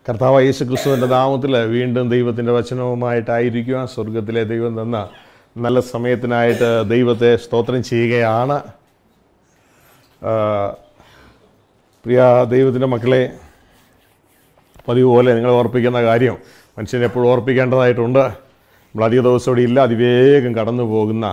കർത്താവ് യേശു ക്രിസ്തുവിൻ്റെ നാമത്തിൽ വീണ്ടും ദൈവത്തിൻ്റെ വചനവുമായിട്ടായിരിക്കുക സ്വർഗത്തിലെ ദൈവം തന്ന നല്ല സമയത്തിനായിട്ട് ദൈവത്തെ സ്തോത്രം ചെയ്യുകയാണ് ആ, പ്രിയ ദൈവത്തിൻ്റെ മക്കളെ പതിവ് പോലെ നിങ്ങൾ ഓർപ്പിക്കുന്ന കാര്യം മനുഷ്യനെ എപ്പോഴും ഓർപ്പിക്കേണ്ടതായിട്ടുണ്ട് നമ്മൾ അധിക ദിവസം ഇവിടെ ഇല്ല അതിവേഗം കടന്നു പോകുന്ന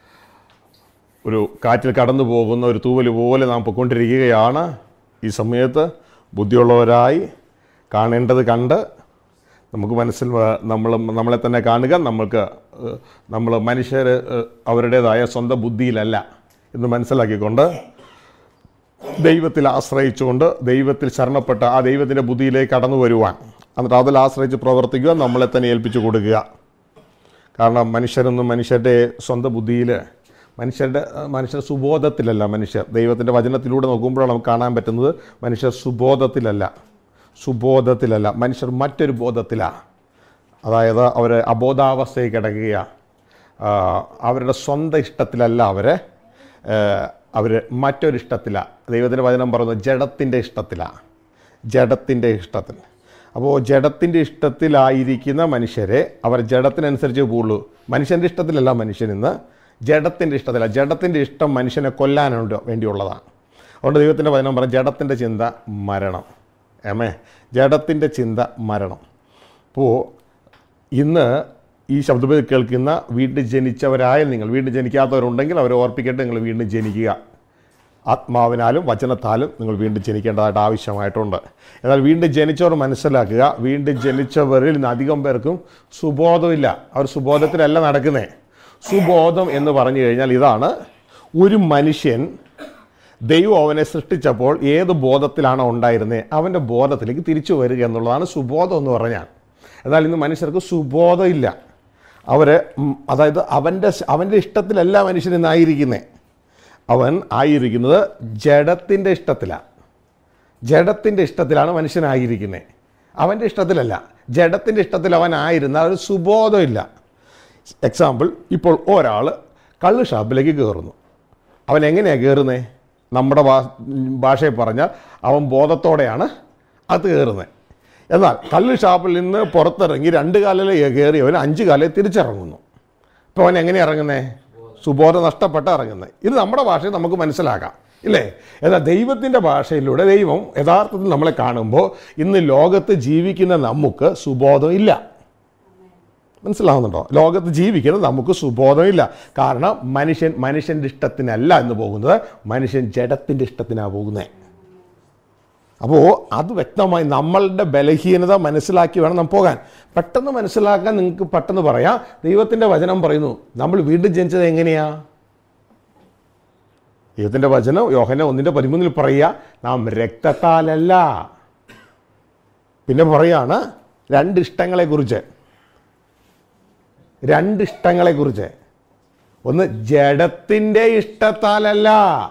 ഒരു കാറ്റിൽ കടന്നു പോകുന്ന ഒരു തൂവൽ പോലെ നാം പൊയ്ക്കൊണ്ടിരിക്കുകയാണ് ഈ സമയത്ത് ബുദ്ധിയുള്ളവരായി കാണേണ്ടത് കണ്ട് നമുക്ക് മനസ്സിൽ വ- നമ്മൾ നമ്മളെ തന്നെ കാണുക നമ്മൾക്ക് നമ്മൾ മനുഷ്യർ ഏഹ്, അവരുടേതായ സ്വന്തം ബുദ്ധിയിലല്ല എന്ന് മനസ്സിലാക്കിക്കൊണ്ട് ദൈവത്തിൽ ആശ്രയിച്ചുകൊണ്ട് ദൈവത്തിൽ ശരണപ്പെട്ട ആ ദൈവത്തിൻ്റെ ബുദ്ധിയിലേക്ക് കടന്നു വരുവാൻ എന്നിട്ട് അതിൽ ആശ്രയിച്ച് പ്രവർത്തിക്കുക നമ്മളെ തന്നെ ഏൽപ്പിച്ചു കൊടുക്കുക കാരണം മനുഷ്യരൊന്നും മനുഷ്യരുടെ സ്വന്തം ബുദ്ധിയിൽ മനുഷ്യരുടെ മനുഷ്യർ സുബോധത്തിലല്ല മനുഷ്യർ ദൈവത്തിൻ്റെ വചനത്തിലൂടെ നോക്കുമ്പോഴാണ് നമുക്ക് കാണാൻ പറ്റുന്നത് മനുഷ്യർ സുബോധത്തിലല്ല സുബോധത്തിലല്ല മനുഷ്യർ മറ്റൊരു ബോധത്തിലാണ് അതായത് അവർ അബോധാവസ്ഥയിൽ കിടക്കുകയാണ് അവരുടെ സ്വന്തം ഇഷ്ടത്തിലല്ല അവരെ അവർ മറ്റൊരു ഇഷ്ടത്തിലാണ് ദൈവത്തിൻ്റെ വചനം പറയുന്നത് ജഡത്തിൻ്റെ ഇഷ്ടത്തിലാണ് ജഡത്തിൻ്റെ ഇഷ്ടത്തിൽ അപ്പോൾ ജഡത്തിൻ്റെ ഇഷ്ടത്തിലായിരിക്കുന്ന മനുഷ്യരെ അവർ ജഡത്തിനനുസരിച്ച് പോകുള്ളൂ മനുഷ്യൻ്റെ ഇഷ്ടത്തിലല്ല മനുഷ്യൻ ഇന്ന് ജഡത്തിൻ്റെ ഇഷ്ടത്തില ജഡത്തിൻ്റെ ഇഷ്ടം മനുഷ്യനെ കൊല്ലാനുണ്ട് വേണ്ടിയുള്ളതാണ് അതുകൊണ്ട് ദൈവത്തിൻ്റെ വചനം പറയും ജഡത്തിൻ്റെ ചിന്ത മരണം ഏമേ ജഡത്തിൻ്റെ ചിന്ത മരണം അപ്പോൾ ഇന്ന് ഈ ശബ്ദത്തിൽ കേൾക്കുന്ന വീണ്ടും ജനിച്ചവരായ നിങ്ങൾ വീണ്ടും ജനിക്കാത്തവരുണ്ടെങ്കിൽ അവരെ ഓർപ്പിക്കട്ടെ നിങ്ങൾ വീണ്ടും ജനിക്കുക ആത്മാവിനാലും വചനത്താലും നിങ്ങൾ വീണ്ടും ജനിക്കേണ്ടതായിട്ട് ആവശ്യമായിട്ടുണ്ട് എന്നാൽ വീണ്ടും ജനിച്ചവർ മനസ്സിലാക്കുക വീണ്ടും ജനിച്ചവരിൽ നിന്ന് അധികം പേർക്കും സുബോധമില്ല അവർ സുബോധത്തിലല്ല നടക്കുന്നേ സുബോധം എന്ന് പറഞ്ഞു കഴിഞ്ഞാൽ ഇതാണ് ഒരു മനുഷ്യൻ ദൈവം അവനെ സൃഷ്ടിച്ചപ്പോൾ ഏത് ബോധത്തിലാണോ ഉണ്ടായിരുന്നത് അവൻ്റെ ബോധത്തിലേക്ക് തിരിച്ചു വരിക എന്നുള്ളതാണ് സുബോധം എന്ന് പറഞ്ഞാൽ എന്നാൽ ഇന്ന് മനുഷ്യർക്ക് സുബോധമില്ല അവർ അതായത് അവൻ്റെ അവൻ്റെ ഇഷ്ടത്തിലല്ല മനുഷ്യൻ ഇന്നായിരിക്കുന്നത് അവൻ ആയിരിക്കുന്നത് ജഡത്തിൻ്റെ ഇഷ്ടത്തിലാണ് ജഡത്തിൻ്റെ ഇഷ്ടത്തിലാണ് മനുഷ്യനായിരിക്കുന്നത് അവൻ്റെ ഇഷ്ടത്തിലല്ല ജഡത്തിൻ്റെ ഇഷ്ടത്തിൽ അവൻ ആയിരുന്ന ഒരു സുബോധമില്ല എക്സാമ്പിൾ ഇപ്പോൾ ഒരാൾ കള്ള് ഷാപ്പിലേക്ക് കയറുന്നു അവൻ എങ്ങനെയാണ് കയറുന്നത് നമ്മുടെ ഭാ ഭാഷയിൽ പറഞ്ഞാൽ അവൻ ബോധത്തോടെയാണ് അത് കയറുന്നത് എന്നാൽ കള്ള് ഷാപ്പിൽ നിന്ന് പുറത്തിറങ്ങി രണ്ട് കാലിൽ കയറിയവൻ അഞ്ച് കാലിൽ തിരിച്ചിറങ്ങുന്നു ഇപ്പോൾ അവൻ എങ്ങനെ ഇറങ്ങുന്നേ സുബോധം നഷ്ടപ്പെട്ട് ഇറങ്ങുന്നത് ഇത് നമ്മുടെ ഭാഷയിൽ നമുക്ക് മനസ്സിലാക്കാം ഇല്ലേ എന്നാൽ ദൈവത്തിൻ്റെ ഭാഷയിലൂടെ ദൈവം യഥാർത്ഥത്തിൽ നമ്മളെ കാണുമ്പോൾ ഇന്ന് ലോകത്ത് ജീവിക്കുന്ന നമുക്ക് സുബോധം ഇല്ല മനസ്സിലാവുന്നുണ്ടോ ലോകത്ത് ജീവിക്കുന്നത് നമുക്ക് സുബോധമില്ല കാരണം മനുഷ്യൻ മനുഷ്യൻ്റെ ഇഷ്ടത്തിനല്ല എന്ന് പോകുന്നത് മനുഷ്യൻ ജഡത്തിൻ്റെ ഇഷ്ടത്തിനാണ് പോകുന്നത് അപ്പോൾ അത് വ്യക്തമായി നമ്മളുടെ ബലഹീനത മനസ്സിലാക്കി വേണം നാം പോകാൻ പെട്ടെന്ന് മനസ്സിലാക്കാൻ നിങ്ങൾക്ക് പെട്ടെന്ന് പറയാം ദൈവത്തിൻ്റെ വചനം പറയുന്നു നമ്മൾ വീണ്ടും ജനിച്ചത് എങ്ങനെയാ ദൈവത്തിൻ്റെ വചനം യോഹന ഒന്നിൻ്റെ പതിമൂന്നിൽ പറയുക നാം രക്തത്താലല്ല പിന്നെ പറയാണ് രണ്ട് ഇഷ്ടങ്ങളെക്കുറിച്ച് രണ്ട് ഇഷ്ടങ്ങളെക്കുറിച്ച് ഒന്ന് ജഡത്തിൻ്റെ ഇഷ്ടത്താലല്ല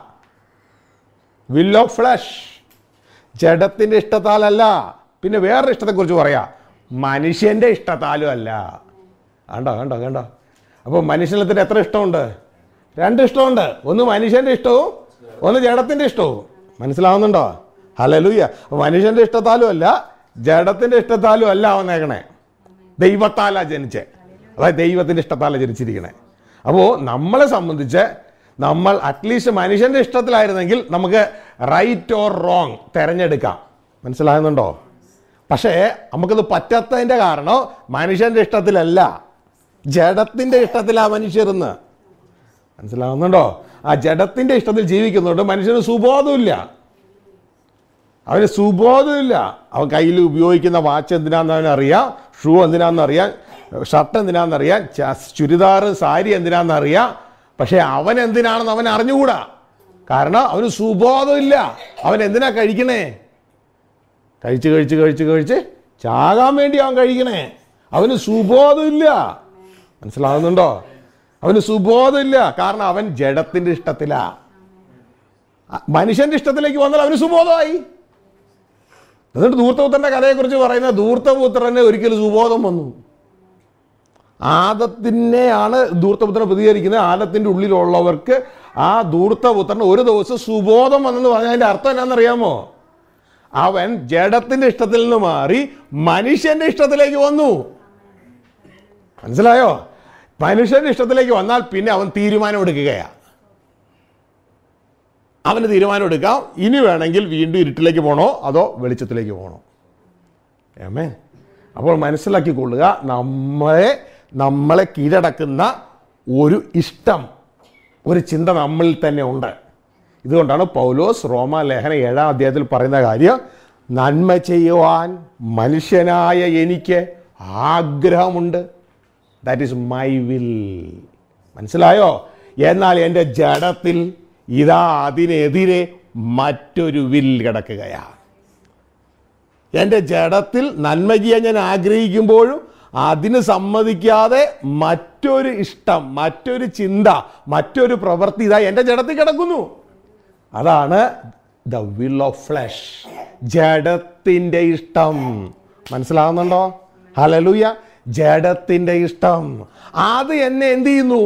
വിൽ ഓഫ് ഫ്ലഷ് ജഡത്തിൻ്റെ ഇഷ്ടത്താലല്ല പിന്നെ വേറൊരു ഇഷ്ടത്തെക്കുറിച്ച് പറയാം മനുഷ്യൻ്റെ ഇഷ്ടത്താലും അല്ല കണ്ടോ കണ്ടോ കണ്ടോ അപ്പോൾ മനുഷ്യനത്തിന് എത്ര ഇഷ്ടമുണ്ട് രണ്ട് ഇഷ്ടമുണ്ട് ഒന്ന് മനുഷ്യൻ്റെ ഇഷ്ടവും ഒന്ന് ജഡത്തിൻ്റെ ഇഷ്ടവും മനസ്സിലാവുന്നുണ്ടോ ഹലലൂയ അപ്പോൾ മനുഷ്യൻ്റെ ഇഷ്ടത്താലും അല്ല ജഡത്തിൻ്റെ ഇഷ്ടത്താലും അല്ല വന്നേക്കണേ ദൈവത്താലാ ജനിച്ചേ അതായത് ദൈവത്തിൻ്റെ ഇഷ്ടത്താലാണ് ജനിച്ചിരിക്കണേ അപ്പോൾ നമ്മളെ സംബന്ധിച്ച് നമ്മൾ അറ്റ്ലീസ്റ്റ് മനുഷ്യൻ്റെ ഇഷ്ടത്തിലായിരുന്നെങ്കിൽ നമുക്ക് റൈറ്റ് ഓർ റോങ് തിരഞ്ഞെടുക്കാം മനസ്സിലാകുന്നുണ്ടോ പക്ഷേ നമുക്കത് പറ്റാത്തതിൻ്റെ കാരണം മനുഷ്യൻ്റെ ഇഷ്ടത്തിലല്ല ജഡത്തിൻ്റെ ഇഷ്ടത്തിലാണ് മനുഷ്യരെന്ന് മനസ്സിലാവുന്നുണ്ടോ ആ ജഡത്തിൻ്റെ ഇഷ്ടത്തിൽ ജീവിക്കുന്നുണ്ട് മനുഷ്യന് സുബോധമില്ല അവന് സുബോധമില്ല അവൻ കയ്യിൽ ഉപയോഗിക്കുന്ന വാച്ച് എന്തിനാന്ന് അവനറിയാം ഷൂ എന്തിനാന്ന് അറിയാം ഷർട്ട് എന്തിനാന്ന് അറിയാം ച- ചുരിദാർ സാരി എന്തിനാന്ന് അറിയാം പക്ഷേ അവൻ എന്തിനാണെന്ന് അവൻ അറിഞ്ഞുകൂടാ കാരണം അവന് സുബോധമില്ല അവൻ എന്തിനാ കഴിക്കണേ കഴിച്ച് കഴിച്ച് കഴിച്ച് കഴിച്ച് ചാകാൻ വേണ്ടി അവൻ കഴിക്കണേ അവന് സുബോധമില്ല മനസ്സിലാവുന്നുണ്ടോ അവന് സുബോധമില്ല കാരണം അവൻ ജഡത്തിൻ്റെ ഇഷ്ടത്തിലാ അ- മനുഷ്യന്റെ ഇഷ്ടത്തിലേക്ക് വന്നാൽ അവന് സുബോധമായി എന്നിട്ട് ധൂർത്തപുത്രന്റെ കഥയെക്കുറിച്ച് പറയുന്നത് ധൂർത്തപുത്രന് ഒരിക്കലും സുബോധം വന്നു ആദത്തിനെയാണ് ധൂർത്തപുത്രനെ പ്രതികരിക്കുന്നത് ആദത്തിന്റെ ഉള്ളിലുള്ളവർക്ക് ആ ധൂർത്തപുത്രന് ഒരു ദിവസം സുബോധം വന്നെന്ന് പറഞ്ഞാൽ അതിന്റെ അർത്ഥം എന്നാണെന്നറിയാമോ അവൻ ജഡത്തിന്റെ ഇഷ്ടത്തിൽ നിന്ന് മാറി മനുഷ്യന്റെ ഇഷ്ടത്തിലേക്ക് വന്നു മനസ്സിലായോ മനുഷ്യന്റെ ഇഷ്ടത്തിലേക്ക് വന്നാൽ പിന്നെ അവൻ തീരുമാനം എടുക്കുകയാണ് അവന് തീരുമാനം എടുക്കാം ഇനി വേണമെങ്കിൽ വീണ്ടും ഇരുട്ടിലേക്ക് പോകണോ അതോ വെളിച്ചത്തിലേക്ക് പോകണോ ഏമേ അപ്പോൾ മനസ്സിലാക്കിക്കൊള്ളുക നമ്മളെ നമ്മളെ കീഴടക്കുന്ന ഒരു ഇഷ്ടം ഒരു ചിന്ത നമ്മളിൽ തന്നെ ഉണ്ട് ഇതുകൊണ്ടാണ് പൗലോസ് റോമ ലേഖന ഏഴാം അധ്യായത്തിൽ പറയുന്ന കാര്യം നന്മ ചെയ്യുവാൻ മനുഷ്യനായ എനിക്ക് ആഗ്രഹമുണ്ട് ദാറ്റ് ഈസ് മൈ വിൽ മനസ്സിലായോ എന്നാൽ എൻ്റെ ജഡത്തിൽ ഇതാ അതിനെതിരെ മറ്റൊരു വിൽ കിടക്കുകയാണ് എൻ്റെ ജഡത്തിൽ നന്മ ചെയ്യാൻ ഞാൻ ആഗ്രഹിക്കുമ്പോഴും അതിന് സമ്മതിക്കാതെ മറ്റൊരു ഇഷ്ടം മറ്റൊരു ചിന്ത മറ്റൊരു പ്രവൃത്തി ഇതാ എൻ്റെ ജഡത്തിൽ കിടക്കുന്നു അതാണ് ദ വിൽ ഓഫ് ഫ്ലഷ് ജഡത്തിൻ്റെ ഇഷ്ടം മനസ്സിലാവുന്നുണ്ടോ ഹലലുയ ജഡത്തിൻ്റെ ഇഷ്ടം അത് എന്നെ എന്ത് ചെയ്യുന്നു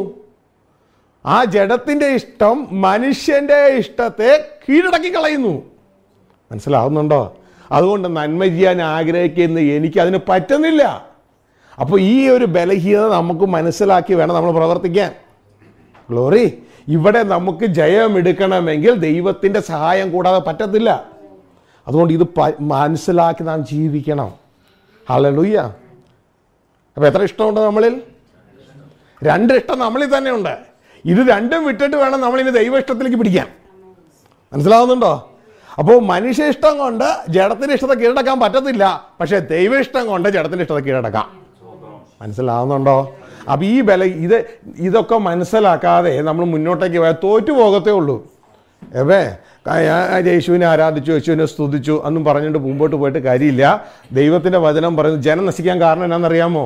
ആ ജഡത്തിൻ്റെ ഇഷ്ടം മനുഷ്യൻ്റെ ഇഷ്ടത്തെ കീഴടക്കി കളയുന്നു മനസ്സിലാവുന്നുണ്ടോ അതുകൊണ്ട് നന്മ ചെയ്യാൻ ആഗ്രഹിക്കുന്ന എനിക്ക് അതിന് പറ്റുന്നില്ല അപ്പോൾ ഈ ഒരു ബലഹീനത നമുക്ക് മനസ്സിലാക്കി വേണം നമ്മൾ പ്രവർത്തിക്കാൻ ഗ്ലോറി ഇവിടെ നമുക്ക് ജയം എടുക്കണമെങ്കിൽ ദൈവത്തിൻ്റെ സഹായം കൂടാതെ പറ്റത്തില്ല അതുകൊണ്ട് ഇത് പ- മനസ്സിലാക്കി നാം ജീവിക്കണം ഹലലുയ്യ അപ്പോൾ എത്ര ഇഷ്ടമുണ്ട് നമ്മളിൽ രണ്ട് ഇഷ്ടം നമ്മളിൽ തന്നെ ഉണ്ട് ഇത് രണ്ടും വിട്ടിട്ട് വേണം നമ്മളിനി ദൈവ ഇഷ്ടത്തിലേക്ക് പിടിക്കാൻ മനസ്സിലാവുന്നുണ്ടോ അപ്പോൾ മനുഷ്യ ഇഷ്ടം കൊണ്ട് ജഡത്തിന്റെ ഇഷ്ടത്തെ കീഴടക്കാൻ പറ്റത്തില്ല പക്ഷേ ദൈവ ഇഷ്ടം കൊണ്ട് ജഡത്തിന്റെ ഇഷ്ടത്തെ കീഴടക്കാം മനസ്സിലാവുന്നുണ്ടോ അപ്പം ഈ ബല ഇത് ഇതൊക്കെ മനസ്സിലാക്കാതെ നമ്മൾ മുന്നോട്ടേക്ക് പോയാൽ തോറ്റു പോകത്തേ ഉള്ളൂ എവേ ഞാൻ യേശുവിനെ ആരാധിച്ചു യേശുവിനെ സ്തുതിച്ചു അന്നും പറഞ്ഞിട്ട് മുമ്പോട്ട് പോയിട്ട് കാര്യമില്ല ദൈവത്തിൻ്റെ വചനം പറയുന്നത് ജനം നശിക്കാൻ കാരണം എന്നാണെന്നറിയാമോ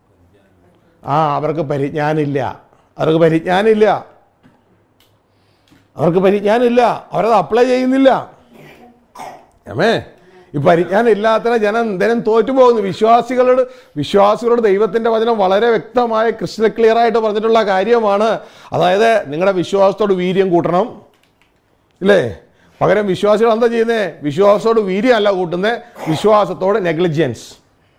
ആ അവർക്ക് പരിജ്ഞാനില്ല അവർക്ക് പരിജ്ഞാനില്ല അവർക്ക് പരിജ്ഞാനില്ല അവരത് അപ്ലൈ ചെയ്യുന്നില്ല ഏമേ ഈ പരിജ്ഞാനം ഇല്ലാത്ത ജനം ജനം തോറ്റുപോകുന്നു വിശ്വാസികളോട് വിശ്വാസികളോട് ദൈവത്തിൻ്റെ വചനം വളരെ വ്യക്തമായ ക്രിസ്റ്റൽ ക്ലിയർ ആയിട്ട് പറഞ്ഞിട്ടുള്ള കാര്യമാണ് അതായത് നിങ്ങളുടെ വിശ്വാസത്തോട് വീര്യം കൂട്ടണം ഇല്ലേ പകരം വിശ്വാസികൾ എന്താ ചെയ്യുന്നത് വിശ്വാസത്തോട് വീര്യമല്ല കൂട്ടുന്നത് വിശ്വാസത്തോട് നെഗ്ലിജൻസ്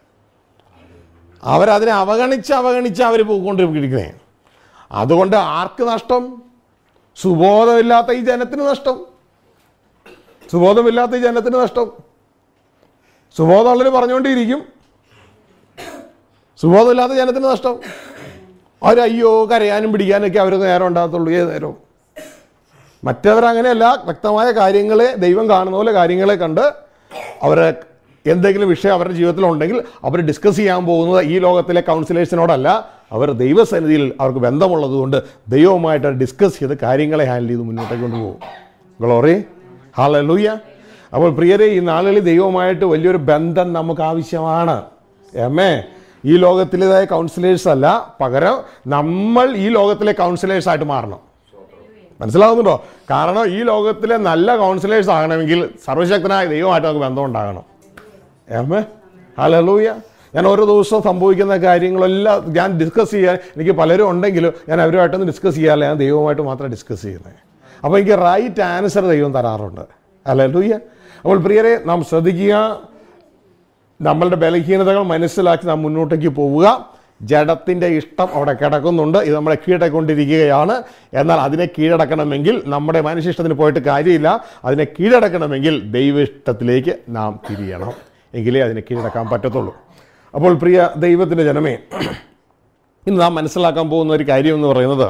അവരതിനെ അവഗണിച്ച് അവഗണിച്ച് അവർ പോയിക്കൊണ്ടിരിക്കുന്നത് അതുകൊണ്ട് ആർക്ക് നഷ്ടം സുബോധമില്ലാത്ത ഈ ജനത്തിന് നഷ്ടം സുബോധമില്ലാത്ത ഈ ജനത്തിന് നഷ്ടം സുബോധമുള്ളവർ പറഞ്ഞുകൊണ്ടിരിക്കും സുബോധമില്ലാത്ത ജനത്തിന് നഷ്ടം അവർ അയ്യോ കരയാനും പിടിക്കാനൊക്കെ അവർക്ക് നേരം ഉണ്ടാകത്തുള്ളൂ ഏത് നേരവും മറ്റവരങ്ങനെയല്ല വ്യക്തമായ കാര്യങ്ങളെ ദൈവം കാണുന്ന പോലെ കാര്യങ്ങളെ കണ്ട് അവർ എന്തെങ്കിലും വിഷയം അവരുടെ ജീവിതത്തിലുണ്ടെങ്കിൽ അവർ ഡിസ്കസ് ചെയ്യാൻ പോകുന്നത് ഈ ലോകത്തിലെ കൗൺസിലേഴ്സിനോടല്ല അവർ ദൈവസന്നിധിയിൽ അവർക്ക് ബന്ധമുള്ളതുകൊണ്ട് ദൈവവുമായിട്ട് ഡിസ്കസ് ചെയ്ത് കാര്യങ്ങളെ ഹാൻഡിൽ ചെയ്ത് മുന്നോട്ടേക്ക് കൊണ്ടുപോകും ഗ്ലോറി ഹാലലൂയ അപ്പോൾ പ്രിയരെ ഈ നാളുകളിൽ ദൈവവുമായിട്ട് വലിയൊരു ബന്ധം നമുക്ക് ആവശ്യമാണ് എമ്മേ ഈ ലോകത്തിലേതായ കൗൺസിലേഴ്സ് അല്ല പകരം നമ്മൾ ഈ ലോകത്തിലെ കൗൺസിലേഴ്സ് ആയിട്ട് മാറണം മനസ്സിലാവുന്നുണ്ടോ കാരണം ഈ ലോകത്തിലെ നല്ല കൗൺസിലേഴ്സ് ആകണമെങ്കിൽ സർവശക്തനായ ദൈവമായിട്ട് നമുക്ക് ബന്ധം ഉണ്ടാകണം ഏമേ ഹലലൂയ ഞാൻ ഓരോ ദിവസവും സംഭവിക്കുന്ന കാര്യങ്ങളെല്ലാം ഞാൻ ഡിസ്കസ് ചെയ്യാൻ എനിക്ക് പലരും ഉണ്ടെങ്കിലും ഞാൻ അവരുമായിട്ടൊന്നും ഡിസ്കസ് ചെയ്യാറില്ല ഞാൻ ദൈവമായിട്ട് മാത്രം ഡിസ്കസ് ചെയ്യുന്നത് അപ്പോൾ എനിക്ക് റൈറ്റ് ആൻസർ ദൈവം തരാറുണ്ട് ഹലലൂയ അപ്പോൾ പ്രിയരെ നാം ശ്രദ്ധിക്കുക നമ്മളുടെ ബലഹീനതകൾ മനസ്സിലാക്കി നാം മുന്നോട്ടേക്ക് പോവുക ജഡത്തിൻ്റെ ഇഷ്ടം അവിടെ കിടക്കുന്നുണ്ട് ഇത് നമ്മളെ കീഴടക്കൊണ്ടിരിക്കുകയാണ് എന്നാൽ അതിനെ കീഴടക്കണമെങ്കിൽ നമ്മുടെ മനുഷ്യഷ്ടത്തിന് പോയിട്ട് കാര്യമില്ല അതിനെ കീഴടക്കണമെങ്കിൽ ദൈവ ഇഷ്ടത്തിലേക്ക് നാം തിരിയണം എങ്കിലേ അതിനെ കീഴടക്കാൻ പറ്റത്തുള്ളൂ അപ്പോൾ പ്രിയ ദൈവത്തിൻ്റെ ജനമേ ഇന്ന് നാം മനസ്സിലാക്കാൻ പോകുന്ന ഒരു കാര്യം എന്ന് പറയുന്നത്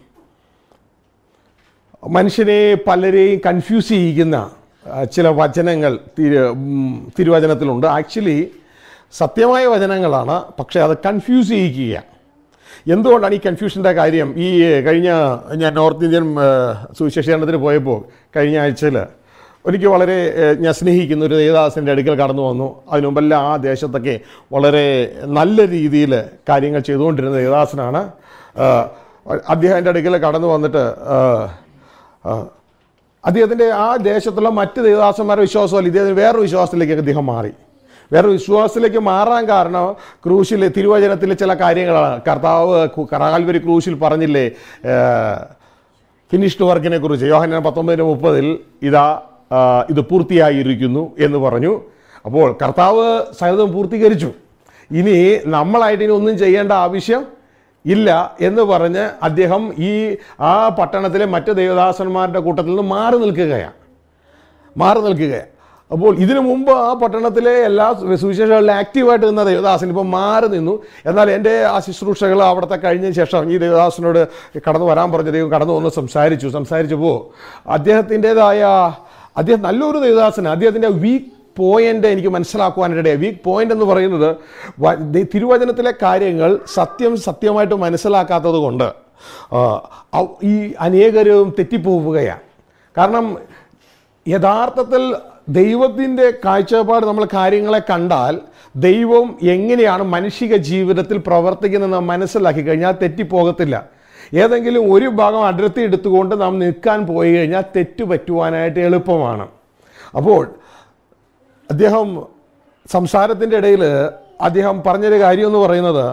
മനുഷ്യനെ പലരെയും കൺഫ്യൂസ് ചെയ്യിക്കുന്ന ആ, ചില വചനങ്ങൾ തിരു ഉം, തിരുവചനത്തിലുണ്ട് ആക്ച്വലി സത്യമായ വചനങ്ങളാണ് പക്ഷേ അത് കൺഫ്യൂസ് ചെയ്യിക്കുക എന്തുകൊണ്ടാണ് ഈ കൺഫ്യൂഷൻ്റെ കാര്യം ഈ കഴിഞ്ഞ ഞാൻ നോർത്ത് ഇന്ത്യൻ ആ, സുവിശേഷീകരണത്തിന് പോയപ്പോൾ കഴിഞ്ഞ ആഴ്ചയിൽ എനിക്ക് വളരെ ഏ, ഞാൻ സ്നേഹിക്കുന്ന ഒരു ദേവദാസൻ്റെ അടുക്കൽ കടന്നു വന്നു അതിനു മുമ്പെല്ലാം ആ ദേശത്തൊക്കെ വളരെ നല്ല രീതിയിൽ കാര്യങ്ങൾ ചെയ്തുകൊണ്ടിരുന്ന ദേവദാസനാണ് ആ, അദ്ദേഹം എൻ്റെ അടുക്കൽ കടന്നു വന്നിട്ട് ആ, ആ, അദ്ദേഹത്തിൻ്റെ ആ ദേശത്തുള്ള മറ്റ് ദേവദാസന്മാരുടെ വിശ്വാസമല്ല ഇദ്ദേഹത്തിന് വേറൊരു വിശ്വാസത്തിലേക്ക് അദ്ദേഹം മാറി വേറൊരു വിശ്വാസത്തിലേക്ക് മാറാൻ കാരണം ക്രൂശിലെ തിരുവചനത്തിലെ ചില കാര്യങ്ങളാണ് കർത്താവ് കു- കാൽവരി ക്രൂശിൽ പറഞ്ഞില്ലേ ഫിനിഷ്ഡ് വർക്കിനെ കുറിച്ച് യോഹന പത്തൊമ്പതിന് മുപ്പതിൽ ഇതാ ആ, ഇത് പൂർത്തിയായിരിക്കുന്നു എന്ന് പറഞ്ഞു അപ്പോൾ കർത്താവ് സഹിതം പൂർത്തീകരിച്ചു ഇനി നമ്മളായിട്ട് ഇനി ഒന്നും ചെയ്യേണ്ട ആവശ്യം ഇല്ല എന്ന് പറഞ്ഞ് അദ്ദേഹം ഈ ആ പട്ടണത്തിലെ മറ്റ് ദേവദാസന്മാരുടെ കൂട്ടത്തിൽ നിന്ന് മാറി നിൽക്കുകയാണ് മാറി നിൽക്കുകയാണ് അപ്പോൾ ഇതിനു മുമ്പ് ആ പട്ടണത്തിലെ എല്ലാ സുവിശേഷകളിലും ആക്റ്റീവായിട്ട് നിന്ന ദേവദാസൻ ഇപ്പോൾ മാറി നിന്നു എന്നാൽ എൻ്റെ ആ ശുശ്രൂഷകൾ അവിടുത്തെ കഴിഞ്ഞ ശേഷം ഈ ദേവദാസനോട് കടന്നു വരാൻ പറഞ്ഞ ദൈവം കടന്നു വന്ന് സംസാരിച്ചു സംസാരിച്ചപ്പോൾ അദ്ദേഹത്തിൻ്റെതായ അദ്ദേഹം നല്ലൊരു ദേവദാസന് അദ്ദേഹത്തിൻ്റെ വീക്ക് പോയിന്റ് എനിക്ക് മനസ്സിലാക്കുവാനിടയായി വീക്ക് പോയിന്റ് എന്ന് പറയുന്നത് വ- ദി- തിരുവചനത്തിലെ കാര്യങ്ങൾ സത്യം സത്യമായിട്ട് മനസ്സിലാക്കാത്തത് കൊണ്ട് ആ, ഔ- ഈ അനേകരും തെറ്റിപ്പോവുകയാണ് കാരണം യഥാർത്ഥത്തിൽ ദൈവത്തിൻ്റെ കാഴ്ചപ്പാട് നമ്മൾ കാര്യങ്ങളെ കണ്ടാൽ ദൈവം എങ്ങനെയാണ് മനുഷിക ജീവിതത്തിൽ പ്രവർത്തിക്കുന്നതെന്ന് മനസ്സിലാക്കി കഴിഞ്ഞാൽ തെറ്റിപ്പോകത്തില്ല ഏതെങ്കിലും ഒരു ഭാഗം അതിർത്തി എടുത്തുകൊണ്ട് നാം നിൽക്കാൻ പോയി കഴിഞ്ഞാൽ തെറ്റ് പറ്റുവാനായിട്ട് എളുപ്പമാണ് അപ്പോൾ അദ്ദേഹം സംസാരത്തിൻ്റെ ഇടയിൽ അദ്ദേഹം പറഞ്ഞൊരു കാര്യം എന്ന് പറയുന്നത്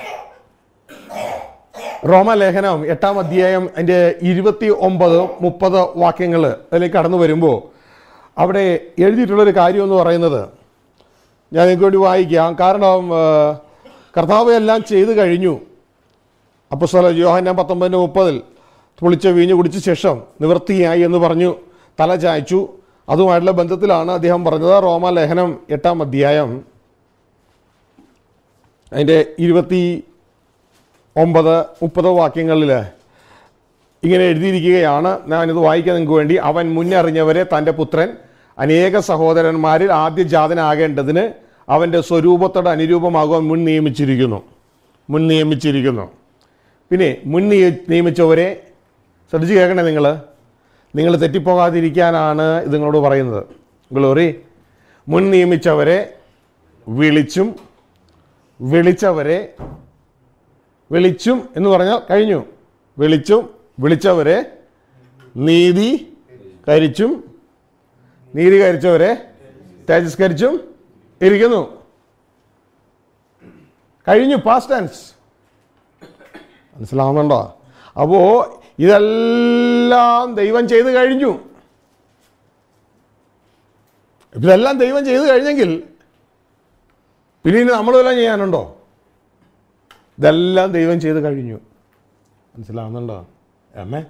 റോമലേഖനം എട്ടാം അധ്യായം അതിൻ്റെ ഇരുപത്തി ഒമ്പത് മുപ്പത് വാക്യങ്ങൾ അതിലേക്ക് കടന്നു വരുമ്പോൾ അവിടെ എഴുതിയിട്ടുള്ളൊരു കാര്യം എന്ന് പറയുന്നത് ഞാൻ നിങ്ങൾക്ക് വേണ്ടി വായിക്കാം കാരണം ആ, കർത്താവ് എല്ലാം ചെയ്തു കഴിഞ്ഞു അപ്പോൾ സ്ഥല യോഹന്നാൻ പത്തൊമ്പതിൻ്റെ മുപ്പതിൽ പൊളിച്ച വീഞ്ഞ് കുടിച്ച ശേഷം നിവൃത്തിയായി എന്ന് പറഞ്ഞു തല ചായ്ച്ചു അതുമായിട്ടുള്ള ബന്ധത്തിലാണ് അദ്ദേഹം പറഞ്ഞത് റോമാലേഖനം എട്ടാം അധ്യായം അതിൻ്റെ ഇരുപത്തി ഒമ്പത് മുപ്പത് വാക്യങ്ങളിൽ ഇങ്ങനെ എഴുതിയിരിക്കുകയാണ് ഞാനിത് വായിക്കാൻ നിങ്ങൾക്ക് വേണ്ടി അവൻ മുന്നറിഞ്ഞവരെ തൻ്റെ പുത്രൻ അനേക സഹോദരന്മാരിൽ ആദ്യ ജാതനാകേണ്ടതിന് അവൻ്റെ സ്വരൂപത്തോട് അനുരൂപമാകുവാൻ മുൻ നിയമിച്ചിരിക്കുന്നു മുൻ നിയമിച്ചിരിക്കുന്നു പിന്നെ മുൻ നിയ- നിയമിച്ചവരെ ശ്രദ്ധിച്ച് കേൾക്കണേ നിങ്ങൾ നിങ്ങൾ തെറ്റിപ്പോകാതിരിക്കാനാണ് ഇത് നിങ്ങളോട് പറയുന്നത് ഗ്ലോറി മുൻ നിയമിച്ചവരെ വിളിച്ചും വിളിച്ചവരെ വിളിച്ചും എന്ന് പറഞ്ഞാൽ കഴിഞ്ഞു വിളിച്ചും വിളിച്ചവരെ നീതി കരിച്ചും നീതി കരിച്ചവരെ തേജസ്കരിച്ചും ഇരിക്കുന്നു കഴിഞ്ഞു പാസ്റ്റ് ടെൻസ് മനസ്സിലാവുന്നുണ്ടോ അപ്പോൾ ഇതെല്ലാം ദൈവം ചെയ്ത് കഴിഞ്ഞു ഇതെല്ലാം ദൈവം ചെയ്ത് കഴിഞ്ഞെങ്കിൽ പിന്നെ ഇനി നമ്മളുമെല്ലാം ചെയ്യാനുണ്ടോ ഇതെല്ലാം ദൈവം ചെയ്ത് കഴിഞ്ഞു മനസ്സിലാവുന്നുണ്ടോ അമ്മേ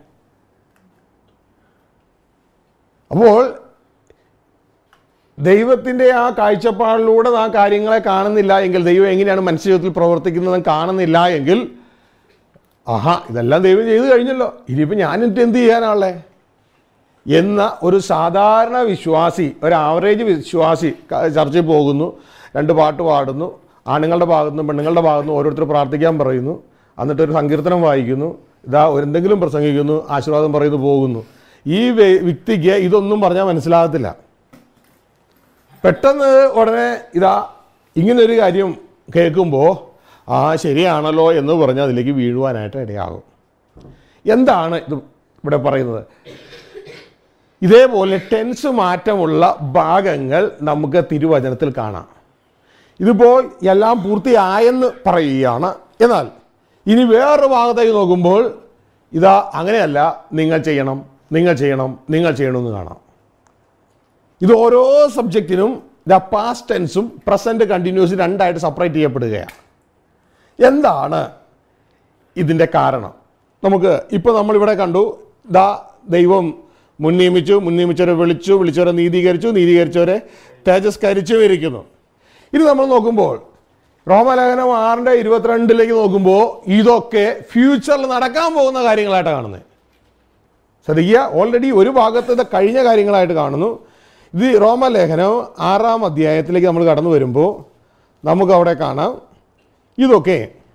അപ്പോൾ ദൈവത്തിൻ്റെ ആ കാഴ്ചപ്പാടിലൂടെ ആ കാര്യങ്ങളെ കാണുന്നില്ല എങ്കിൽ ദൈവം എങ്ങനെയാണ് മനുഷ്യ ജീവിതത്തിൽ പ്രവർത്തിക്കുന്നതെന്ന് കാണുന്നില്ല എങ്കിൽ ആഹാ ഇതെല്ലാം ദൈവം ചെയ്തു കഴിഞ്ഞല്ലോ ഇനിയിപ്പോൾ ഞാനിട്ട് എന്ത് ചെയ്യാനാളെ എന്ന ഒരു സാധാരണ വിശ്വാസി ഒരു ആവറേജ് വിശ്വാസി ക- ചർച്ചിൽ പോകുന്നു രണ്ട് പാട്ട് പാടുന്നു ആണുങ്ങളുടെ ഭാഗത്തുനിന്നും പെണ്ണുങ്ങളുടെ ഭാഗത്തുനിന്നും ഓരോരുത്തർ പ്രാർത്ഥിക്കാൻ പറയുന്നു എന്നിട്ട് ഒരു സങ്കീർത്തനം വായിക്കുന്നു ഇതാ ഒരു എന്തെങ്കിലും പ്രസംഗിക്കുന്നു ആശീർവാദം പറയുന്നു പോകുന്നു ഈ വ്യ- വ്യക്തിക്ക് ഇതൊന്നും പറഞ്ഞാൽ മനസ്സിലാകത്തില്ല പെട്ടെന്ന് ഉടനെ ഇതാ ഇങ്ങനൊരു കാര്യം കേൾക്കുമ്പോൾ ആ ശരിയാണല്ലോ എന്ന് പറഞ്ഞ് അതിലേക്ക് വീഴുവാനായിട്ട് ഇടയാകും എന്താണ് ഇത് ഇവിടെ പറയുന്നത് ഇതേപോലെ ടെൻസ് മാറ്റമുള്ള ഭാഗങ്ങൾ നമുക്ക് തിരുവചനത്തിൽ കാണാം ഇതിപ്പോൾ എല്ലാം പൂർത്തിയായെന്ന് പറയുകയാണ് എന്നാൽ ഇനി വേറൊരു ഭാഗത്തേക്ക് നോക്കുമ്പോൾ ഇതാ അങ്ങനെയല്ല നിങ്ങൾ ചെയ്യണം നിങ്ങൾ ചെയ്യണം നിങ്ങൾ ചെയ്യണമെന്ന് കാണാം ഇത് ഓരോ സബ്ജക്റ്റിനും ദ പാസ്റ്റ് ടെൻസും പ്രസൻറ്റ് കണ്ടിന്യൂസ് രണ്ടായിട്ട് സെപ്പറേറ്റ് ചെയ്യപ്പെടുകയാണ് എന്താണ് ഇതിൻ്റെ കാരണം നമുക്ക് ഇപ്പോൾ നമ്മളിവിടെ കണ്ടു ദാ ദൈവം മുൻ നിയമിച്ചു മുൻ നിയമിച്ചവരെ വിളിച്ചു വിളിച്ചവരെ നീതീകരിച്ചു നീതീകരിച്ചവരെ തേജസ്കരിച്ചു ഇരിക്കുന്നു ഇത് നമ്മൾ നോക്കുമ്പോൾ റോമലേഖനം ആറിൻ്റെ ഇരുപത്തിരണ്ടിലേക്ക് നോക്കുമ്പോൾ ഇതൊക്കെ ഫ്യൂച്ചറിൽ നടക്കാൻ പോകുന്ന കാര്യങ്ങളായിട്ടാണ് കാണുന്നത് ശ്രദ്ധിക്കുക ഓൾറെഡി ഒരു ഭാഗത്ത് ഇത് കഴിഞ്ഞ കാര്യങ്ങളായിട്ട് കാണുന്നു ഇത് റോമലേഖനം ആറാം അധ്യായത്തിലേക്ക് നമ്മൾ കടന്നു വരുമ്പോൾ നമുക്ക് അവിടെ കാണാം ഇതൊക്കെ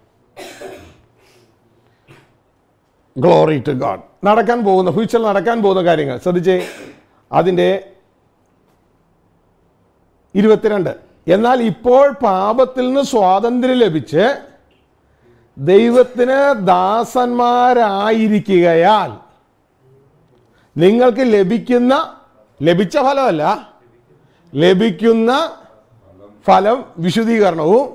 ഗ്ലോറി ടു ഗാഡ് നടക്കാൻ പോകുന്ന ഫ്യൂച്ചറിൽ നടക്കാൻ പോകുന്ന കാര്യങ്ങൾ ശ്രദ്ധിച്ചേ അതിൻ്റെ ഇരുപത്തിരണ്ട് എന്നാൽ ഇപ്പോൾ പാപത്തിൽ നിന്ന് സ്വാതന്ത്ര്യം ലഭിച്ച് ദൈവത്തിന് ദാസന്മാരായിരിക്കുകയാൽ നിങ്ങൾക്ക് ലഭിക്കുന്ന ലഭിച്ച ഫലമല്ല ലഭിക്കുന്ന ഫലം വിശുദ്ധീകരണവും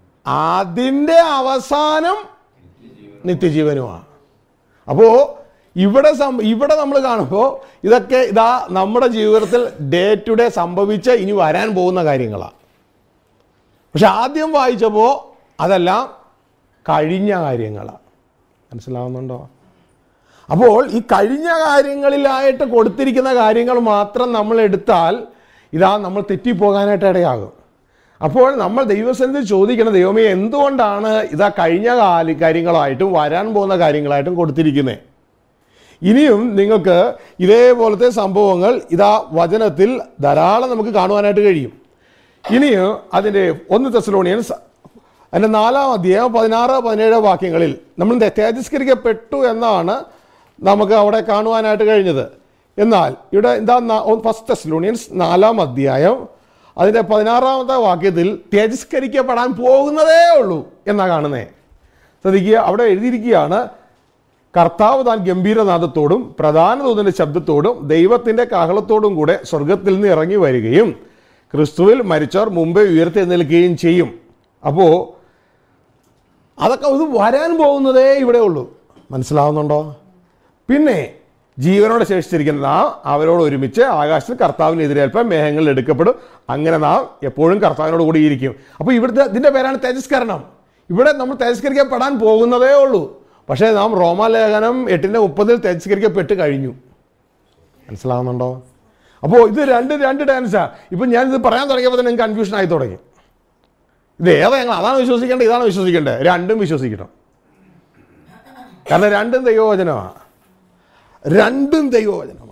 അതിൻ്റെ അവസാനം നിത്യജീവനുമാണ് അപ്പോൾ ഇവിടെ സം ഇവിടെ നമ്മൾ കാണുമ്പോൾ ഇതൊക്കെ ഇതാ നമ്മുടെ ജീവിതത്തിൽ ഡേ ടു ഡേ സംഭവിച്ച ഇനി വരാൻ പോകുന്ന കാര്യങ്ങളാണ് പക്ഷെ ആദ്യം വായിച്ചപ്പോൾ അതെല്ലാം കഴിഞ്ഞ കാര്യങ്ങളാണ് മനസ്സിലാവുന്നുണ്ടോ അപ്പോൾ ഈ കഴിഞ്ഞ കാര്യങ്ങളിലായിട്ട് കൊടുത്തിരിക്കുന്ന കാര്യങ്ങൾ മാത്രം നമ്മൾ എടുത്താൽ ഇതാ നമ്മൾ തെറ്റിപ്പോകാനായിട്ട് ഇടയാകും അപ്പോൾ നമ്മൾ ദൈവസന്നിധി ചോദിക്കണം ദൈവമേ എന്തുകൊണ്ടാണ് ഇതാ കഴിഞ്ഞ കാല കാര്യങ്ങളായിട്ടും വരാൻ പോകുന്ന കാര്യങ്ങളായിട്ടും കൊടുത്തിരിക്കുന്നത് ഇനിയും നിങ്ങൾക്ക് ഇതേപോലത്തെ സംഭവങ്ങൾ ഇതാ വചനത്തിൽ ധാരാളം നമുക്ക് കാണുവാനായിട്ട് കഴിയും ഇനിയും അതിൻ്റെ ഒന്ന് തെസലോണിയൻസ് അതിൻ്റെ നാലാം അധ്യായം പതിനാറ് പതിനേഴ് വാക്യങ്ങളിൽ നമ്മൾ തെ- തേജസ്കരിക്കപ്പെട്ടു എന്നാണ് നമുക്ക് അവിടെ കാണുവാനായിട്ട് കഴിഞ്ഞത് എന്നാൽ ഇവിടെ എന്താ ഫസ്റ്റ് തെസലോണിയൻസ് നാലാം അധ്യായം അതിൻ്റെ പതിനാറാമത്തെ വാക്യത്തിൽ തേജസ്കരിക്കപ്പെടാൻ പോകുന്നതേ ഉള്ളൂ എന്നാ കാണുന്നേ ശ്രദ്ധിക്കുക അവിടെ എഴുതിയിരിക്കുകയാണ് കർത്താവ് താൻ ഗംഭീരനാദത്തോടും പ്രധാന ദൂതന്റെ ശബ്ദത്തോടും ദൈവത്തിന്റെ കാഹളത്തോടും കൂടെ സ്വർഗത്തിൽ നിന്ന് ഇറങ്ങി വരികയും ക്രിസ്തുവിൽ മരിച്ചവർ മുമ്പേ ഉയർത്തെഴുന്നേൽക്കുകയും ചെയ്യും അപ്പോൾ അതൊക്കെ ഇത് വരാൻ പോകുന്നതേ ഇവിടെ ഉള്ളൂ മനസ്സിലാവുന്നുണ്ടോ പിന്നെ ജീവനോടെ ശേഷിച്ചിരിക്കുന്ന നാം അവരോട് ഒരുമിച്ച് ആകാശത്തിൽ കർത്താവിന് എതിരേൽപ്പാൻ മേഘങ്ങളിൽ എടുക്കപ്പെടും അങ്ങനെ നാം എപ്പോഴും കർത്താവിനോട് കൂടി ഇരിക്കും അപ്പോൾ ഇവിടുത്തെ ഇതിൻ്റെ പേരാണ് തേജസ്കരണം ഇവിടെ നമ്മൾ തേജസ്കരിക്കപ്പെടാൻ പോകുന്നതേ ഉള്ളൂ പക്ഷേ നാം റോമാലേഖനം എട്ടിൻ്റെ മുപ്പതിൽ തേജസ്കരിക്കപ്പെട്ട് കഴിഞ്ഞു മനസ്സിലാവുന്നുണ്ടോ അപ്പോൾ ഇത് രണ്ട് രണ്ട് ഡാൻസാ ഇപ്പം ഞാനിത് പറയാൻ തുടങ്ങിയപ്പോൾ തന്നെ നിങ്ങൾക്ക് കൺഫ്യൂഷൻ ആയി തുടങ്ങി ഇത് ഏതാ ഞങ്ങൾ അതാണ് വിശ്വസിക്കേണ്ടത് ഇതാണ് വിശ്വസിക്കേണ്ടത് രണ്ടും വിശ്വസിക്കണം കാരണം രണ്ടും ദൈവവചനമാണ് രണ്ടും ദൈവവചനമാണ്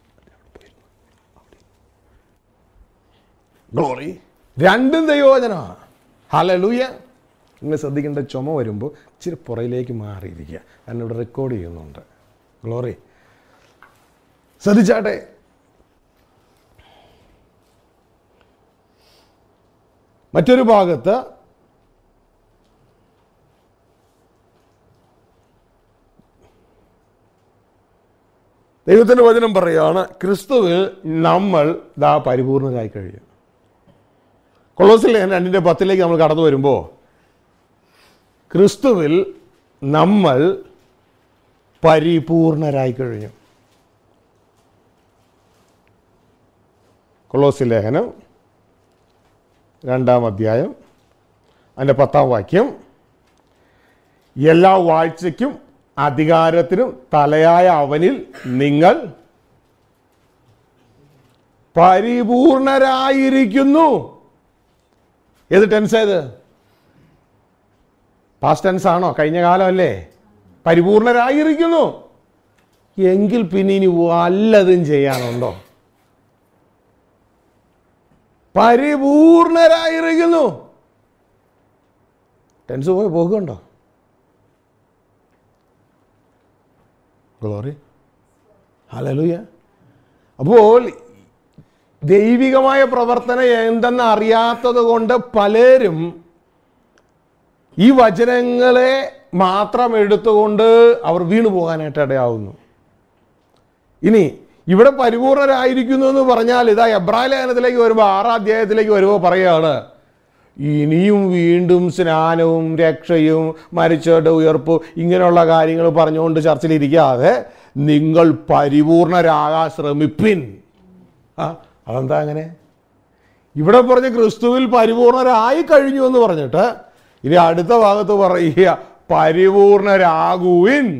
ഗ്ലോറി രണ്ടും ദൈവവചനമാണ് ഹലലൂയ നിങ്ങൾ ശ്രദ്ധിക്കേണ്ട ചുമ വരുമ്പോൾ ഇച്ചിരി പുറയിലേക്ക് മാറിയിരിക്കുക കാരണം ഇവിടെ റെക്കോർഡ് ചെയ്യുന്നുണ്ട് ഗ്ലോറി ശ്രദ്ധിച്ചാട്ടെ മറ്റൊരു ഭാഗത്ത് ദൈവത്തിൻ്റെ വചനം പറയുകയാണ് ക്രിസ്തുവിൽ നമ്മൾ ദാ പരിപൂർണരായി കഴിയും കൊളോസിൽ രണ്ടിൻ്റെ പത്തിലേക്ക് നമ്മൾ കടന്നു വരുമ്പോൾ ക്രിസ്തുവിൽ നമ്മൾ പരിപൂർണരായി കഴിഞ്ഞു കൊളോസി ലേഖനം രണ്ടാം അധ്യായം അതിൻ്റെ പത്താം വാക്യം എല്ലാ വാഴ്ചയ്ക്കും അധികാരത്തിനും തലയായ അവനിൽ നിങ്ങൾ പരിപൂർണരായിരിക്കുന്നു ഏത് ടെൻസായത് പാസ്റ്റ് ടെൻസ് ആണോ കഴിഞ്ഞ കാലമല്ലേ പരിപൂർണരായിരിക്കുന്നു എങ്കിൽ പിന്നെ ഇനി വല്ലതും ചെയ്യാനുണ്ടോ പരിപൂർണരായിരിക്കുന്നു ടെൻസ് പോയി പോകുന്നുണ്ടോ ഗ്ലോറി ഹലലുയ അപ്പോൾ ദൈവികമായ പ്രവർത്തനം എന്തെന്ന് അറിയാത്തത് കൊണ്ട് പലരും ഈ വചനങ്ങളെ മാത്രം എടുത്തുകൊണ്ട് അവർ വീണു പോകാനായിട്ട് ഇടയാവുന്നു ഇനി ഇവിടെ പരിപൂർണരായിരിക്കുന്നു എന്ന് പറഞ്ഞാൽ ഇതാ എബ്രായ ലേഖനത്തിലേക്ക് വരുമ്പോൾ ആറാം അധ്യായത്തിലേക്ക് വരുമ്പോൾ പറയുകയാണ് ഇനിയും വീണ്ടും സ്നാനവും രക്ഷയും മരിച്ചവരുടെ ഉയർപ്പും ഇങ്ങനെയുള്ള കാര്യങ്ങൾ പറഞ്ഞുകൊണ്ട് ചർച്ചയിലിരിക്കാതെ നിങ്ങൾ പരിപൂർണരാകാൻ ശ്രമിപ്പിൻ ആ അതെന്താ അങ്ങനെ ഇവിടെ പറഞ്ഞ് ക്രിസ്തുവിൽ പരിപൂർണരായി കഴിഞ്ഞു എന്ന് പറഞ്ഞിട്ട് ഇനി അടുത്ത ഭാഗത്ത് പറയുക പരിപൂർണരാകുവിൻ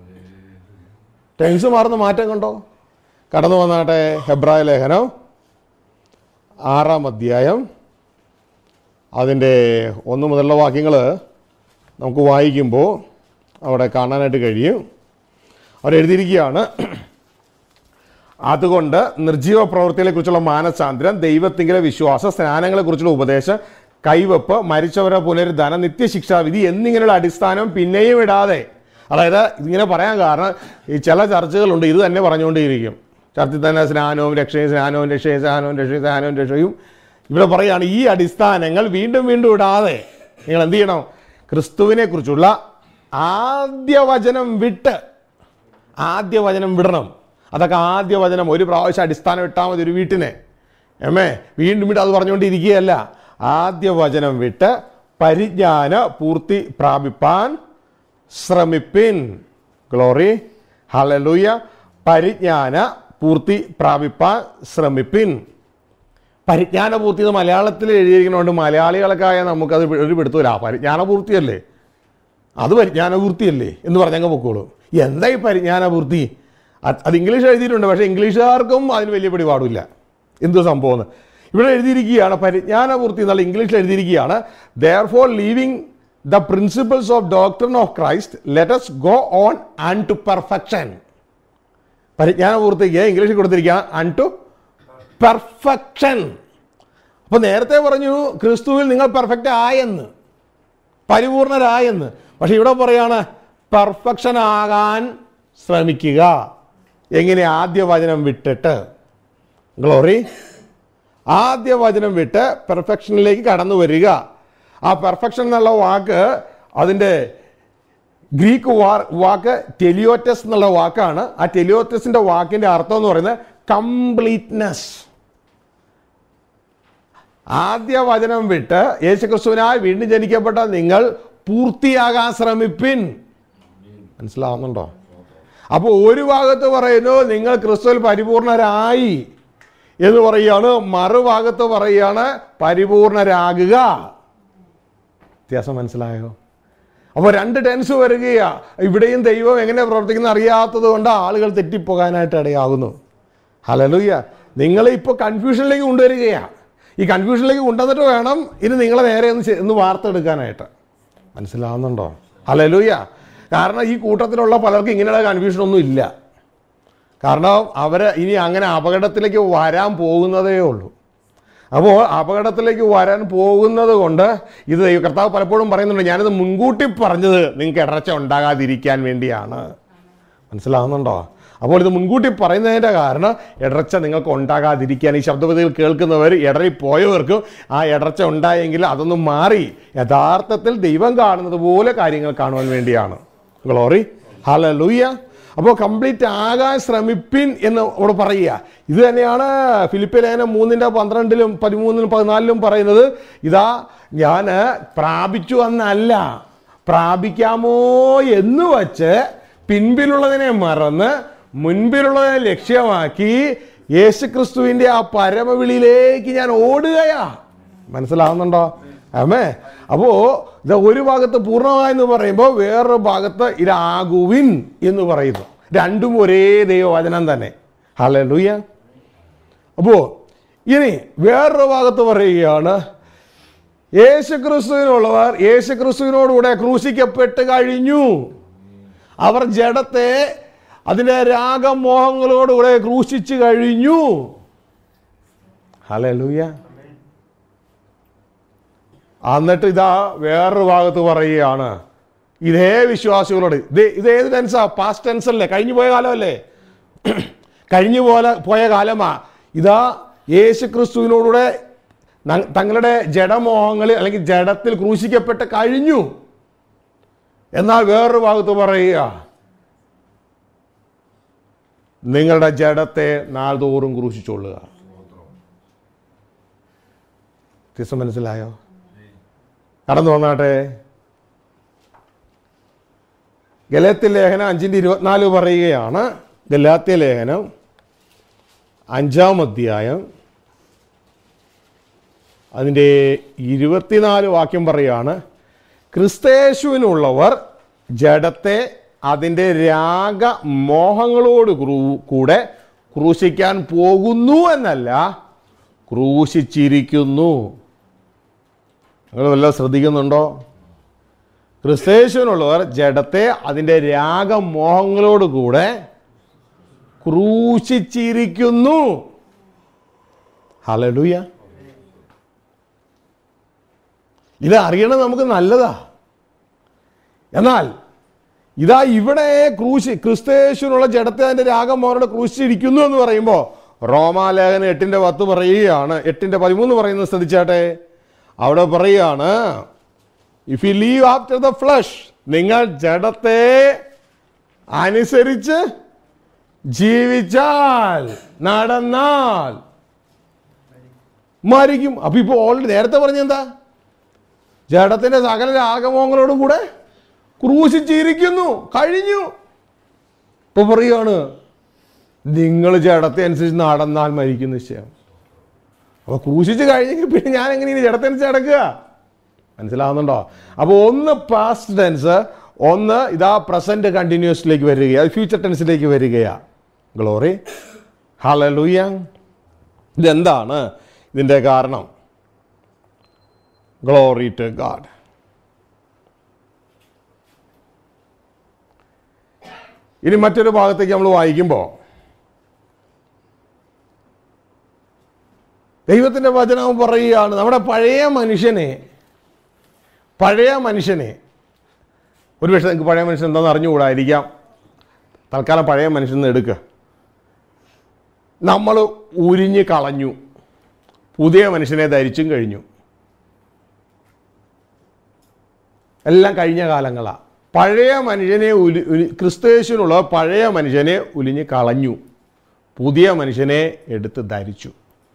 ടെൻസ് മാറുന്ന മാറ്റം കണ്ടോ കടന്നു വന്നാട്ടെ ഹെബ്രായ ലേഖനം ആറാം അധ്യായം അതിൻ്റെ ഒന്ന് മുതലുള്ള വാക്യങ്ങൾ നമുക്ക് വായിക്കുമ്പോൾ അവിടെ കാണാനായിട്ട് കഴിയും അവിടെ എഴുതിയിരിക്കുകയാണ് അതുകൊണ്ട് നിർജീവ പ്രവൃത്തികളെക്കുറിച്ചുള്ള മാനസാന്തരം ദൈവത്തിങ്കിലെ വിശ്വാസം സ്നാനങ്ങളെക്കുറിച്ചുള്ള ഉപദേശം കൈവപ്പ് മരിച്ചവരെ പുനരുദ്ധാനം നിത്യശിക്ഷാവിധി എന്നിങ്ങനെയുള്ള അടിസ്ഥാനം പിന്നെയും ഇടാതെ അതായത് ഇതിങ്ങനെ പറയാൻ കാരണം ഈ ചില ചർച്ചകളുണ്ട് ഇത് തന്നെ പറഞ്ഞുകൊണ്ടേയിരിക്കും ചർച്ചയിൽ തന്നെ സ്നാനവും രക്ഷയും സ്നാനവും രക്ഷയും സ്നാനവും രക്ഷയും സ്നാനവും രക്ഷയും ഇവിടെ പറയുകയാണ് ഈ അടിസ്ഥാനങ്ങൾ വീണ്ടും വീണ്ടും ഇടാതെ നിങ്ങൾ എന്ത് ചെയ്യണം ക്രിസ്തുവിനെ കുറിച്ചുള്ള ആദ്യ വചനം വിട്ട് ആദ്യ വചനം വിടണം അതൊക്കെ ആദ്യ വചനം ഒരു പ്രാവശ്യം അടിസ്ഥാനം ഇട്ടാൽ മതി ഒരു വീട്ടിനെ എമ്മേ വീണ്ടും വീണ്ടും അത് പറഞ്ഞുകൊണ്ടിരിക്കുകയല്ല ആദ്യ വചനം വിട്ട് പരിജ്ഞാന പൂർത്തി പ്രാപിപ്പാൻ ശ്രമിപ്പിൻ ഗ്ലോറി ഹലലൂയ പരിജ്ഞാന പൂർത്തി പ്രാപിപ്പാൻ ശ്രമിപ്പിൻ പരിജ്ഞാന പൂർത്തി എന്ന് മലയാളത്തിൽ എഴുതിയിരിക്കുന്നതുകൊണ്ട് മലയാളികൾക്കായ നമുക്കത് ഒരു പിടുത്തമില്ല പരിജ്ഞാന പൂർത്തിയല്ലേ അത് പരിജ്ഞാന പൂർത്തിയല്ലേ എന്ന് പറഞ്ഞങ്ങ് പൊക്കോളൂ എന്താ ഈ പരിജ്ഞാന പൂർത്തി അത് അത് ഇംഗ്ലീഷ് എഴുതിയിട്ടുണ്ട് പക്ഷേ ഇംഗ്ലീഷുകാർക്കും അതിന് വലിയ പിടിപാടില്ല എന്ത് സംഭവം എന്ന് ഇവിടെ എഴുതിയിരിക്കുകയാണ് പരിജ്ഞാന പൂർത്തി എന്നുള്ള ഇംഗ്ലീഷിൽ എഴുതിയിരിക്കുകയാണ് therefore leaving the principles of doctrine of Christ let's go on unto perfection പരിജ്ഞാന പൂർത്തിക്ക് ഇംഗ്ലീഷിൽ കൊടുത്തിരിക്കുകയാണ് അൺ ടു പെർഫെക്ഷൻ അപ്പോൾ നേരത്തെ പറഞ്ഞു ക്രിസ്തുവിൽ നിങ്ങൾ പെർഫെക്റ്റ് ആയെന്ന് പരിപൂർണരായെന്ന് പക്ഷെ ഇവിടെ പറയാണ് പെർഫെക്ഷൻ ആകാൻ ശ്രമിക്കുക എങ്ങനെ ആദ്യ വചനം വിട്ടിട്ട് ഗ്ലോറി ആദ്യ വചനം വിട്ട് പെർഫെക്ഷനിലേക്ക് കടന്നു വരിക ആ പെർഫെക്ഷൻ എന്നുള്ള വാക്ക് അതിൻ്റെ ഗ്രീക്ക് വാ വാക്ക് ടെലിയോറ്റസ് എന്നുള്ള വാക്കാണ് ആ ടെലിയോറ്റസിന്റെ വാക്കിന്റെ അർത്ഥം എന്ന് പറയുന്നത് കംപ്ലീറ്റ്നെസ് ആദ്യ വചനം വിട്ട് യേശുക്രിസ്തുവിനായി വീണ്ടും ജനിക്കപ്പെട്ട നിങ്ങൾ പൂർത്തിയാകാൻ ശ്രമിപ്പിൻ മനസ്സിലാവുന്നുണ്ടോ അപ്പോൾ ഒരു ഭാഗത്ത് പറയുന്നു നിങ്ങൾ ക്രിസ്തുവിൽ പരിപൂർണരായി എന്ന് പറയുകയാണ് മറുഭാഗത്ത് പറയുകയാണ് പരിപൂർണരാകുക വ്യത്യാസം മനസ്സിലായോ അപ്പോൾ രണ്ട് ടെൻസ് വരികയാ ഇവിടെയും ദൈവം എങ്ങനെ പ്രവർത്തിക്കുന്ന അറിയാത്തത് കൊണ്ട് ആളുകൾ തെറ്റിപ്പോകാനായിട്ട് ഇടയാകുന്നു ഹലലുയ്യ നിങ്ങളെ ഇപ്പോൾ കൺഫ്യൂഷനിലേക്ക് കൊണ്ടുവരികയാണ് ഈ കൺഫ്യൂഷനിലേക്ക് കൊണ്ടുവന്നിട്ട് വേണം ഇനി നിങ്ങളെ നേരെ ഒന്ന് ചെ- ഒന്ന് വാർത്തെടുക്കാനായിട്ട് മനസ്സിലാവുന്നുണ്ടോ ഹലലുയ്യ കാരണം ഈ കൂട്ടത്തിലുള്ള പലർക്കും ഇങ്ങനെയുള്ള കൺഫ്യൂഷൻ ഒന്നും ഇല്ല കാരണം അവർ ഇനി അങ്ങനെ അപകടത്തിലേക്ക് വരാൻ പോകുന്നതേ ഉള്ളൂ അപ്പോൾ അപകടത്തിലേക്ക് വരാൻ പോകുന്നത് കൊണ്ട് ഇത് ദൈവ- കർത്താവ് പലപ്പോഴും പറയുന്നുണ്ട് ഞാനിത് മുൻകൂട്ടി പറഞ്ഞത് നിങ്ങൾക്ക് ഇടർച്ച ഉണ്ടാകാതിരിക്കാൻ വേണ്ടിയാണ് മനസ്സിലാവുന്നുണ്ടോ അപ്പോൾ ഇത് മുൻകൂട്ടി പറയുന്നതിൻ്റെ കാരണം ഇടർച്ച നിങ്ങൾക്ക് ഉണ്ടാകാതിരിക്കാൻ ഈ ശബ്ദപതികൾ കേൾക്കുന്നവർ ഇടറിപ്പോയവർക്കും ആ ഇടർച്ച ഉണ്ടായെങ്കിൽ അതൊന്നും മാറി യഥാർത്ഥത്തിൽ ദൈവം കാണുന്നത് പോലെ കാര്യങ്ങൾ കാണുവാൻ വേണ്ടിയാണ് ഗ്ലോറി ഹലലൂയ അപ്പോൾ കംപ്ലീറ്റ് ആകാൻ ശ്രമിപ്പിൻ എന്ന് ഇവിടെ പറയുക ഇത് തന്നെയാണ് ഫിലിപ്പ് ലേഖനം മൂന്നിൻ്റെ പന്ത്രണ്ടിലും പതിമൂന്നിലും പതിനാലിലും പറയുന്നത് ഇതാ ഞാൻ പ്രാപിച്ചു എന്നല്ല പ്രാപിക്കാമോ എന്ന് വച്ച് പിൻപിലുള്ളതിനെ മറന്ന് മുൻപിലുള്ളതിനെ ലക്ഷ്യമാക്കി യേശുക്രിസ്തുവിൻ്റെ ആ പരമവിളിയിലേക്ക് ഞാൻ ഓടുകയാ മനസ്സിലാവുന്നുണ്ടോ ആമേ അപ്പോൾ ഇത് ഒരു ഭാഗത്ത് പൂർണ്ണമായെന്ന് പറയുമ്പോൾ വേറൊരു ഭാഗത്ത് ഇതാകുവിൻ എന്ന് പറയുന്നു രണ്ടും ഒരേ ദൈവവചനം തന്നെ ഹല്ലേലൂയ അപ്പോൾ ഇനി വേറൊരു ഭാഗത്ത് പറയുകയാണ് യേശുക്രിസ്തുവിനുള്ളവർ യേശുക്രിസ്തുവിനോടുകൂടെ ക്രൂശിക്കപ്പെട്ട് കഴിഞ്ഞു അവർ ജഡത്തെ അതിൻ്റെ രാഗമോഹങ്ങളോടുകൂടെ ക്രൂശിച്ചു കഴിഞ്ഞു ഹല്ലേലൂയ എന്നിട്ട് ഇതാ വേറൊരു ഭാഗത്ത് പറയുകയാണ് ഇതേ വിശ്വാസികളോട് ഇത് ഇത് ഏത് ടെൻസാ പാസ്റ്റ് ടെൻസ് അല്ലേ കഴിഞ്ഞു പോയ കാലമല്ലേ കഴിഞ്ഞു പോലെ പോയ കാലമാ ഇതാ യേശു ക്രിസ്തുവിനോടുകൂടെ ന- തങ്ങളുടെ ജഡമോഹങ്ങളിൽ അല്ലെങ്കിൽ ജഡത്തിൽ ക്രൂശിക്കപ്പെട്ട് കഴിഞ്ഞു എന്നാൽ വേറൊരു ഭാഗത്ത് പറയുക നിങ്ങളുടെ ജഡത്തെ നാൾതോറും ക്രൂശിച്ചോളുക വ്യത്യാസം മനസ്സിലായോ കടന്നു വന്നാട്ടെ ഗലാത്യ ലേഖനം അഞ്ചിൻ്റെ ഇരുപത്തിനാല് പറയുകയാണ് ഗലാത്യ ലേഖനം അഞ്ചാം അധ്യായം അതിൻ്റെ ഇരുപത്തിനാല് വാക്യം പറയുകയാണ് ക്രിസ്തേശുവിനുള്ളവർ ജഡത്തെ അതിൻ്റെ രാഗ മോഹങ്ങളോട് ക്രൂ- കൂടെ ക്രൂശിക്കാൻ പോകുന്നു എന്നല്ല ക്രൂശിച്ചിരിക്കുന്നു നിങ്ങൾ വല്ലതും ശ്രദ്ധിക്കുന്നുണ്ടോ ക്രിസ്തേശുവിനുള്ളവർ ജഡത്തെ അതിൻ്റെ രാഗമോഹങ്ങളോട് കൂടെ ക്രൂശിച്ചിരിക്കുന്നു ഹലലൂയ ഇത് അറിയണത് നമുക്ക് നല്ലതാ എന്നാൽ ഇതാ ഇവിടെ ക്രൂശി ക്രിസ്തേശുവിനുള്ള ജഡത്തെ അതിൻ്റെ രാഗമോഹനോട് ക്രൂശിച്ചിരിക്കുന്നു എന്ന് പറയുമ്പോൾ റോമാലേഖനം എട്ടിൻ്റെ പത്ത് പറയുകയാണ് എട്ടിൻ്റെ പതിമൂന്ന് പറയുന്നത് ശ്രദ്ധിച്ചാട്ടെ അവിടെ പറയുകയാണ് if you live after the flesh നിങ്ങൾ ജഡത്തെ അനുസരിച്ച് ജീവിച്ചാൽ നടന്നാൽ മരിക്കും അപ്പൊ ഇപ്പൊ ഓൾറെഡി നേരത്തെ പറഞ്ഞെന്താ ജഡത്തിന്റെ സകല രാഗമോഹങ്ങളോടും കൂടെ ക്രൂശിച്ചിരിക്കുന്നു കഴിഞ്ഞു ഇപ്പൊ പറയുകയാണ് നിങ്ങൾ ജഡത്തെ അനുസരിച്ച് നടന്നാൽ മരിക്കും നിശ്ചയം അപ്പൊ ക്രൂശിച്ച് കഴിഞ്ഞെങ്കിൽ പിന്നെ ഞാൻ എങ്ങനെയാണ് ജഡത്തെ അനുസരിച്ച് നടക്കുക മനസ്സിലാവുന്നുണ്ടോ അപ്പോൾ ഒന്ന് പാസ്റ്റ് ടെൻസ് ഒന്ന് ഇതാ പ്രസന്റ് കണ്ടിന്യൂസിലേക്ക് വരികയാണ് ഫ്യൂച്ചർ ടെൻസിലേക്ക് വരികയാ ഗ്ലോറി ഹലലൂയ ഇതെന്താണ് ഇതിൻ്റെ കാരണം ഗ്ലോറി ടു ഗാഡ് ഇനി മറ്റൊരു ഭാഗത്തേക്ക് നമ്മൾ വായിക്കുമ്പോൾ ദൈവത്തിൻ്റെ വചനം പറയുകയാണ് നമ്മുടെ പഴയ മനുഷ്യനെ പഴയ മനുഷ്യനെ ഒരുപക്ഷെ നിങ്ങൾക്ക് പഴയ മനുഷ്യൻ എന്താണെന്ന് അറിഞ്ഞുകൂടായിരിക്കാം തൽക്കാലം പഴയ മനുഷ്യൻ നിന്ന് എടുക്കുക നമ്മൾ ഉരിഞ്ഞ് കളഞ്ഞു പുതിയ മനുഷ്യനെ ധരിച്ചും കഴിഞ്ഞു എല്ലാം കഴിഞ്ഞ കാലങ്ങളാണ് പഴയ മനുഷ്യനെ ഉലി ഉലി- ക്രിസ്തയേശുവിനുള്ള പഴയ മനുഷ്യനെ ഉലിഞ്ഞ് കളഞ്ഞു പുതിയ മനുഷ്യനെ എടുത്ത് ധരിച്ചു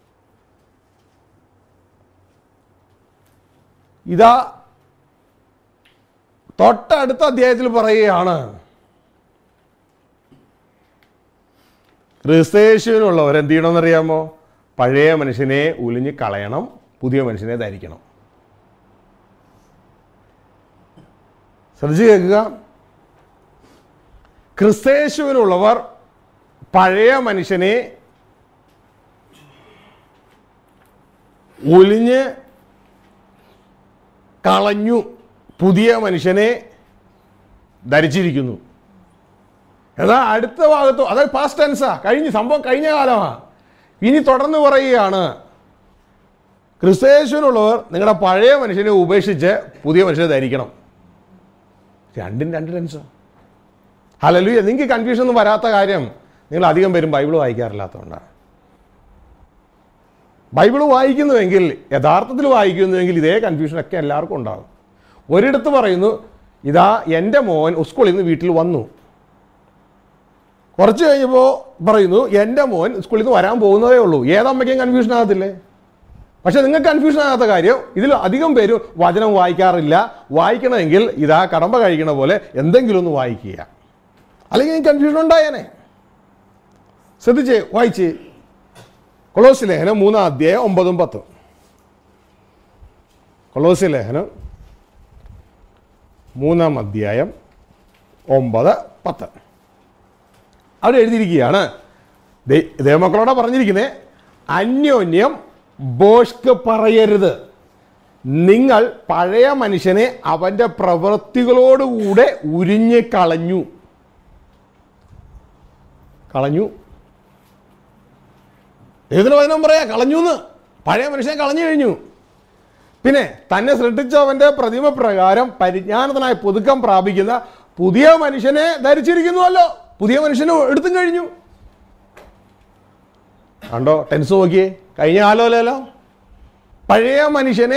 ഇതാ തൊട്ടടുത്ത അധ്യായത്തിൽ പറയുകയാണ് ക്രിസ്തയേശുവിനുള്ളവർ എന്ത് ചെയ്യണമെന്നറിയാമോ പഴയ മനുഷ്യനെ ഉലിഞ്ഞ് കളയണം പുതിയ മനുഷ്യനെ ധരിക്കണം ശ്രദ്ധിച്ച് കേൾക്കുക ക്രിസ്തയേശുവിനുള്ളവർ പഴയ മനുഷ്യനെ ഒലിഞ്ഞ് കളഞ്ഞു പുതിയ മനുഷ്യനെ ധരിച്ചിരിക്കുന്നു എന്നാൽ അടുത്ത ഭാഗത്ത് അതായത് പാസ്റ്റ് ടെൻസാ കഴിഞ്ഞ സംഭവം കഴിഞ്ഞ കാലമാണ് ഇനി തുടർന്ന് പറയുകയാണ് ക്രിസ്തയേശുവിനുള്ളവർ നിങ്ങളുടെ പഴയ മനുഷ്യനെ ഉപേക്ഷിച്ച് പുതിയ മനുഷ്യനെ ധരിക്കണം രണ്ടും രണ്ട് ടെൻസാണ് ഹലലുയ നിങ്ങൾക്ക് കൺഫ്യൂഷൻ ഒന്നും വരാത്ത കാര്യം നിങ്ങൾ അധികം പേരും ബൈബിൾ വായിക്കാറില്ലാത്തതുകൊണ്ടാണ് ബൈബിൾ വായിക്കുന്നുവെങ്കിൽ യഥാർത്ഥത്തിൽ വായിക്കുന്നുവെങ്കിൽ ഇതേ കൺഫ്യൂഷനൊക്കെ എല്ലാവർക്കും ഉണ്ടാകും ഒരിടത്ത് പറയുന്നു ഇതാ എൻ്റെ മോൻ സ്കൂളിൽ നിന്ന് വീട്ടിൽ വന്നു കുറച്ച് കഴിഞ്ഞപ്പോൾ പറയുന്നു എൻ്റെ മോൻ സ്കൂളിൽ നിന്ന് വരാൻ പോകുന്നതേ ഉള്ളൂ ഏതമ്മയ്ക്കും കൺഫ്യൂഷൻ ആകത്തില്ലേ പക്ഷെ നിങ്ങൾക്ക് കൺഫ്യൂഷൻ ആകാത്ത കാര്യം ഇതിൽ അധികം പേര് വചനം വായിക്കാറില്ല വായിക്കണമെങ്കിൽ ഇതാ കടമ്പ കഴിക്കണ പോലെ എന്തെങ്കിലും ഒന്ന് വായിക്കുക അല്ലെങ്കിൽ കൺഫ്യൂഷൻ ഉണ്ടായേനെ ശ്രദ്ധിച്ചേ വായിച്ച് കൊളോസ് ലേഖനം മൂന്നാം അധ്യായം ഒമ്പതും പത്തും കൊളോസ് ലേഖനം മൂന്നാം അധ്യായം ഒമ്പത് പത്ത് അവിടെ എഴുതിയിരിക്കുകയാണ് ദൈ- ദൈവമക്കളോടെ പറഞ്ഞിരിക്കുന്നത് അന്യോന്യം ബോഷ്ക്ക് പറയരുത് നിങ്ങൾ പഴയ മനുഷ്യനെ അവൻ്റെ പ്രവൃത്തികളോടുകൂടെ ഉരിഞ്ഞ് കളഞ്ഞു കളഞ്ഞു ഏതിന് വചനം പറയാ കളഞ്ഞു എന്ന് പഴയ മനുഷ്യനെ കളഞ്ഞു കഴിഞ്ഞു പിന്നെ തന്നെ സൃഷ്ടിച്ചവന്റെ പ്രതിമ പ്രകാരം പരിജ്ഞാനത്തിനായി പുതുക്കം പ്രാപിക്കുന്ന പുതിയ മനുഷ്യനെ ധരിച്ചിരിക്കുന്നുവല്ലോ പുതിയ മനുഷ്യനെ എടുത്തും കഴിഞ്ഞു കണ്ടോ ടെൻസ് നോക്കിയേ കഴിഞ്ഞ കാലമല്ലല്ലോ പഴയ മനുഷ്യനെ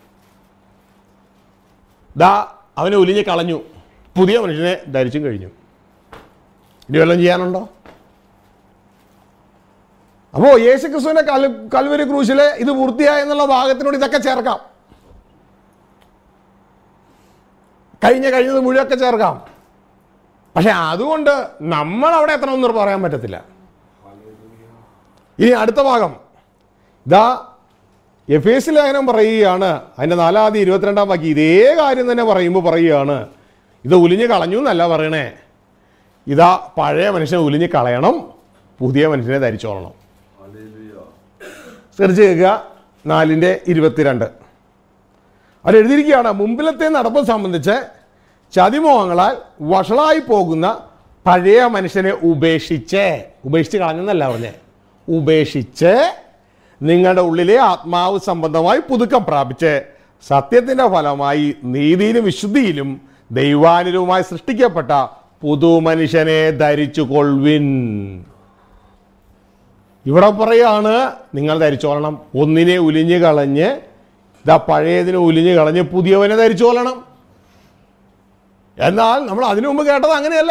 ദാ അവനെ ഒലിഞ്ഞ് കളഞ്ഞു പുതിയ മനുഷ്യനെ ധരിച്ചും കഴിഞ്ഞു ഇനി വല്ലതും ചെയ്യാനുണ്ടോ അപ്പോൾ യേശു ക്രിസ്തുവിന്റെ കൽ കൽവരി ക്രൂശിലെ ഇത് പൂർത്തിയായ എന്നുള്ള ഭാഗത്തിനോട് ഇതൊക്കെ ചേർക്കാം കഴിഞ്ഞ കഴിഞ്ഞത് മുഴുവൊക്കെ ചേർക്കാം പക്ഷെ അതുകൊണ്ട് നമ്മൾ അവിടെ എത്തണമെന്ന് പറയാൻ പറ്റത്തില്ല ഇനി അടുത്ത ഭാഗം ഇതാ എഫ് എസ് ലേഖനം പറയുകയാണ് അതിൻ്റെ നാലാം ഇരുപത്തിരണ്ടാം ബാക്കി ഇതേ കാര്യം തന്നെ പറയുമ്പോൾ പറയുകയാണ് ഇത് ഉലിഞ്ഞ് കളഞ്ഞു എന്നല്ല പറയണേ ഇതാ പഴയ മനുഷ്യനെ ഉലിഞ്ഞ് കളയണം പുതിയ മനുഷ്യനെ ധരിച്ചോളണം ശ്രദ്ധിച്ച് കേൾക്കുക നാലിൻ്റെ ഇരുപത്തിരണ്ട് അവിടെ എഴുതിയിരിക്കുകയാണ് മുമ്പിലത്തെ നടപ്പ് സംബന്ധിച്ച് ചതിമോഹങ്ങളാൽ വഷളായി പോകുന്ന പഴയ മനുഷ്യനെ ഉപേക്ഷിച്ച് ഉപേക്ഷിച്ച് കളഞ്ഞെന്നല്ല പറഞ്ഞേ ഉപേക്ഷിച്ച് നിങ്ങളുടെ ഉള്ളിലെ ആത്മാവ് സംബന്ധമായി പുതുക്കം പ്രാപിച്ച് സത്യത്തിൻ്റെ ഫലമായി നീതിയിലും വിശുദ്ധിയിലും ദൈവാനുരവുമായി സൃഷ്ടിക്കപ്പെട്ട പുതു മനുഷ്യനെ ധരിച്ചു കൊൾവിൻ ഇവിടെ പറയാണ് നിങ്ങൾ ധരിച്ചോളണം ഒന്നിനെ ഉലിഞ്ഞു കളഞ്ഞ് ഇതാ പഴയതിനെ ഉലിഞ്ഞു കളഞ്ഞ് പുതിയവനെ ധരിച്ചോളണം എന്നാൽ നമ്മൾ അതിനു മുമ്പ് കേട്ടത് അങ്ങനെയല്ല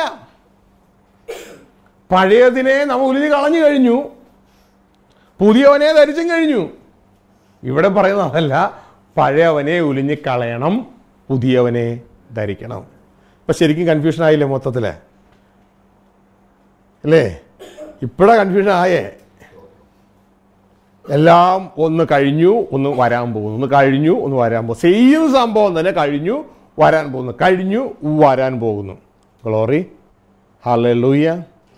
പഴയതിനെ നമ്മൾ ഉലിഞ്ഞു കളഞ്ഞു കഴിഞ്ഞു പുതിയവനെ ധരിച്ചും കഴിഞ്ഞു ഇവിടെ പറയുന്നത് അതല്ല പഴയവനെ ഉലിഞ്ഞ് കളയണം പുതിയവനെ ധരിക്കണം ഇപ്പം ശരിക്കും കൺഫ്യൂഷൻ ആയില്ലേ മൊത്തത്തിൽ അല്ലേ ഇപ്പോഴാ കൺഫ്യൂഷൻ ആയേ എല്ലാം ഒന്ന് കഴിഞ്ഞു ഒന്ന് വരാൻ പോകുന്നു ഒന്ന് കഴിഞ്ഞു ഒന്ന് വരാൻ പോകുന്നു സെയിം സംഭവം തന്നെ കഴിഞ്ഞു വരാൻ പോകുന്നു കഴിഞ്ഞു വരാൻ പോകുന്നു ഗ്ലോറി ഹല്ലേലൂയ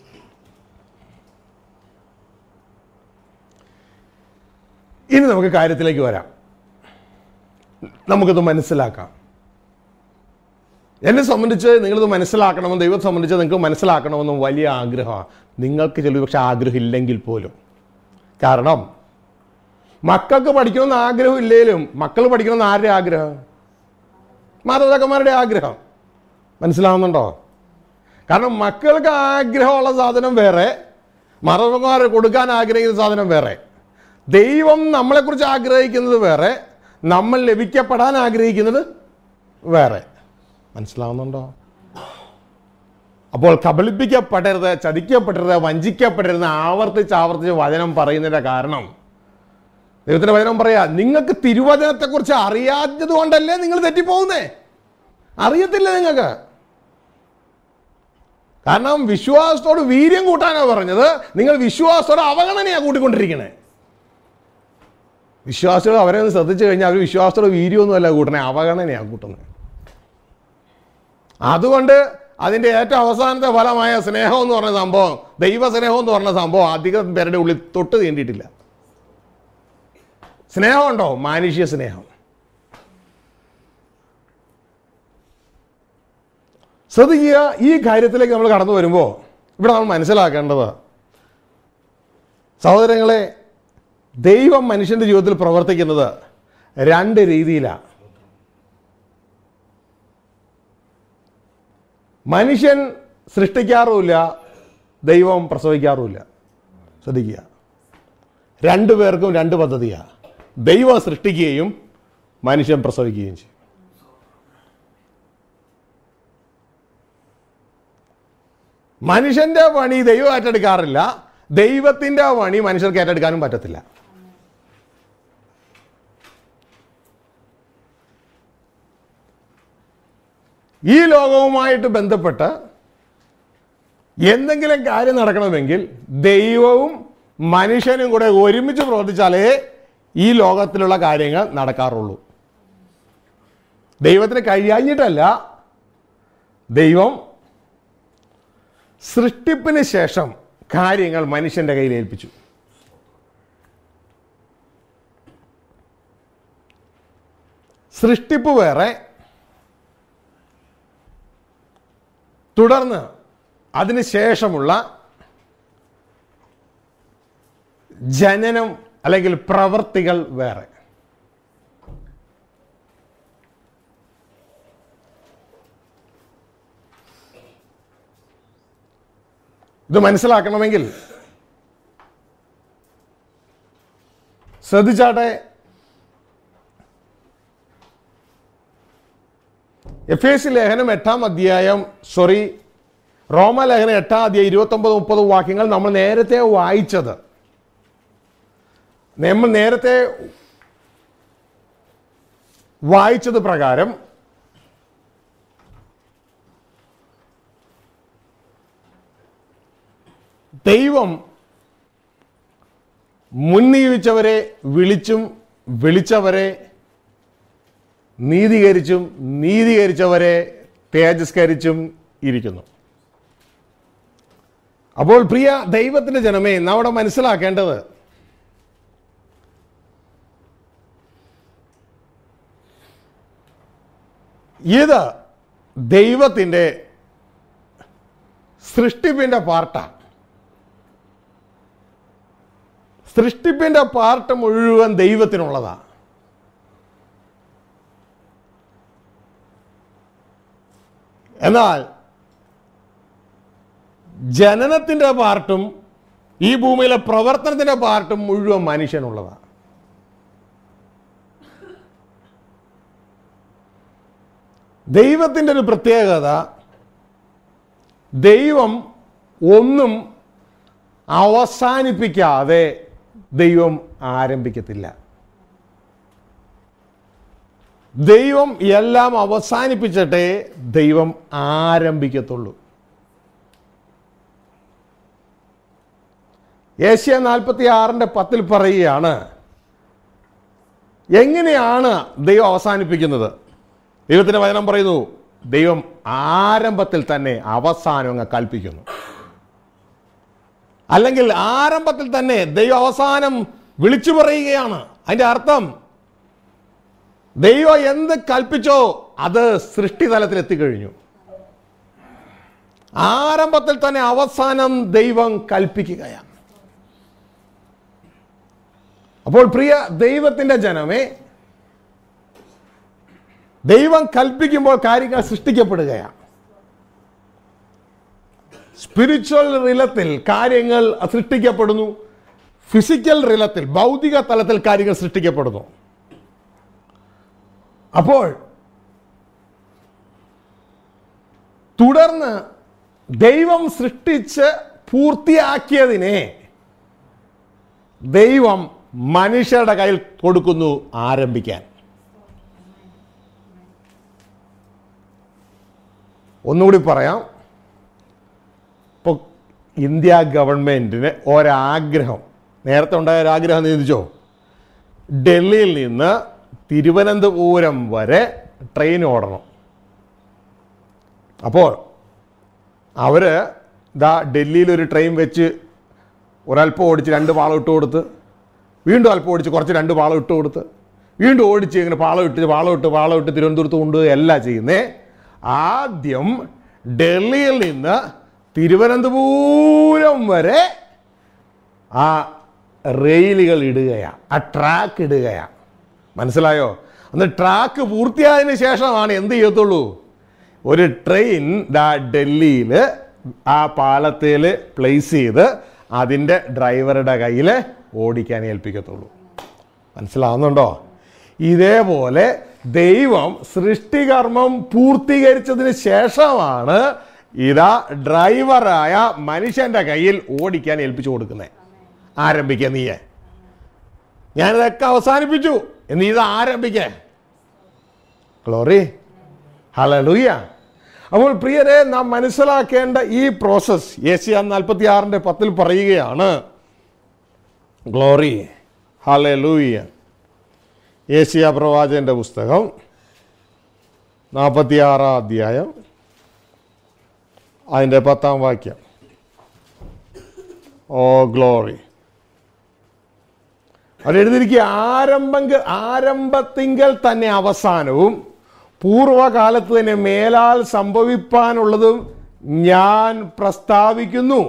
ഇനി നമുക്ക് കാര്യത്തിലേക്ക് വരാം നമുക്കിത് മനസ്സിലാക്കാം എന്നെ സംബന്ധിച്ച് നിങ്ങളിത് മനസ്സിലാക്കണമെന്ന് ദൈവത്തെ സംബന്ധിച്ച് നിങ്ങൾക്ക് മനസ്സിലാക്കണമെന്ന് വലിയ ആഗ്രഹമാണ് നിങ്ങൾക്ക് ചില പക്ഷെ ആഗ്രഹം ഇല്ലെങ്കിൽ പോലും കാരണം മക്കൾക്ക് പഠിക്കണമെന്ന് ആഗ്രഹം ഇല്ലേലും മക്കൾ പഠിക്കണമെന്ന് ആരുടെ ആഗ്രഹം മാതാപിതാക്കന്മാരുടെ ആഗ്രഹം മനസ്സിലാവുന്നുണ്ടോ കാരണം മക്കൾക്ക് ആഗ്രഹമുള്ള സാധനം വേറെ മാതാപിതാക്കന്മാർ കൊടുക്കാൻ ആഗ്രഹിക്കുന്ന സാധനം വേറെ ദൈവം നമ്മളെക്കുറിച്ച് ആഗ്രഹിക്കുന്നത് വേറെ നമ്മൾ ലഭിക്കപ്പെടാൻ ആഗ്രഹിക്കുന്നത് വേറെ മനസ്സിലാവുന്നുണ്ടോ അപ്പോൾ കബളിപ്പിക്കപ്പെടരുത് ചതിക്കപ്പെടരുത് വഞ്ചിക്കപ്പെടരുത് ആവർത്തിച്ച് ആവർത്തിച്ച് വചനം പറയുന്നതിന്റെ കാരണം ദൈവത്തിന്റെ വചനം പറയാ നിങ്ങൾക്ക് തിരുവചനത്തെക്കുറിച്ച് അറിയാത്തത് കൊണ്ടല്ലേ നിങ്ങൾ തെറ്റിപ്പോകുന്നേ അറിയത്തില്ല നിങ്ങൾക്ക് കാരണം വിശ്വാസത്തോട് വീര്യം കൂട്ടാനാണ് പറഞ്ഞത് നിങ്ങൾ വിശ്വാസത്തോട് അവഗണനയാണ് കൂട്ടിക്കൊണ്ടിരിക്കണേ വിശ്വാസികൾ അവരെ ഒന്ന് ശ്രദ്ധിച്ചു കഴിഞ്ഞാൽ അവർ വിശ്വാസത്തോട് വീര്യമൊന്നുമല്ല കൂട്ടണേ അവഗണനയാണ് കൂട്ടുന്നത് അതുകൊണ്ട് അതിൻ്റെ ഏറ്റവും അവസാനത്തെ ഫലമായ സ്നേഹം എന്ന് പറഞ്ഞ സംഭവം ദൈവസ്നേഹം എന്ന് പറഞ്ഞ സംഭവം അധികം പേരുടെ ഉള്ളിൽ തൊട്ട് തീണ്ടിയിട്ടില്ല സ്നേഹമുണ്ടോ മാനുഷ്യ സ്നേഹം ശ്രദ്ധിക്കുക ഈ കാര്യത്തിലേക്ക് നമ്മൾ കടന്നു വരുമ്പോൾ ഇവിടെ നമ്മൾ മനസ്സിലാക്കേണ്ടത് സഹോദരങ്ങളെ ദൈവം മനുഷ്യന്റെ ജീവിതത്തിൽ പ്രവർത്തിക്കുന്നത് രണ്ട് രീതിയിലാണ് മനുഷ്യൻ സൃഷ്ടിക്കാറുമില്ല ദൈവം പ്രസവിക്കാറുമില്ല ശ്രദ്ധിക്കുക രണ്ടു പേർക്കും രണ്ട് പദ്ധതിയാണ് ദൈവം സൃഷ്ടിക്കുകയും മനുഷ്യൻ പ്രസവിക്കുകയും ചെയ്യും മനുഷ്യന്റെ പണി ദൈവം ഏറ്റെടുക്കാറില്ല ദൈവത്തിന്റെ പണി മനുഷ്യർക്ക് ഏറ്റെടുക്കാനും പറ്റത്തില്ല ഈ ലോകവുമായിട്ട് ബന്ധപ്പെട്ട് എന്തെങ്കിലും കാര്യം നടക്കണമെങ്കിൽ ദൈവവും മനുഷ്യനും കൂടെ ഒരുമിച്ച് പ്രവർത്തിച്ചാലേ ഈ ലോകത്തിലുള്ള കാര്യങ്ങൾ നടക്കാറുള്ളൂ ദൈവത്തിന് കഴിയാഞ്ഞിട്ടല്ല ദൈവം സൃഷ്ടിപ്പിന് ശേഷം കാര്യങ്ങൾ മനുഷ്യന്റെ കയ്യിൽ ഏൽപ്പിച്ചു സൃഷ്ടിപ്പ് വേറെ തുടർന്ന് അതിന് ശേഷമുള്ള ജനനം അല്ലെങ്കിൽ പ്രവർത്തികൾ വേറെ ഇത് മനസ്സിലാക്കണമെങ്കിൽ ശ്രദ്ധിച്ചാട്ടെ എഫ് എസ് ലേഖനം എട്ടാം അധ്യായം സോറി റോമ ലേഖനം എട്ടാം അധ്യായം ഇരുപത്തൊമ്പത് മുപ്പത് വാക്യങ്ങൾ നമ്മൾ നേരത്തെ വായിച്ചത് നമ്മൾ നേരത്തെ വായിച്ചത് പ്രകാരം ദൈവം മുൻനിയമിച്ചവരെ വിളിച്ചും വിളിച്ചവരെ നീതീകരിച്ചും നീതീകരിച്ചവരെ തേജസ്കരിച്ചും ഇരിക്കുന്നു അപ്പോൾ പ്രിയ ദൈവത്തിന്റെ ജനമേ നമ്മുടെ മനസ്സിലാക്കേണ്ടത് ഇത് ദൈവത്തിൻ്റെ സൃഷ്ടിപ്പിൻ്റെ പാർട്ടാണ് സൃഷ്ടിപ്പിൻ്റെ പാർട്ട് മുഴുവൻ ദൈവത്തിനുള്ളതാണ് എന്നാൽ ജനനത്തിൻ്റെ പാർട്ടും ഈ ഭൂമിയിലെ പ്രവർത്തനത്തിൻ്റെ പാർട്ടും മുഴുവൻ മനുഷ്യനുള്ളതാണ് ദൈവത്തിൻ്റെ ഒരു പ്രത്യേകത ദൈവം ഒന്നും അവസാനിപ്പിക്കാതെ ദൈവം ആരംഭിക്കത്തില്ല ദൈവം എല്ലാം അവസാനിപ്പിച്ചിട്ടേ ദൈവം ആരംഭിക്കത്തുള്ളൂ ഏഷ്യ നാൽപ്പത്തി ആറിൻ്റെ പത്തിൽ പറയുകയാണ് എങ്ങനെയാണ് ദൈവം അവസാനിപ്പിക്കുന്നത് ദൈവത്തിൻ്റെ വചനം പറയുന്നു ദൈവം ആരംഭത്തിൽ തന്നെ അവസാനം അങ്ങ് കൽപ്പിക്കുന്നു അല്ലെങ്കിൽ ആരംഭത്തിൽ തന്നെ ദൈവം അവസാനം വിളിച്ചു പറയുകയാണ് അതിൻ്റെ അർത്ഥം ദൈവം എന്ത് കൽപ്പിച്ചോ അത് സൃഷ്ടിതലത്തിൽ എത്തിക്കഴിഞ്ഞു ആരംഭത്തിൽ തന്നെ അവസാനം ദൈവം കൽപ്പിക്കുകയാണ് അപ്പോൾ പ്രിയ ദൈവത്തിന്റെ ജനമേ ദൈവം കൽപ്പിക്കുമ്പോൾ കാര്യങ്ങൾ സൃഷ്ടിക്കപ്പെടുകയാണ് സ്പിരിച്വൽ റിലത്തിൽ കാര്യങ്ങൾ സൃഷ്ടിക്കപ്പെടുന്നു ഫിസിക്കൽ റിലത്തിൽ ഭൗതിക തലത്തിൽ കാര്യങ്ങൾ സൃഷ്ടിക്കപ്പെടുന്നു അപ്പോൾ തുടർന്ന് ദൈവം സൃഷ്ടിച്ച് പൂർത്തിയാക്കിയതിനെ ദൈവം മനുഷ്യരുടെ കയ്യിൽ കൊടുക്കുന്നു ആരംഭിക്കാൻ ഒന്നുകൂടി പറയാം ഇപ്പോൾ ഇന്ത്യ ഗവൺമെൻറ്റിന് ഒരാഗ്രഹം നേരത്തെ ഉണ്ടായ ഒരാഗ്രഹം എന്ന് ചിന്തിച്ചോ ഡൽഹിയിൽ നിന്ന് തിരുവനന്തപുരം വരെ ട്രെയിൻ ഓടണം അപ്പോൾ അവർ ഇതാ ഡൽഹിയിൽ ഒരു ട്രെയിൻ വെച്ച് ഒരല്പം ഓടിച്ച് രണ്ട് പാളം ഇട്ട് കൊടുത്ത് വീണ്ടും അല്പം ഓടിച്ച് കുറച്ച് രണ്ട് പാളം ഇട്ട് കൊടുത്ത് വീണ്ടും ഓടിച്ച് ഇങ്ങനെ പാളം ഇട്ട് പാളം ഇട്ട് പാളം ഇട്ട് തിരുവനന്തപുരത്ത് കൊണ്ട് എല്ലാം ചെയ്യുന്നേ ആദ്യം ഡൽഹിയിൽ നിന്ന് തിരുവനന്തപുരം വരെ ആ റെയിലുകൾ ഇടുകയാണ് ആ ട്രാക്ക് ഇടുകയാണ് മനസ്സിലായോ അന്ന് ട്രാക്ക് പൂർത്തിയായതിനു ശേഷമാണ് എന്ത് ചെയ്യത്തുള്ളൂ ഒരു ട്രെയിൻ ദാ ഡൽഹിയിൽ ആ പാലത്തിൽ പ്ലേസ് ചെയ്ത് അതിൻ്റെ ഡ്രൈവറുടെ കയ്യിൽ ഓടിക്കാൻ ഏൽപ്പിക്കത്തുള്ളൂ മനസ്സിലാവുന്നുണ്ടോ ഇതേപോലെ ദൈവം സൃഷ്ടികർമ്മം പൂർത്തീകരിച്ചതിന് ശേഷമാണ് ഇതാ ഡ്രൈവറായ മനുഷ്യന്റെ കയ്യിൽ ഓടിക്കാൻ ഏൽപ്പിച്ചു കൊടുക്കുന്നത് ആരംഭിക്കുക നീയെ ഞാനിതൊക്കെ അവസാനിപ്പിച്ചു നീ ഇത് ആരംഭിക്കേ ഗ്ലോറി ഹലലൂയ അപ്പോൾ പ്രിയരെ നാം മനസ്സിലാക്കേണ്ട ഈ പ്രോസസ് ഏഷ്യ നാൽപ്പത്തി ആറിൻ്റെ പത്തിൽ പറയുകയാണ് ഗ്ലോറി ഹലലൂയ ഏഷ്യ പ്രവാചകന്റെ പുസ്തകം നാൽപ്പത്തിയാറാം അധ്യായം അതിൻ്റെ പത്താം വാക്യം ഓ ഗ്ലോറി അവിടെ എഴുതിയിരിക്കുക ആരംഭം ആരംഭത്തിങ്കൽ തന്നെ അവസാനവും പൂർവകാലത്ത് തന്നെ മേലാൽ സംഭവിപ്പാനുള്ളതും ഞാൻ പ്രസ്താവിക്കുന്നു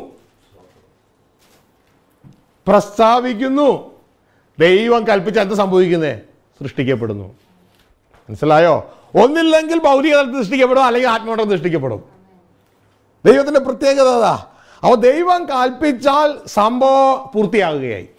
പ്രസ്താവിക്കുന്നു ദൈവം കൽപ്പിച്ച എന്ത് സംഭവിക്കുന്നേ സൃഷ്ടിക്കപ്പെടുന്നു മനസ്സിലായോ ഒന്നില്ലെങ്കിൽ ഭൗതിക തലത്തിൽ സൃഷ്ടിക്കപ്പെടും അല്ലെങ്കിൽ ആത്മോടം സൃഷ്ടിക്കപ്പെടും ദൈവത്തിന്റെ പ്രത്യേകത അതാ അപ്പോൾ ദൈവം കൽപ്പിച്ചാൽ സംഭവം പൂർത്തിയാകുകയായി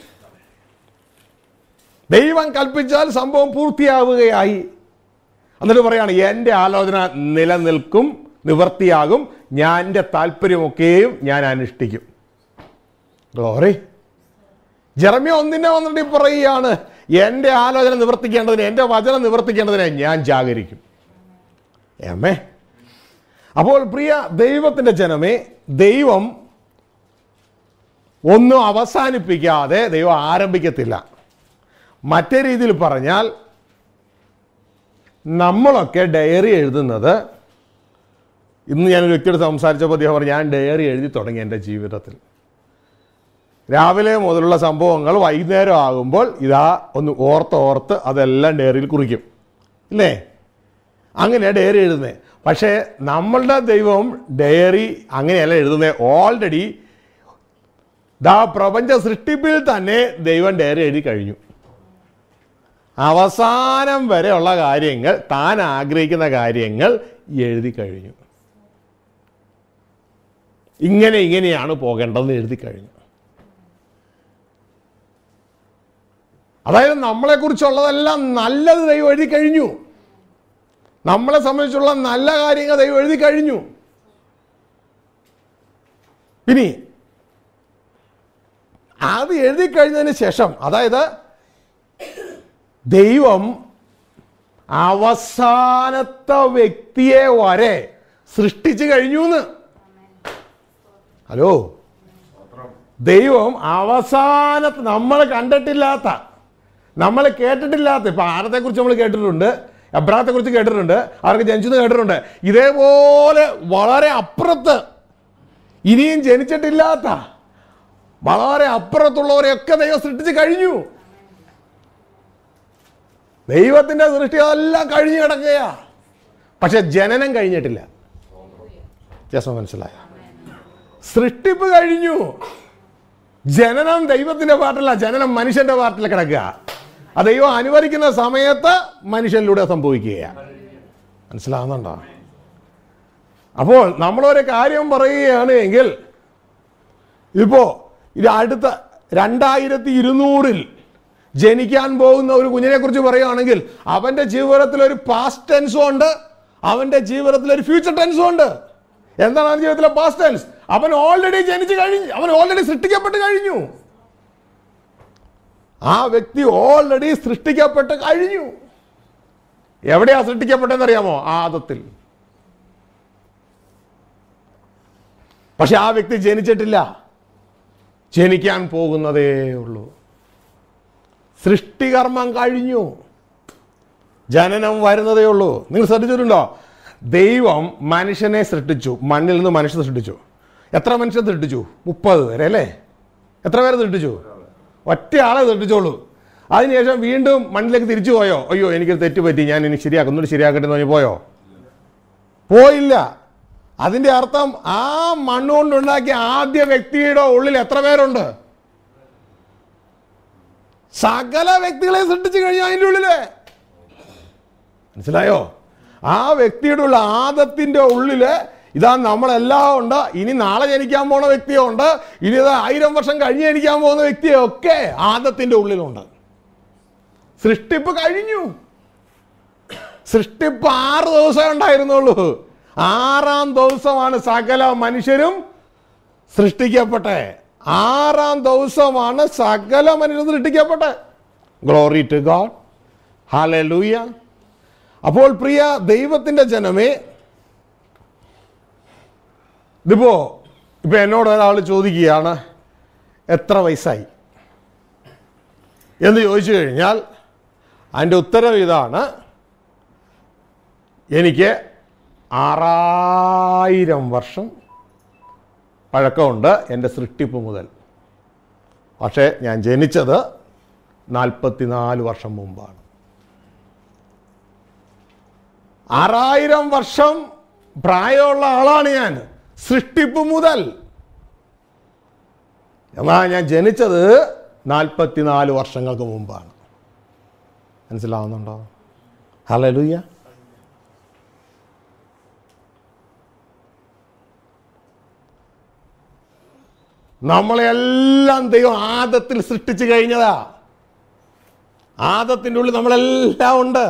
ദൈവം കൽപ്പിച്ചാൽ സംഭവം പൂർത്തിയാവുകയായി എന്നിട്ട് പറയാണ് എൻ്റെ ആലോചന നിലനിൽക്കും നിവർത്തിയാകും ഞാൻ എൻ്റെ താല്പര്യമൊക്കെയും ഞാൻ അനുഷ്ഠിക്കും ഗ്ലോറി ജെറമ്യ ഒന്നിനെ വന്നിട്ട് പറയുകയാണ് എൻ്റെ ആലോചന നിവർത്തിക്കേണ്ടതിന് എൻ്റെ വചനം നിവർത്തിക്കേണ്ടതിന് ഞാൻ ജാഗരിക്കും ഏമേ അപ്പോൾ പ്രിയ ദൈവത്തിൻ്റെ ജനമേ ദൈവം ഒന്നും അവസാനിപ്പിക്കാതെ ദൈവം ആരംഭിക്കത്തില്ല മറ്റേ രീതിയിൽ പറഞ്ഞാൽ നമ്മളൊക്കെ ഡയറി എഴുതുന്നത് ഇന്ന് ഞാനൊരു വ്യക്തിയോട് സംസാരിച്ചപ്പോൾ അദ്ദേഹം പറഞ്ഞു ഞാൻ ഡയറി എഴുതി തുടങ്ങി എൻ്റെ ജീവിതത്തിൽ രാവിലെ മുതലുള്ള സംഭവങ്ങൾ വൈകുന്നേരം ആകുമ്പോൾ ഇതാ ഒന്ന് ഓർത്ത് ഓർത്ത് അതെല്ലാം ഡയറിയിൽ കുറിക്കും ഇല്ലേ അങ്ങനെയാണ് ഡയറി എഴുതുന്നത് പക്ഷേ നമ്മളുടെ ദൈവം ഡയറി അങ്ങനെയല്ല എഴുതുന്നത് ഓൾറെഡി ദാ പ്രപഞ്ച സൃഷ്ടിപ്പിൽ തന്നെ ദൈവം ഡയറി എഴുതി കഴിഞ്ഞു അവസാനം വരെയുള്ള കാര്യങ്ങൾ താൻ ആഗ്രഹിക്കുന്ന കാര്യങ്ങൾ എഴുതി കഴിഞ്ഞു ഇങ്ങനെ ഇങ്ങനെയാണ് പോകേണ്ടതെന്ന് എഴുതി കഴിഞ്ഞു അതായത് നമ്മളെക്കുറിച്ചുള്ളതെല്ലാം നല്ലത് ദൈവം എഴുതി കഴിഞ്ഞു നമ്മളെ സംബന്ധിച്ചുള്ള നല്ല കാര്യങ്ങൾ ദൈവം എഴുതി കഴിഞ്ഞു ഇനി അത് എഴുതി കഴിഞ്ഞതിന് ശേഷം അതായത് ദൈവം അവസാനത്തെ വ്യക്തിയെ വരെ സൃഷ്ടിച്ചു കഴിഞ്ഞു എന്ന് ഹലോ ദൈവം അവസാനത്ത് നമ്മൾ കണ്ടിട്ടില്ലാത്ത നമ്മൾ കേട്ടിട്ടില്ലാത്ത ഇപ്പൊ ആരത്തെക്കുറിച്ച് നമ്മൾ കേട്ടിട്ടുണ്ട് അബ്രാഹത്തെക്കുറിച്ച് കേട്ടിട്ടുണ്ട് ആർക്ക് ജനിച്ചെന്ന് കേട്ടിട്ടുണ്ട് ഇതേപോലെ വളരെ അപ്പുറത്ത് ഇനിയും ജനിച്ചിട്ടില്ലാത്ത വളരെ അപ്പുറത്തുള്ളവരെയൊക്കെ ദൈവം സൃഷ്ടിച്ച് കഴിഞ്ഞു ദൈവത്തിന്റെ സൃഷ്ടി എല്ലാം കഴിഞ്ഞു കിടക്കുകയാ പക്ഷെ ജനനം കഴിഞ്ഞിട്ടില്ല വ്യത്യാസം മനസ്സിലായ സൃഷ്ടിപ്പ് കഴിഞ്ഞു ജനനം ദൈവത്തിന്റെ പാട്ടില്ല ജനനം മനുഷ്യന്റെ പാട്ടിൽ കിടക്കുക ആ ദൈവം അനുവദിക്കുന്ന സമയത്ത് മനുഷ്യനിലൂടെ സംഭവിക്കുകയാണ് മനസ്സിലാവുന്നുണ്ടോ അപ്പോൾ നമ്മളൊരു കാര്യം പറയുകയാണ് എങ്കിൽ ഇപ്പോ ഇത് അടുത്ത രണ്ടായിരത്തി ഇരുന്നൂറിൽ ജനിക്കാൻ പോകുന്ന ഒരു കുഞ്ഞിനെ കുറിച്ച് പറയുകയാണെങ്കിൽ അവന്റെ ജീവിതത്തിൽ ഒരു പാസ്റ്റ് ടെൻസും ഉണ്ട് അവന്റെ ജീവിതത്തിൽ ഒരു ഫ്യൂച്ചർ ടെൻസും ഉണ്ട് എന്താണ് അവന്റെ ജീവിതത്തിലെ പാസ്റ്റ് ടെൻസ് അവൻ ഓൾറെഡി ജനിച്ചു കഴിഞ്ഞു അവൻ ഓൾറെഡി സൃഷ്ടിക്കപ്പെട്ട് കഴിഞ്ഞു ആ വ്യക്തി ഓൾറെഡി സൃഷ്ടിക്കപ്പെട്ട് കഴിഞ്ഞു എവിടെയാ സൃഷ്ടിക്കപ്പെട്ടതെന്ന് അറിയാമോ ആദത്തിൽ പക്ഷെ ആ വ്യക്തി ജനിച്ചിട്ടില്ല ജനിക്കാൻ പോകുന്നതേ ഉള്ളൂ സൃഷ്ടികർമ്മം കഴിഞ്ഞു ജനനം വരുന്നതേ ഉള്ളൂ നിങ്ങൾ ശ്രദ്ധിച്ചിട്ടുണ്ടോ ദൈവം മനുഷ്യനെ സൃഷ്ടിച്ചു മണ്ണിൽ നിന്ന് മനുഷ്യനെ സൃഷ്ടിച്ചു എത്ര മനുഷ്യൻ സൃഷ്ടിച്ചു മുപ്പത് പേരെ അല്ലേ എത്ര പേരെ സൃഷ്ടിച്ചു ഒറ്റ ആളെ സൃഷ്ടിച്ചോളൂ അതിനുശേഷം വീണ്ടും മണ്ണിലേക്ക് തിരിച്ചു പോയോ അയ്യോ എനിക്കൊരു തെറ്റ് പറ്റി ഞാൻ ഇനി ശരിയാക്കും ഒന്നുകൂടി ശരിയാക്കട്ടെ എന്ന് പറഞ്ഞ് പോയോ പോയില്ല അതിന്റെ അർത്ഥം ആ മണ്ണുകൊണ്ടുണ്ടാക്കിയ ആദ്യ വ്യക്തിയുടെ ഉള്ളിൽ എത്ര പേരുണ്ട് സകല വ്യക്തികളെ സൃഷ്ടിച്ചു കഴിഞ്ഞു അതിൻ്റെ ഉള്ളില് മനസ്സിലായോ ആ വ്യക്തിയുടെ ഉള്ള ആദത്തിന്റെ ഉള്ളില് ഇതാ നമ്മളെല്ലാം ഉണ്ട് ഇനി നാളെ ജനിക്കാൻ പോണ വ്യക്തിയുണ്ട് ഇനി ഇതാ ആയിരം വർഷം കഴിഞ്ഞ് ജനിക്കാൻ പോകുന്ന വ്യക്തിയൊക്കെ ആദത്തിന്റെ ഉള്ളിലുണ്ട് സൃഷ്ടിപ്പ് കഴിഞ്ഞു സൃഷ്ടിപ്പ് ആറ് ദിവസമേ ഉണ്ടായിരുന്നുള്ളൂ ആറാം ദിവസമാണ് സകല മനുഷ്യരും സൃഷ്ടിക്കപ്പെട്ടെ ആറാം ദിവസമാണ് സകല മനുഷ്യരും സൃഷ്ടിക്കപ്പെട്ടെ ഗ്ലോറി ടു ഗോഡ് ഹാലൂയ അപ്പോൾ പ്രിയ ദൈവത്തിന്റെ ജനമേ ഇതിപ്പോ ഇപ്പൊ എന്നോട് ഒരാൾ ചോദിക്കുകയാണ് എത്ര വയസ്സായി എന്ന് ചോദിച്ചു കഴിഞ്ഞാൽ അതിൻ്റെ ഉത്തരം ഇതാണ് എനിക്ക് ആറായിരം വർഷം പഴക്കമുണ്ട് എൻ്റെ സൃഷ്ടിപ്പ് മുതൽ പക്ഷേ ഞാൻ ജനിച്ചത് നാൽപ്പത്തിനാല് വർഷം മുമ്പാണ് ആറായിരം വർഷം പ്രായമുള്ള ആളാണ് ഞാൻ സൃഷ്ടിപ്പ് മുതൽ എന്നാൽ ഞാൻ ജനിച്ചത് നാൽപ്പത്തിനാല് വർഷങ്ങൾക്ക് മുമ്പാണ് മനസ്സിലാവുന്നുണ്ടോ ഹലലുയ്യ നമ്മളെല്ലാം ദൈവം ആദത്തിൽ സൃഷ്ടിച്ചു കഴിഞ്ഞതാ ആദത്തിൻ്റെ ഉള്ളിൽ നമ്മളെല്ലാം ഉണ്ട്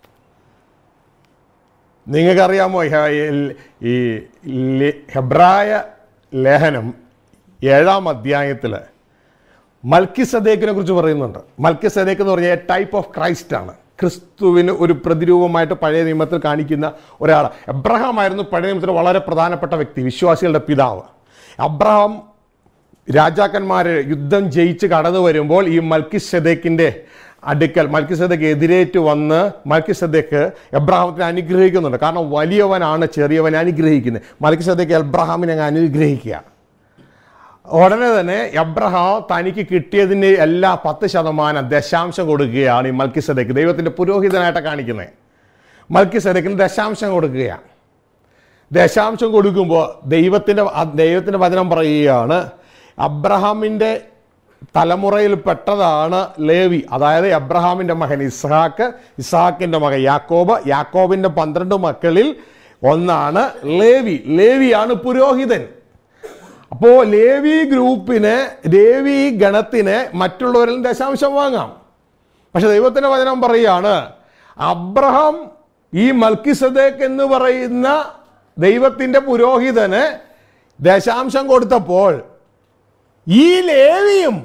നിങ്ങൾക്കറിയാമോ ഹെ- ഈ ലെ- ഹെബ്രായ ലേഖനം ഏഴാം അധ്യായത്തിൽ മൽക്കി സദേക്കിനെ കുറിച്ച് പറയുന്നുണ്ട് മൽക്കി സദേക്ക് എന്ന് പറഞ്ഞാൽ ടൈപ്പ് ഓഫ് ക്രൈസ്റ്റ് ആണ് ക്രിസ്തുവിന് ഒരു പ്രതിരൂപമായിട്ട് പഴയ നിയമത്തിൽ കാണിക്കുന്ന ഒരാൾ എബ്രഹാം ആയിരുന്നു പഴയ നിയമത്തിൽ വളരെ പ്രധാനപ്പെട്ട വ്യക്തി വിശ്വാസികളുടെ പിതാവ് അബ്രഹാം രാജാക്കന്മാർ യുദ്ധം ജയിച്ച് കടന്നു വരുമ്പോൾ ഈ മൽക്കി സദേക്കിൻ്റെ അടുക്കൽ മൽക്കി സദേക്ക് എതിരേറ്റ് വന്ന് മൽക്കി സദേക്ക് എബ്രഹാമത്തിനെ അനുഗ്രഹിക്കുന്നുണ്ട് കാരണം വലിയവനാണ് ചെറിയവനെ അനുഗ്രഹിക്കുന്നത് മൽക്കി സദേക്ക് എബ്രഹാമിനെ അങ്ങ് അനുഗ്രഹിക്കുക ഉടനെ തന്നെ എബ്രഹാം തനിക്ക് കിട്ടിയതിൻ്റെ എല്ലാ പത്ത് ശതമാനം ദശാംശം കൊടുക്കുകയാണ് ഈ മൽക്കി സദേക്ക് ദൈവത്തിൻ്റെ പുരോഹിതനായിട്ട് കാണിക്കുന്നത് മൽക്കി സദേക്കിന് ദശാംശം കൊടുക്കുകയാണ് ദശാംശം കൊടുക്കുമ്പോൾ ദൈവത്തിൻ്റെ ദൈവത്തിൻ്റെ വചനം പറയുകയാണ് അബ്രഹാമിൻ്റെ തലമുറയിൽ പെട്ടതാണ് ലേവി അതായത് അബ്രഹാമിൻ്റെ മകൻ ഇസ്ഹാക്ക് ഇസ്ഹാക്കിൻ്റെ മകൻ യാക്കോബ് യാക്കോബിൻ്റെ പന്ത്രണ്ട് മക്കളിൽ ഒന്നാണ് ലേവി ലേവിയാണ് പുരോഹിതൻ അപ്പോൾ ലേവി ഗ്രൂപ്പിന് ലേവി ഗണത്തിന് മറ്റുള്ളവരിൽ ദശാംശം വാങ്ങാം പക്ഷെ ദൈവത്തിന്റെ വചനം പറയുകയാണ് അബ്രഹാം ഈ മൽക്കിസദേക്ക് എന്ന് പറയുന്ന ദൈവത്തിന്റെ പുരോഹിതന് ദശാംശം കൊടുത്തപ്പോൾ ഈ ലേവിയും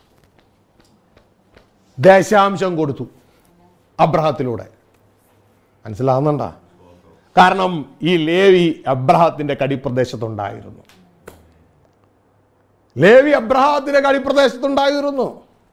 ദശാംശം കൊടുത്തു അബ്രഹത്തിലൂടെ മനസ്സിലാവുന്നുണ്ട കാരണം ഈ ലേവി അബ്രഹത്തിന്റെ കടിപ്രദേശത്തുണ്ടായിരുന്നു ലേവി അബ്രഹാത്തിന്റെ കടിപ്രദേശത്തുണ്ടായിരുന്നു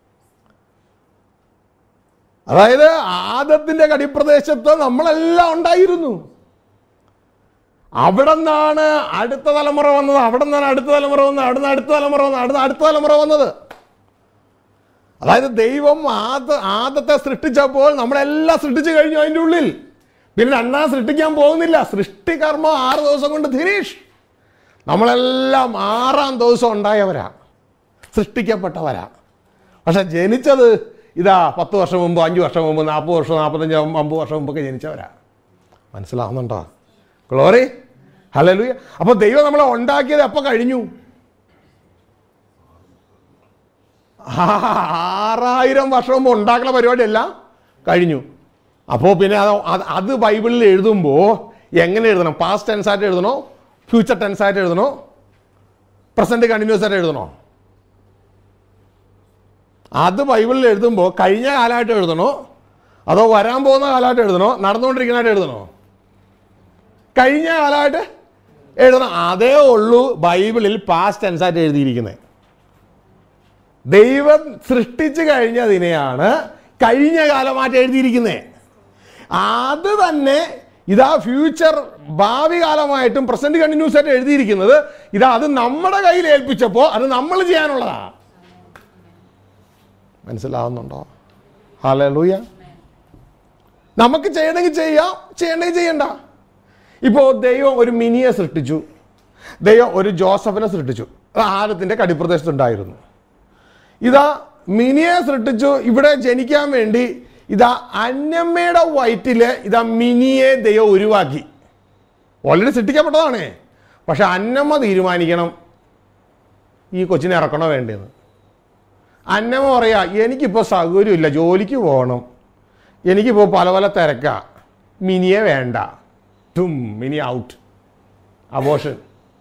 അതായത് ആദത്തിന്റെ കടിപ്രദേശത്ത് നമ്മളെല്ലാം ഉണ്ടായിരുന്നു അവിടെ നിന്നാണ് അടുത്ത തലമുറ വന്നത് അവിടെ നിന്നാണ് അടുത്ത തലമുറ വന്നത് അവിടെ നിന്ന് അടുത്ത തലമുറ വന്നത് അവിടെ നിന്ന് അടുത്ത തലമുറ വന്നത് അതായത് ദൈവം ആദ ആദത്തെ സൃഷ്ടിച്ചപ്പോൾ നമ്മളെല്ലാം സൃഷ്ടിച്ചു കഴിഞ്ഞു അതിൻ്റെ ഉള്ളിൽ പിന്നെ രണ്ടാം സൃഷ്ടിക്കാൻ പോകുന്നില്ല സൃഷ്ടികർമ്മം ആറ് ദിവസം കൊണ്ട് ധിനീഷ് നമ്മളെല്ലാം ആറാം ദിവസം ഉണ്ടായവരാ സൃഷ്ടിക്കപ്പെട്ടവരാ പക്ഷെ ജനിച്ചത് ഇതാ പത്ത് വർഷം മുമ്പ് അഞ്ച് വർഷം മുമ്പ് നാൽപ്പത് വർഷം നാൽപ്പത്തഞ്ച് അമ്പത് വർഷം മുമ്പൊക്കെ ജനിച്ചവരാ മനസ്സിലാവുന്നുണ്ടോ ഗ്ലോറി ഹലലുയ അപ്പോൾ ദൈവം നമ്മളെ ഉണ്ടാക്കിയത് എപ്പോൾ കഴിഞ്ഞു ആറായിരം വർഷം മുമ്പ് ഉണ്ടാക്കുന്ന പരിപാടിയെല്ലാം കഴിഞ്ഞു അപ്പോൾ പിന്നെ അത് അത് അത് ബൈബിളിൽ എഴുതുമ്പോൾ എങ്ങനെ എഴുതണം പാസ്റ്റ് ടെൻസ് ആയിട്ട് എഴുതണോ ഫ്യൂച്ചർ ടെൻസ് ആയിട്ട് എഴുതണോ പ്രസന്റ് കണ്ടിന്യൂസ് ആയിട്ട് എഴുതണോ അത് ബൈബിളിൽ എഴുതുമ്പോൾ കഴിഞ്ഞ കാലമായിട്ട് എഴുതണോ അതോ വരാൻ പോകുന്ന കാലമായിട്ട് എഴുതണോ നടന്നുകൊണ്ടിരിക്കുന്നതായിട്ട് എഴുതണോ കഴിഞ്ഞ കാലമായിട്ട് എഴുതണം അതേ ഉള്ളൂ ബൈബിളിൽ പാസ്റ്റ് ടെൻസ് ആയിട്ട് എഴുതിയിരിക്കുന്നത് ദൈവം സൃഷ്ടിച്ചു കഴിഞ്ഞതിനെയാണ് കഴിഞ്ഞ കാലമായിട്ട് എഴുതിയിരിക്കുന്നത് അത് തന്നെ ഇതാ ഫ്യൂച്ചർ ഭാവി കാലമായിട്ടും പ്രസന്റ് കണ്ടിന്യൂസ് ആയിട്ട് എഴുതിയിരിക്കുന്നത് ഇതാ അത് നമ്മുടെ കയ്യിൽ ഏൽപ്പിച്ചപ്പോൾ അത് നമ്മൾ ചെയ്യാനുള്ളതാ മനസ്സിലാവുന്നുണ്ടോ ഹലൂയ നമുക്ക് ചെയ്യണമെങ്കിൽ ചെയ്യാം ചെയ്യണമെങ്കിൽ ചെയ്യണ്ട ഇപ്പോൾ ദൈവം ഒരു മിനിയെ സൃഷ്ടിച്ചു ദൈവം ഒരു ജോസഫിനെ സൃഷ്ടിച്ചു അത് ആദത്തിന്റെ കടിപ്രദേശത്തുണ്ടായിരുന്നു ഇതാ മിനിയെ സൃഷ്ടിച്ചു ഇവിടെ ജനിക്കാൻ വേണ്ടി ഇതാ അന്നമ്മയുടെ വയറ്റില് ഇതാ മിനിയെ ദൈവം ഒഴിവാക്കി ഓൾറെഡി സൃഷ്ടിക്കപ്പെട്ടതാണ് പക്ഷെ അന്നമ്മ തീരുമാനിക്കണം ഈ കൊച്ചിനെ ഇറക്കണോ വേണ്ടതെന്ന് അന്നമ്മ പറയാ എനിക്കിപ്പോൾ സൗകര്യമില്ല ജോലിക്ക് പോകണം എനിക്കിപ്പോൾ പല പല തിരക്കാ മിനിയെ വേണ്ട ടും മിനി ഔട്ട് അബോഷൻ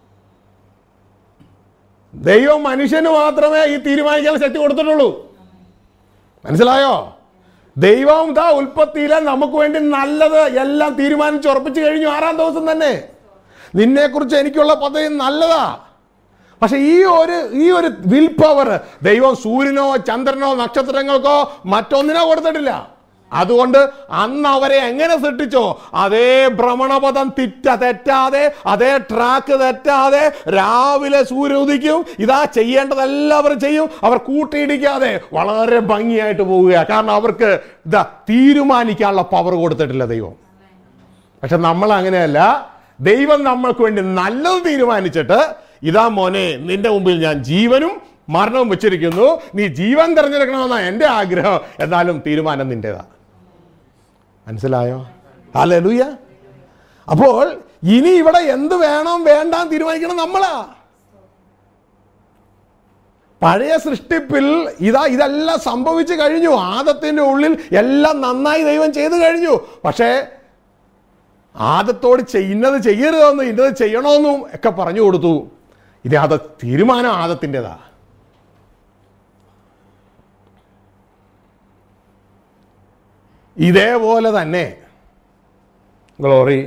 ദൈവം മനുഷ്യന് മാത്രമേ ഈ തീരുമാനിക്കാൻ ശക്തി കൊടുത്തിട്ടുള്ളൂ മനസ്സിലായോ ദൈവം ഇതാ ഉൽപ്പത്തിയിലെ നമുക്ക് വേണ്ടി നല്ലത് എല്ലാം തീരുമാനിച്ച് ഉറപ്പിച്ചു കഴിഞ്ഞു ആറാം ദിവസം തന്നെ നിന്നെക്കുറിച്ച് എനിക്കുള്ള പദ്ധതി നല്ലതാ പക്ഷെ ഈ ഒരു ഈ ഒരു വിൽ പവർ ദൈവം സൂര്യനോ ചന്ദ്രനോ നക്ഷത്രങ്ങൾക്കോ മറ്റൊന്നിനോ കൊടുത്തിട്ടില്ല അതുകൊണ്ട് അന്ന് അവരെ എങ്ങനെ സൃഷ്ടിച്ചോ അതേ ഭ്രമണപഥം തിറ്റ തെറ്റാതെ അതേ ട്രാക്ക് തെറ്റാതെ രാവിലെ സൂര്യൻ ഉദിക്കും ഇതാ ചെയ്യേണ്ടതെല്ലാം അവർ ചെയ്യും അവർ കൂട്ടിയിടിക്കാതെ വളരെ ഭംഗിയായിട്ട് പോവുക കാരണം അവർക്ക് ഇതാ തീരുമാനിക്കാനുള്ള പവർ കൊടുത്തിട്ടില്ല ദൈവം പക്ഷെ നമ്മൾ അങ്ങനെയല്ല ദൈവം നമ്മൾക്ക് വേണ്ടി നല്ലത് തീരുമാനിച്ചിട്ട് ഇതാ മോനെ നിന്റെ മുമ്പിൽ ഞാൻ ജീവനും മരണവും വെച്ചിരിക്കുന്നു നീ ജീവൻ തിരഞ്ഞെടുക്കണമെന്നാണ് എൻ്റെ ആഗ്രഹം എന്നാലും തീരുമാനം നിൻ്റെതാ മനസ്സിലായോ ഹല്ലേലൂയ അപ്പോൾ ഇനി ഇവിടെ എന്ത് വേണം വേണ്ടാം തീരുമാനിക്കണം നമ്മളാ പഴയ സൃഷ്ടിപ്പിൽ ഇതാ ഇതെല്ലാം സംഭവിച്ചു കഴിഞ്ഞു ആദത്തിന്റെ ഉള്ളിൽ എല്ലാം നന്നായി ദൈവം ചെയ്തു കഴിഞ്ഞു പക്ഷേ ആദത്തോട് ചെയ്യുന്നത് ചെയ്യരുതെന്നും ഇന്നത് ചെയ്യണമെന്നും ഒക്കെ പറഞ്ഞു കൊടുത്തു ഇത് അത് തീരുമാനം ആദത്തിൻ്റെതാ ഇതേപോലെ തന്നെ ഗ്ലോറി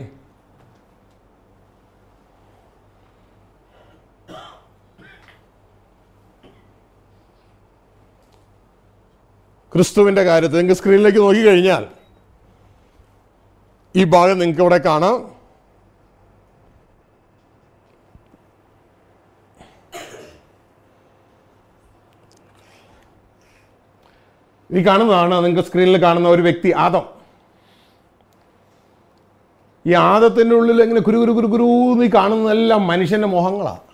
ക്രിസ്തുവിൻ്റെ കാര്യത്തിൽ നിങ്ങൾക്ക് സ്ക്രീനിലേക്ക് നോക്കിക്കഴിഞ്ഞാൽ ഈ ഭാഗം നിങ്ങൾക്ക് ഇവിടെ കാണാം ഈ കാണുന്നതാണ് നിങ്ങൾക്ക് സ്ക്രീനിൽ കാണുന്ന ഒരു വ്യക്തി ആദം ഈ ആദത്തിൻ്റെ ഉള്ളിൽ ഇങ്ങനെ കുരു കുരു കുരു കുരു നീ കാണുന്നതെല്ലാം മനുഷ്യൻ്റെ മുഖങ്ങളാണ്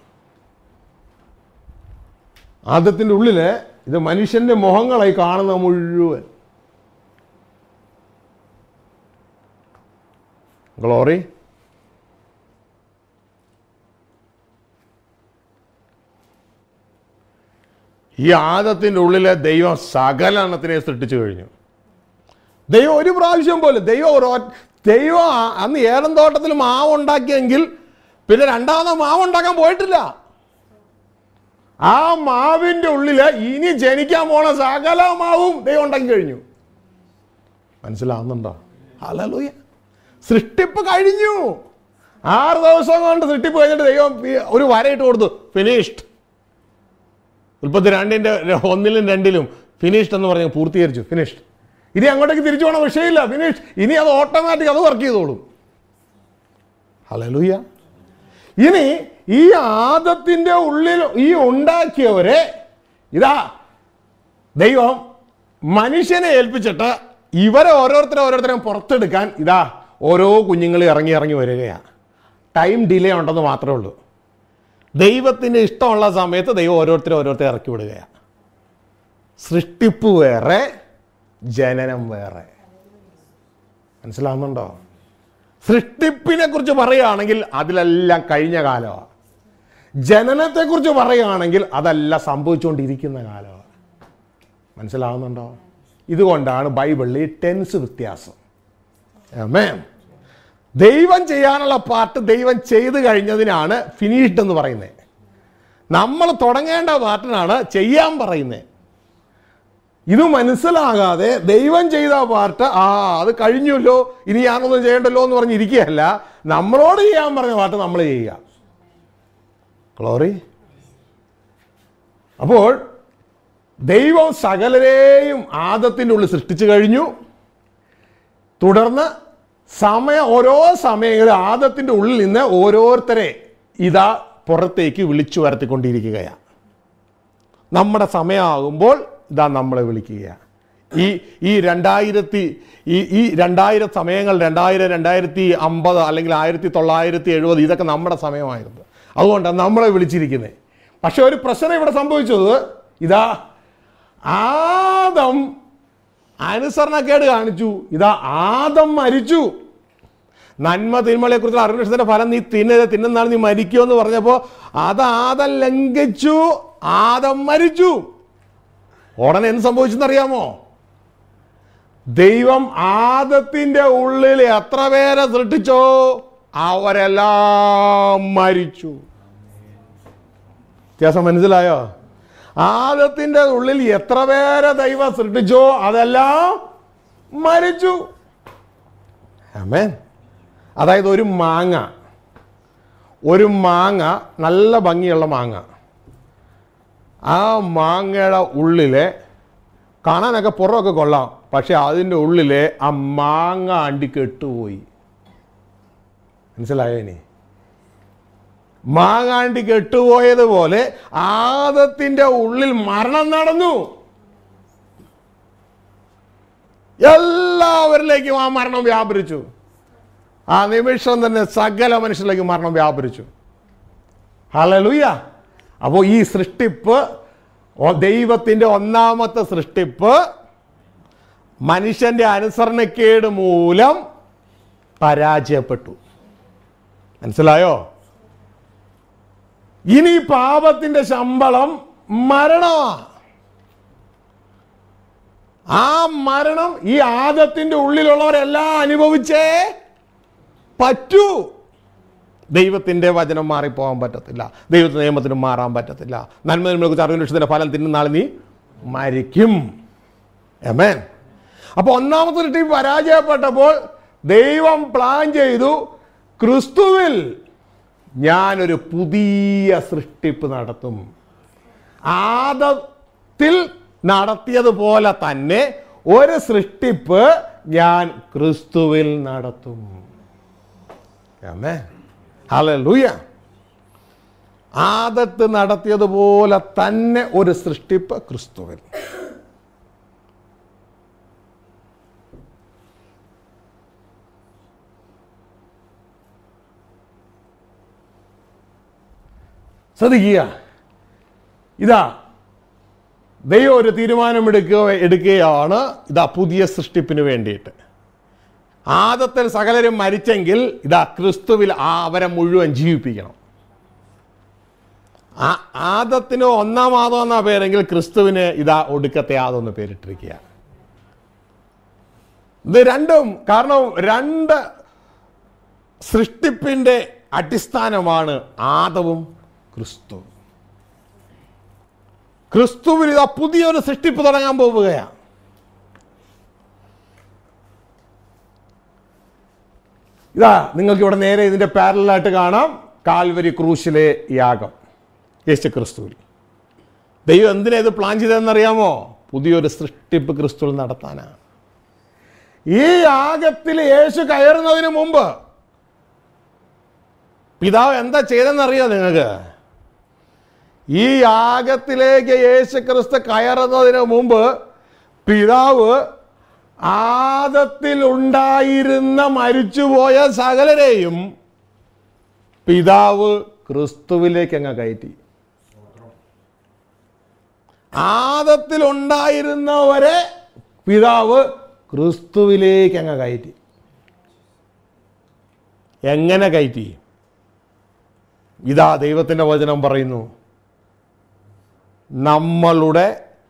ആദത്തിൻ്റെ ഉള്ളിൽ ഇത് മനുഷ്യൻ്റെ മുഖങ്ങളായി കാണുന്ന മുഴുവൻ ഗ്ലോറി ഈ ആദത്തിൻ്റെ ഉള്ളിലെ ദൈവം സകലണത്തിനെ സൃഷ്ടിച്ചു കഴിഞ്ഞു ദൈവം ഒരു പ്രാവശ്യം പോലും ദൈവം ഒരു ഒറ്റ- ദൈവം ആ- അന്ന് ഏലം തോട്ടത്തിൽ മാവ് ഉണ്ടാക്കിയെങ്കിൽ പിന്നെ രണ്ടാമത് മാവ് ഉണ്ടാക്കാൻ പോയിട്ടില്ല ആ മാവിൻ്റെ ഉള്ളിൽ ഇനി ജനിക്കാൻ പോണ സകല മാവും ദൈവം ഉണ്ടാക്കി കഴിഞ്ഞു മനസ്സിലാവുന്നുണ്ടോ ഹലലൂയ സൃഷ്ടിപ്പ് കഴിഞ്ഞു ആറ് ദിവസം കൊണ്ട് സൃഷ്ടിപ്പ് കഴിഞ്ഞിട്ട് ദൈവം ഈ ഒരു വരയിട്ട് കൊടുത്തു ഫിനിഷ്ഡ് ഉൽപ്പത്തി രണ്ടിൻ്റെ ഒന്നിലും രണ്ടിലും ഫിനിഷ്ഡ് എന്ന് പറഞ്ഞ് പൂർത്തീകരിച്ചു ഫിനിഷ്ഡ് ഇനി അങ്ങോട്ടേക്ക് തിരിച്ചു പോകണ വിഷയമില്ല ഫിനിഷ് ഇനി അത് ഓട്ടോമാറ്റിക് അത് വർക്ക് ചെയ്തോളും ഹലലൂയ ഇനി ഈ ആദത്തിന്റെ ഉള്ളിൽ ഈ ഉണ്ടാക്കിയവരെ ഇതാ ദൈവം മനുഷ്യനെ ഏൽപ്പിച്ചിട്ട് ഇവരെ ഓരോരുത്തരെ ഓരോരുത്തരെയും പുറത്തെടുക്കാൻ ഇതാ ഓരോ കുഞ്ഞുങ്ങൾ ഇറങ്ങി ഇറങ്ങി വരികയാണ് ടൈം ഡിലേ ഉണ്ടെന്ന് മാത്രമേ ഉള്ളൂ ദൈവത്തിന് ഇഷ്ടമുള്ള സമയത്ത് ദൈവം ഓരോരുത്തരെ ഓരോരുത്തരെ ഇറക്കി വിടുകയാണ് സൃഷ്ടിപ്പ് വേറെ ജനനം വേറെ മനസ്സിലാവുന്നുണ്ടോ സൃഷ്ടിപ്പിനെ കുറിച്ച് പറയുകയാണെങ്കിൽ അതിലെല്ലാം കഴിഞ്ഞ കാലമാണ് ജനനത്തെക്കുറിച്ച് പറയുകയാണെങ്കിൽ അതെല്ലാം സംഭവിച്ചുകൊണ്ടിരിക്കുന്ന കാലമാണ് മനസ്സിലാവുന്നുണ്ടോ ഇതുകൊണ്ടാണ് ബൈബിളിൽ ടെൻസ് വ്യത്യാസം ആമേൻ ദൈവം ചെയ്യാനുള്ള പാർട്ട് ദൈവം ചെയ്തു കഴിഞ്ഞതിനാണ് ഫിനിഷ്ഡ് എന്ന് പറയുന്നത് നമ്മൾ തുടങ്ങേണ്ട പാർട്ടിനാണ് ചെയ്യാൻ പറയുന്നത് ഇത് മനസ്സിലാകാതെ ദൈവം ചെയ്ത പാർട്ട് ആ അത് കഴിഞ്ഞല്ലോ ഇനി ഞാനൊന്നും ചെയ്യണ്ടല്ലോ എന്ന് പറഞ്ഞിരിക്കുകയല്ല നമ്മളോട് ചെയ്യാൻ പറഞ്ഞ പാട്ട് നമ്മൾ ചെയ്യുക ഗ്ലോറി അപ്പോൾ ദൈവം സകലരെയും ആദത്തിൻ്റെ ഉള്ളിൽ സൃഷ്ടിച്ചു കഴിഞ്ഞു തുടർന്ന് സമയം ഓരോ സമയങ്ങളിൽ ആദത്തിൻ്റെ ഉള്ളിൽ നിന്ന് ഓരോരുത്തരെ ഇതാ പുറത്തേക്ക് വിളിച്ചു വരുത്തിക്കൊണ്ടിരിക്കുകയാണ് നമ്മുടെ സമയമാകുമ്പോൾ ഇതാ നമ്മളെ വിളിക്കുകയാണ് ഈ ഈ രണ്ടായിരത്തി ഈ ഈ രണ്ടായിരം സമയങ്ങൾ രണ്ടായിരം രണ്ടായിരത്തി അമ്പത് അല്ലെങ്കിൽ ആയിരത്തി തൊള്ളായിരത്തി എഴുപത് ഇതൊക്കെ നമ്മുടെ സമയമായിരുന്നു അതുകൊണ്ടാണ് നമ്മളെ വിളിച്ചിരിക്കുന്നത് പക്ഷെ ഒരു പ്രശ്നം ഇവിടെ സംഭവിച്ചത് ഇതാ ആദം അനുസരണക്കേട് കാണിച്ചു ഇതാ ആദം മരിച്ചു നന്മ തിന്മകളെ കുറിച്ചുള്ള അറിവിന്റെ ഫലം നീ തിന്നത് തിന്നുന്നാണ് നീ മരിക്കുമെന്ന് പറഞ്ഞപ്പോൾ അത് ആദം ലംഘിച്ചു ആദം മരിച്ചു ഉടനെ എന്ത് സംഭവിച്ചെന്നറിയാമോ ദൈവം ആദത്തിന്റെ ഉള്ളിൽ എത്ര പേരെ സൃഷ്ടിച്ചോ അവരെല്ലാം മരിച്ചു വ്യത്യാസം മനസ്സിലായോ ആദത്തിന്റെ ഉള്ളിൽ എത്ര പേരെ ദൈവം സൃഷ്ടിച്ചോ അതെല്ലാം മരിച്ചു ആമേൻ അതായത് ഒരു മാങ്ങ ഒരു മാങ്ങ നല്ല ഭംഗിയുള്ള മാങ്ങ ആ മാങ്ങയുടെ ഉള്ളിലെ കാണാനൊക്കെ പുറമൊക്കെ കൊള്ളാം പക്ഷെ അതിൻ്റെ ഉള്ളിലെ ആ മാങ്ങ അണ്ടി കെട്ടുപോയി മനസ്സിലായോ ഇനി മാങ്ങാണ്ടി കെട്ടുപോയതുപോലെ ആദത്തിന്റെ ഉള്ളിൽ മരണം നടന്നു എല്ലാവരിലേക്കും ആ മരണം വ്യാപരിച്ചു ആ നിമിഷം തന്നെ സകല മനുഷ്യരിലേക്ക് മരണം വ്യാപരിച്ചു ഹലലുയ അപ്പോൾ ഈ സൃഷ്ടിപ്പ് ഒ- ദൈവത്തിൻ്റെ ഒന്നാമത്തെ സൃഷ്ടിപ്പ് മനുഷ്യന്റെ അനുസരണക്കേട് മൂലം പരാജയപ്പെട്ടു മനസ്സിലായോ ഇനി പാപത്തിന്റെ ശമ്പളം മരണമാ ആ മരണം ഈ ആദത്തിന്റെ ഉള്ളിലുള്ളവരെല്ലാം അനുഭവിച്ചേ പറ്റൂ ദൈവത്തിന്റെ വചനം മാറിപ്പോകാൻ പറ്റത്തില്ല ദൈവത്തിന്റെ നിയമത്തിന് മാറാൻ പറ്റത്തില്ല നന്മ നിങ്ങളെ കുറിച്ച് അറിവിന് ലക്ഷ്യത്തിന്റെ ഫലം തിന്നുന്ന നാളെ നീ മരിക്കും എമേൻ അപ്പൊ ഒന്നാമത്തെ സൃഷ്ടി പരാജയപ്പെട്ടപ്പോൾ ദൈവം പ്ലാൻ ചെയ്തു ക്രിസ്തുവിൽ ഞാനൊരു പുതിയ സൃഷ്ടിപ്പ് നടത്തും ആദത്തിൽ നടത്തിയതുപോലെ തന്നെ ഒരു സൃഷ്ടിപ്പ് ഞാൻ ക്രിസ്തുവിൽ നടത്തും ഹല്ലേലൂയ ആദത്ത് നടത്തിയതുപോലെ തന്നെ ഒരു സൃഷ്ടിപ്പ് ക്രിസ്തുവിൽ ശ്രദ്ധിക്കുക ഇതാ ദൈവം ഒരു തീരുമാനമെടുക്കുക എടുക്കുകയാണ് ഇതാ പുതിയ സൃഷ്ടിപ്പിന് വേണ്ടിയിട്ട് ആദത്തിൽ സകലരും മരിച്ചെങ്കിൽ ഇതാ ക്രിസ്തുവിൽ ആ അവരെ മുഴുവൻ ജീവിപ്പിക്കണം ആ ആദത്തിന് ഒന്നാം ആദം എന്ന പേരെങ്കിൽ ക്രിസ്തുവിന് ഇതാ ഒടുക്കത്തെ ആദം എന്ന് പേരിട്ടിരിക്കുക ഇത് രണ്ടും കാരണം രണ്ട് സൃഷ്ടിപ്പിന്റെ അടിസ്ഥാനമാണ് ആദവും ക്രിസ്തു ക്രിസ്തുവിൽ ഇതാ പുതിയൊരു സൃഷ്ടിപ്പ് തുടങ്ങാൻ പോവുകയാണ് ഇതാ നിങ്ങൾക്ക് ഇവിടെ നേരെ ഇതിന്റെ പാരലായിട്ട് കാണാം കാൽവരി ക്രൂശിലെ യാഗം യേശു ക്രിസ്തുവിൽ ദൈവം എന്തിനാ ഇത് പ്ലാൻ ചെയ്തതെന്നറിയാമോ പുതിയൊരു സൃഷ്ടിപ്പ് ക്രിസ്തുവിൽ നടത്താനാണ് ഈ യാഗത്തിൽ യേശു കയറുന്നതിന് മുമ്പ് പിതാവ് എന്താ ചെയ്തെന്നറിയോ നിങ്ങൾക്ക് ഈ യാഗത്തിലേക്ക് യേശു ക്രിസ്തു കയറുന്നതിന് മുമ്പ് പിതാവ് ആദത്തിൽ ഉണ്ടായിരുന്ന മരിച്ചുപോയ സകലരെയും പിതാവ് ക്രിസ്തുവിലേക്ക് അങ്ങ് കയറ്റി ആദത്തിൽ ഉണ്ടായിരുന്നവരെ പിതാവ് ക്രിസ്തുവിലേക്ക് അങ്ങ് കയറ്റി എങ്ങനെ കയറ്റി ഇതാ ദൈവത്തിൻ്റെ വചനം പറയുന്നു നമ്മളുടെ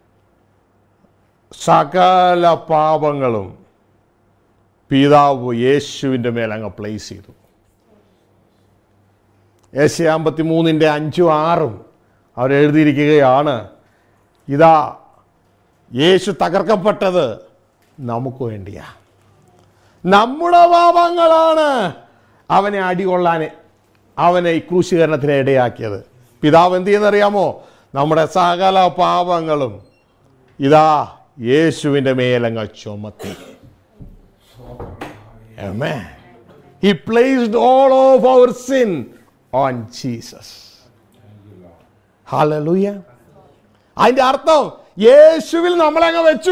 സകല പാപങ്ങളും പിതാവ് യേശുവിൻ്റെ മേൽ അങ്ങ് പ്ലേസ് ചെയ്തു ഏഷ്യ അമ്പത്തി മൂന്നിൻ്റെ അഞ്ചും ആറും അവരെഴുതിയിരിക്കുകയാണ് ഇതാ യേശു തകർക്കപ്പെട്ടത് നമുക്ക് വേണ്ടിയാ നമ്മുടെ പാപങ്ങളാണ് അവനെ അടികൊള്ളാൻ അവനെ ഈ ക്രൂശീകരണത്തിന് ഇടയാക്കിയത് പിതാവ് എന്ത് ചെയ്യുന്നറിയാമോ നമ്മുടെ സകല പാപങ്ങളും ഇതാ യേശുവിൻ്റെ മേലങ്ങ് ചുമത്തി Amen. He placed all of our sin on Jesus. Hallelujah. അതിന്റെ അർത്ഥം യേശുവിൽ നമ്മളങ്ങ് വെച്ചു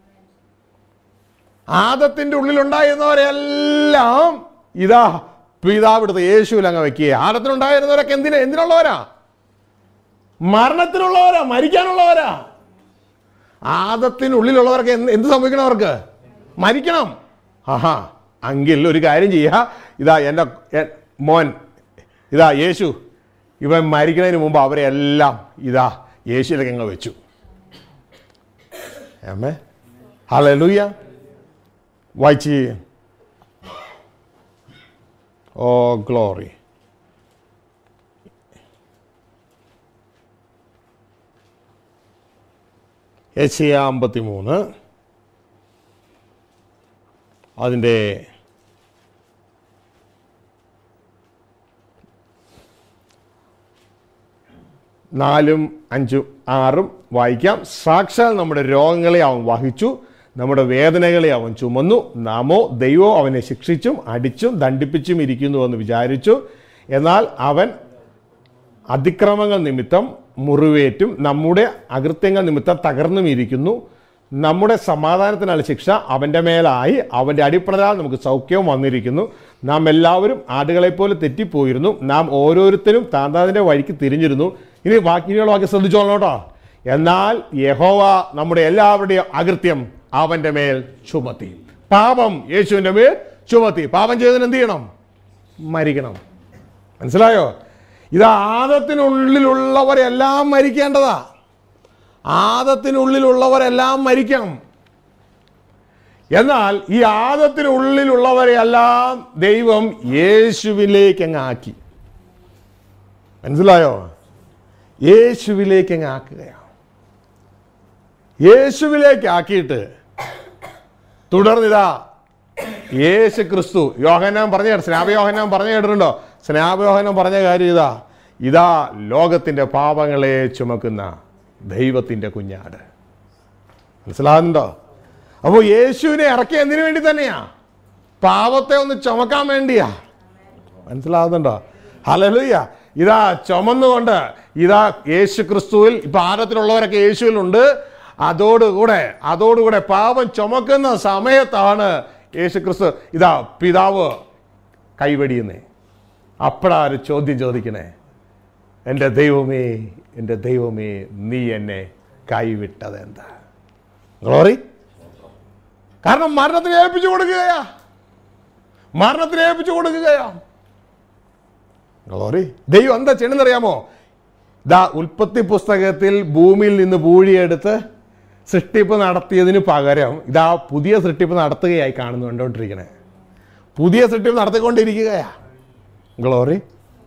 ആദത്തിന്റെ ഉള്ളിലുണ്ടായിരുന്നവരെല്ലാം ഇതാ പിതാവിടുത്തെ യേശുവിൽ അങ്ങ് വെക്കുക ആദത്തിനുണ്ടായിരുന്നവരൊക്കെ എന്തിനാ എന്തിനുള്ളവരാ മരണത്തിനുള്ളവരാ മരിക്കാനുള്ളവരാ ആദത്തിനുള്ളിലുള്ളവർക്ക് എന്ത് എന്ത് സംഭവിക്കണം അവർക്ക് മരിക്കണം ആഹാ എങ്കിൽ ഒരു കാര്യം ചെയ്യുക ഇതാ എൻ്റെ എ- മോൻ ഇതാ യേശു ഇവൻ മരിക്കുന്നതിന് മുമ്പ് അവരെ എല്ലാം ഇതാ യേശുവിലേക്ക് അങ്ങ് വെച്ചു ഏമേ ഹലൂയ വായിച്ച് ഓ ഗ്ലോറി ഏഷ്യ അമ്പത്തി മൂന്ന് അതിൻ്റെ നാലും അഞ്ചും ആറും വായിക്കാം സാക്ഷാൽ നമ്മുടെ രോഗങ്ങളെ അവൻ വഹിച്ചു നമ്മുടെ വേദനകളെ അവൻ ചുമന്നു നാമോ ദൈവം അവനെ ശിക്ഷിച്ചും അടിച്ചും ദണ്ഡിപ്പിച്ചും ഇരിക്കുന്നുവെന്ന് വിചാരിച്ചു എന്നാൽ അവൻ അതിക്രമങ്ങൾ നിമിത്തം മുറിവേറ്റും നമ്മുടെ അകൃത്യങ്ങൾ നിമിത്തം തകർന്നും ഇരിക്കുന്നു നമ്മുടെ സമാധാനത്തിനുള്ള ശിക്ഷ അവൻ്റെ മേലായി അവൻ്റെ അടിപ്രതാൽ നമുക്ക് സൗഖ്യവും വന്നിരിക്കുന്നു നാം എല്ലാവരും ആടുകളെപ്പോലെ തെറ്റിപ്പോയിരുന്നു നാം ഓരോരുത്തരും താന്താതിൻ്റെ വഴിക്ക് തിരിഞ്ഞിരുന്നു ഇനി ബാക്കിയുള്ള വാക്ക് ശ്രദ്ധിച്ചോളണം കേട്ടോ എന്നാൽ യഹോവ നമ്മുടെ എല്ലാവരുടെയും അകൃത്യം അവൻ്റെ മേൽ ചുമത്തി പാപം യേശുവിൻ്റെ മേൽ ചുമത്തി പാപം ചെയ്തതിന് എന്ത് ചെയ്യണം മരിക്കണം മനസ്സിലായോ ഇത് ആദത്തിനുള്ളിലുള്ളവരെല്ലാം മരിക്കേണ്ടതാ ആദത്തിനുള്ളിലുള്ളവരെല്ലാം മരിക്കണം എന്നാൽ ഈ ആദത്തിനുള്ളിലുള്ളവരെല്ലാം ദൈവം യേശുവിലേക്ക് അങ്ങ് ആക്കി മനസ്സിലായോ യേശുവിലേക്ക് അങ്ങ് ആക്കുകയാണ് യേശുവിലേക്ക് ആക്കിയിട്ട് തുടർന്നിതാ യേശു ക്രിസ്തു യോഹനാൻ പറഞ്ഞ കേട്ടോ സ്നാപയോഹനാൻ പറഞ്ഞു കേട്ടിട്ടുണ്ടോ സ്നാപയോഹനം പറഞ്ഞ കാര്യം ഇതാ ഇതാ ലോകത്തിൻ്റെ പാപങ്ങളെ ചുമക്കുന്ന ദൈവത്തിൻ്റെ കുഞ്ഞാട് മനസ്സിലാകുന്നുണ്ടോ അപ്പോൾ യേശുവിനെ ഇറക്കിയ എന്തിനു വേണ്ടി തന്നെയാ പാപത്തെ ഒന്ന് ചുമക്കാൻ വേണ്ടിയാ മനസ്സിലാകുന്നുണ്ടോ ഹലലുയ്യ ഇതാ ചുമന്നുകൊണ്ട് ഇതാ യേശു ക്രിസ്തുവിൽ ഇപ്പൊ ആരത്തിലുള്ളവരൊക്കെ യേശുവിലുണ്ട് അതോടുകൂടെ അതോടുകൂടെ പാപം ചുമക്കുന്ന സമയത്താണ് യേശു ക്രിസ്തു ഇതാ പിതാവ് കൈവടിയുന്നേ അപ്പോഴാ ഒരു ചോദ്യം ചോദിക്കണേ എൻ്റെ ദൈവമേ എൻ്റെ ദൈവമേ നീ എന്നെ കൈവിട്ടത് എന്താ ഗ്ലോറി കാരണം മരണത്തിന് ഏൽപ്പിച്ചു കൊടുക്കുകയാ മരണത്തിന് ഏൽപ്പിച്ചു കൊടുക്കുകയാ ഗ്ലോറി ദൈവം എന്താ ചെയ്യണമെന്നറിയാമോ ദാ ഉൽപ്പത്തി പുസ്തകത്തിൽ ഭൂമിയിൽ നിന്ന് പൂഴിയെടുത്ത് സൃഷ്ടിപ്പ് നടത്തിയതിന് പകരം ഇതാ പുതിയ സൃഷ്ടിപ്പ് നടത്തുകയായി കാണുന്നു കണ്ടുകൊണ്ടിരിക്കണേ പുതിയ സൃഷ്ടിപ്പ് നടത്തിക്കൊണ്ടിരിക്കുകയാ ഗ്ലോറി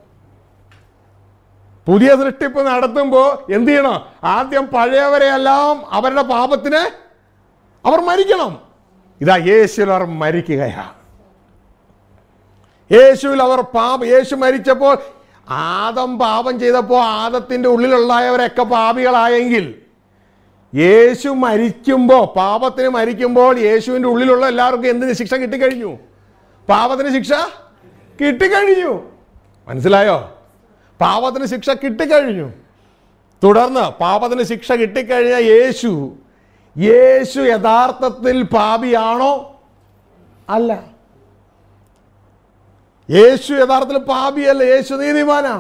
പുതിയ സൃഷ്ടിപ്പ് നടത്തുമ്പോൾ എന്ത് ചെയ്യണം ആദ്യം പഴയവരെയെല്ലാം അവരുടെ പാപത്തിന് അവർ മരിക്കണം ഇതാ യേശുവിൽ അവർ മരിക്കുകയാ യേശുവിൽ അവർ പാപ യേശു മരിച്ചപ്പോൾ ആദം പാപം ചെയ്തപ്പോൾ ആദത്തിൻ്റെ ഉള്ളിലുള്ളവരൊക്കെ പാപികളായെങ്കിൽ യേശു മരിക്കുമ്പോൾ പാപത്തിന് മരിക്കുമ്പോൾ യേശുവിൻ്റെ ഉള്ളിലുള്ള എല്ലാവർക്കും എന്തിന് ശിക്ഷ കിട്ടിക്കഴിഞ്ഞു പാപത്തിന് ശിക്ഷ കിട്ടിക്കഴിഞ്ഞു മനസ്സിലായോ പാപത്തിന് ശിക്ഷ കിട്ടിക്കഴിഞ്ഞു തുടർന്ന് പാപത്തിന് ശിക്ഷ കിട്ടിക്കഴിഞ്ഞ യേശു യേശു യഥാർത്ഥത്തിൽ പാപിയാണോ അല്ല യേശു യഥാർത്ഥത്തിൽ പാപിയല്ല യേശു നീതിമാനാ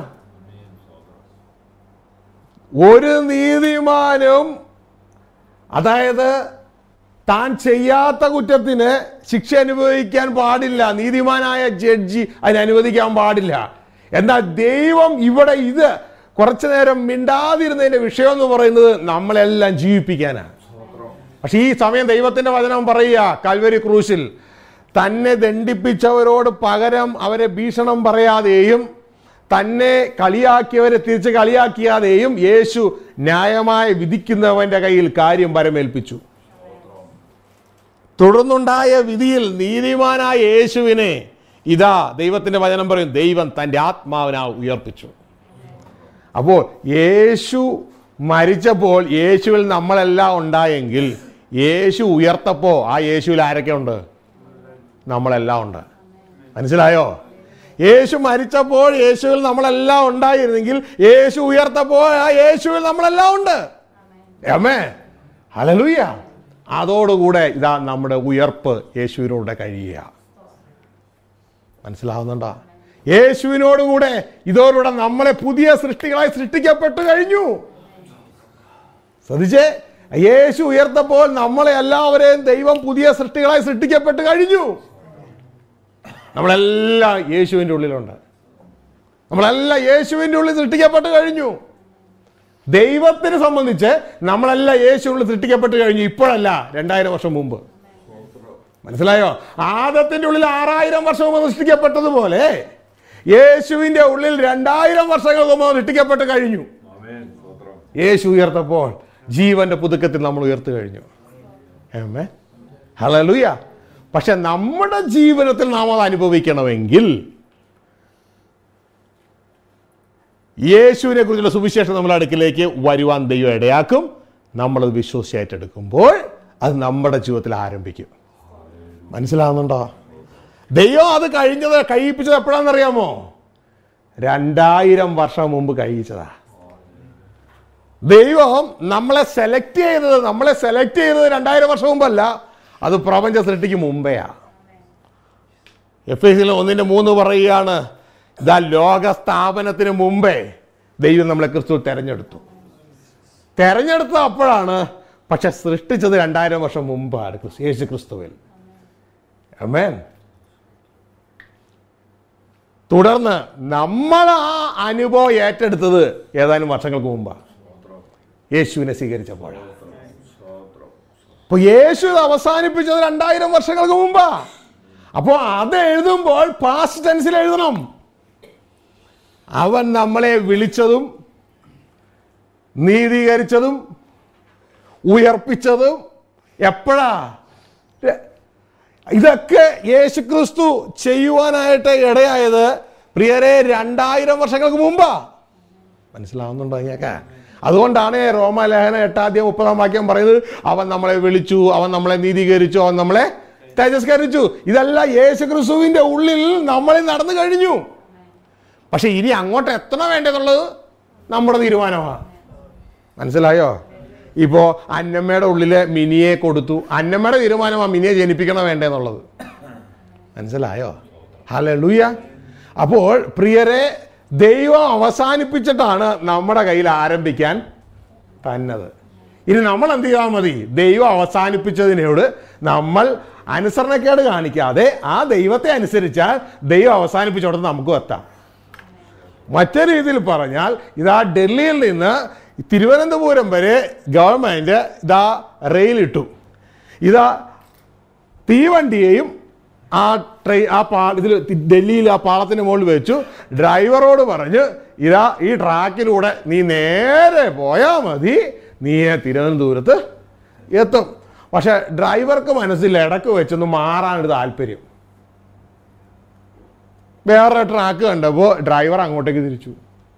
ഒരു നീതിമാനും അതായത് താൻ ചെയ്യാത്ത കുറ്റത്തിന് ശിക്ഷ അനുഭവിക്കാൻ പാടില്ല നീതിമാനായ ജഡ്ജി അതിന് അനുവദിക്കാൻ പാടില്ല എന്നാൽ ദൈവം ഇവിടെ ഇത് കുറച്ചു നേരം മിണ്ടാതിരുന്നതിന്റെ വിഷയം എന്ന് പറയുന്നത് നമ്മളെല്ലാം ജീവിപ്പിക്കാനാണ് പക്ഷെ ഈ സമയം ദൈവത്തിന്റെ വചനം പറയുക കൽവരി ക്രൂശിൽ തന്നെ ദണ്ഡിപ്പിച്ചവരോട് പകരം അവരെ ഭീഷണം പറയാതെയും തന്നെ കളിയാക്കിയവരെ തിരിച്ച് കളിയാക്കിയാതെയും യേശു ന്യായമായി വിധിക്കുന്നവന്റെ കയ്യിൽ കാര്യം പരമേൽപ്പിച്ചു തുടർന്നുണ്ടായ വിധിയിൽ നീതിമാനായ യേശുവിനെ ഇതാ ദൈവത്തിന്റെ വചനം പറയും ദൈവം തൻ്റെ ആത്മാവിനാ ഉയർപ്പിച്ചു അപ്പോൾ യേശു മരിച്ചപ്പോൾ യേശുവിൽ നമ്മളെല്ലാം ഉണ്ടായെങ്കിൽ യേശു ഉയർത്തപ്പോൾ ആ യേശുവിൽ ആരൊക്കെ ഉണ്ട് നമ്മളെല്ലാം ഉണ്ട് മനസ്സിലായോ യേശു മരിച്ചപ്പോൾ യേശുവിൽ നമ്മളെല്ലാം ഉണ്ടായിരുന്നെങ്കിൽ യേശു ഉയർത്തപ്പോൾ ആ യേശുവിൽ നമ്മളെല്ലാം ഉണ്ട് ഏമേ ഹലലുയ്യ അതോടുകൂടെ ഇതാ നമ്മുടെ ഉയർപ്പ് യേശുവിനോട് കഴിയുക മനസ്സിലാവുന്നുണ്ടോ യേശുവിനോടുകൂടെ ഇതോടുകൂടെ നമ്മളെ പുതിയ സൃഷ്ടികളായി സൃഷ്ടിക്കപ്പെട്ടു കഴിഞ്ഞു ശ്രദ്ധിച്ചേ യേശു ഉയർത്തപ്പോൾ നമ്മളെ എല്ലാവരെയും ദൈവം പുതിയ സൃഷ്ടികളായി സൃഷ്ടിക്കപ്പെട്ട് കഴിഞ്ഞു നമ്മളെല്ലാം യേശുവിൻ്റെ ഉള്ളിലുണ്ട് നമ്മളെല്ലാം യേശുവിൻ്റെ ഉള്ളിൽ സൃഷ്ടിക്കപ്പെട്ട് കഴിഞ്ഞു ദൈവത്തിനെ സംബന്ധിച്ച് നമ്മളെല്ലാം യേശുവിനുള്ളിൽ സൃഷ്ടിക്കപ്പെട്ട് കഴിഞ്ഞു ഇപ്പോഴല്ല രണ്ടായിരം വർഷം മുമ്പ് മനസ്സിലായോ ആദത്തിന്റെ ഉള്ളിൽ ആറായിരം വർഷം മുമ്പ് സൃഷ്ടിക്കപ്പെട്ടതുപോലെ യേശുവിന്റെ ഉള്ളിൽ രണ്ടായിരം വർഷങ്ങൾക്ക് മുമ്പ് സൃഷ്ടിക്കപ്പെട്ട് കഴിഞ്ഞു യേശു ഉയർത്തപ്പോൾ ജീവന്റെ പുതുക്കത്തിൽ നമ്മൾ ഉയർത്തു കഴിഞ്ഞു ഏമേ ഹലലുയ പക്ഷെ നമ്മുടെ ജീവിതത്തിൽ നാം അത് അനുഭവിക്കണമെങ്കിൽ യേശുവിനെ കുറിച്ചുള്ള സുവിശേഷം നമ്മുടെ അടുക്കിലേക്ക് വരുവാൻ ദൈവം ഇടയാക്കും നമ്മളത് വിശ്വസിച്ചേറ്റെടുക്കുമ്പോൾ അത് നമ്മുടെ ജീവിതത്തിൽ ആരംഭിക്കും മനസ്സിലാവുന്നുണ്ടോ ദൈവം അത് കഴിഞ്ഞത് കഴിയിപ്പിച്ചത് എപ്പോഴാണെന്നറിയാമോ രണ്ടായിരം വർഷം മുമ്പ് കഴിയിച്ചതാ ദൈവം നമ്മളെ സെലക്ട് ചെയ്തത് നമ്മളെ സെലക്ട് ചെയ്തത് രണ്ടായിരം വർഷം മുമ്പല്ല അത് പ്രപഞ്ച സൃഷ്ടിക്ക് മുമ്പെയാ എഫ് എസിൽ ഒന്നിന്റെ മൂന്ന് പറയുകയാണ് ഇതാ ലോക സ്ഥാപനത്തിന് മുമ്പേ ദൈവം നമ്മളെ ക്രിസ്തു തെരഞ്ഞെടുത്തു തെരഞ്ഞെടുത്തത് അപ്പോഴാണ് പക്ഷെ സൃഷ്ടിച്ചത് രണ്ടായിരം വർഷം മുമ്പാണ് ക്രിസ്തു- യേശു ക്രിസ്തുവിൽ അമേൻ തുടർന്ന് നമ്മൾ ആ അനുഭവം ഏറ്റെടുത്തത് ഏതാനും വർഷങ്ങൾക്ക് മുമ്പാണ് യേശുവിനെ സ്വീകരിച്ചപ്പോഴാണ് അപ്പൊ യേശു ഇത് അവസാനിപ്പിച്ചത് രണ്ടായിരം വർഷങ്ങൾക്ക് മുമ്പാ അപ്പോൾ അത് എഴുതുമ്പോൾ പാസ്റ്റ് ടെൻസിൽ എഴുതണം അവൻ നമ്മളെ വിളിച്ചതും നീതീകരിച്ചതും ഉയർപ്പിച്ചതും എപ്പോഴാ ഇതൊക്കെ യേശുക്രിസ്തു ചെയ്യുവാനായിട്ട് ഇടയായത് പ്രിയരെ രണ്ടായിരം വർഷങ്ങൾക്ക് മുമ്പാ മനസ്സിലാവുന്നുണ്ടോ ഇങ്ങനെയൊക്കെ അതുകൊണ്ടാണ് റോമാലേഖന എട്ടാദ്യം മുപ്പതാം വാക്യം പറയുന്നത് അവൻ നമ്മളെ വിളിച്ചു അവൻ നമ്മളെ നീതീകരിച്ചു അവൻ നമ്മളെ തേജസ്കരിച്ചു ഇതെല്ലാം യേശു ക്രിസ്തുവിന്റെ ഉള്ളിൽ നമ്മളിൽ നടന്നു കഴിഞ്ഞു പക്ഷെ ഇനി അങ്ങോട്ട് എത്തണോ വേണ്ടതെന്നുള്ളത് നമ്മുടെ തീരുമാനമാണ് മനസ്സിലായോ ഇപ്പോൾ അന്നമ്മയുടെ ഉള്ളിലെ മിനിയെ കൊടുത്തു അന്നമ്മയുടെ തീരുമാനമാണ് മിനിയെ ജനിപ്പിക്കണോ വേണ്ടതെന്നുള്ളത് മനസ്സിലായോ ഹലൂയ അപ്പോൾ പ്രിയരെ ദൈവം അവസാനിപ്പിച്ചിട്ടാണ് നമ്മുടെ കയ്യിൽ ആരംഭിക്കാൻ തന്നത് ഇനി നമ്മൾ എന്ത് ചെയ്താൽ മതി ദൈവം അവസാനിപ്പിച്ചതിനോട് നമ്മൾ അനുസരണക്കേട് കാണിക്കാതെ ആ ദൈവത്തെ അനുസരിച്ചാൽ ദൈവം അവസാനിപ്പിച്ചോടത്ത് നമുക്കും എത്താം മറ്റൊരു രീതിയിൽ പറഞ്ഞാൽ ഇതാ ഡൽഹിയിൽ നിന്ന് തിരുവനന്തപുരം വരെ ഗവൺമെൻറ് ഇതാ റെയിൽ ഇട്ടു ഇതാ തീവണ്ടിയെയും ആ ട്രെയിൻ ആ പാ ഇതിൽ ഡൽഹിയിൽ ആ പാളത്തിന് മുകളിൽ വെച്ചു ഡ്രൈവറോട് പറഞ്ഞ് ഇതാ ഈ ട്രാക്കിലൂടെ നീ നേരെ പോയാൽ മതി നീ തിരുവനന്തപുരത്ത് എത്തും പക്ഷെ ഡ്രൈവർക്ക് മനസ്സിൽ ഇടക്ക് വെച്ചൊന്ന് മാറാനൊരു താല്പര്യം വേറെ ട്രാക്ക് കണ്ടപ്പോൾ ഡ്രൈവർ അങ്ങോട്ടേക്ക് തിരിച്ചു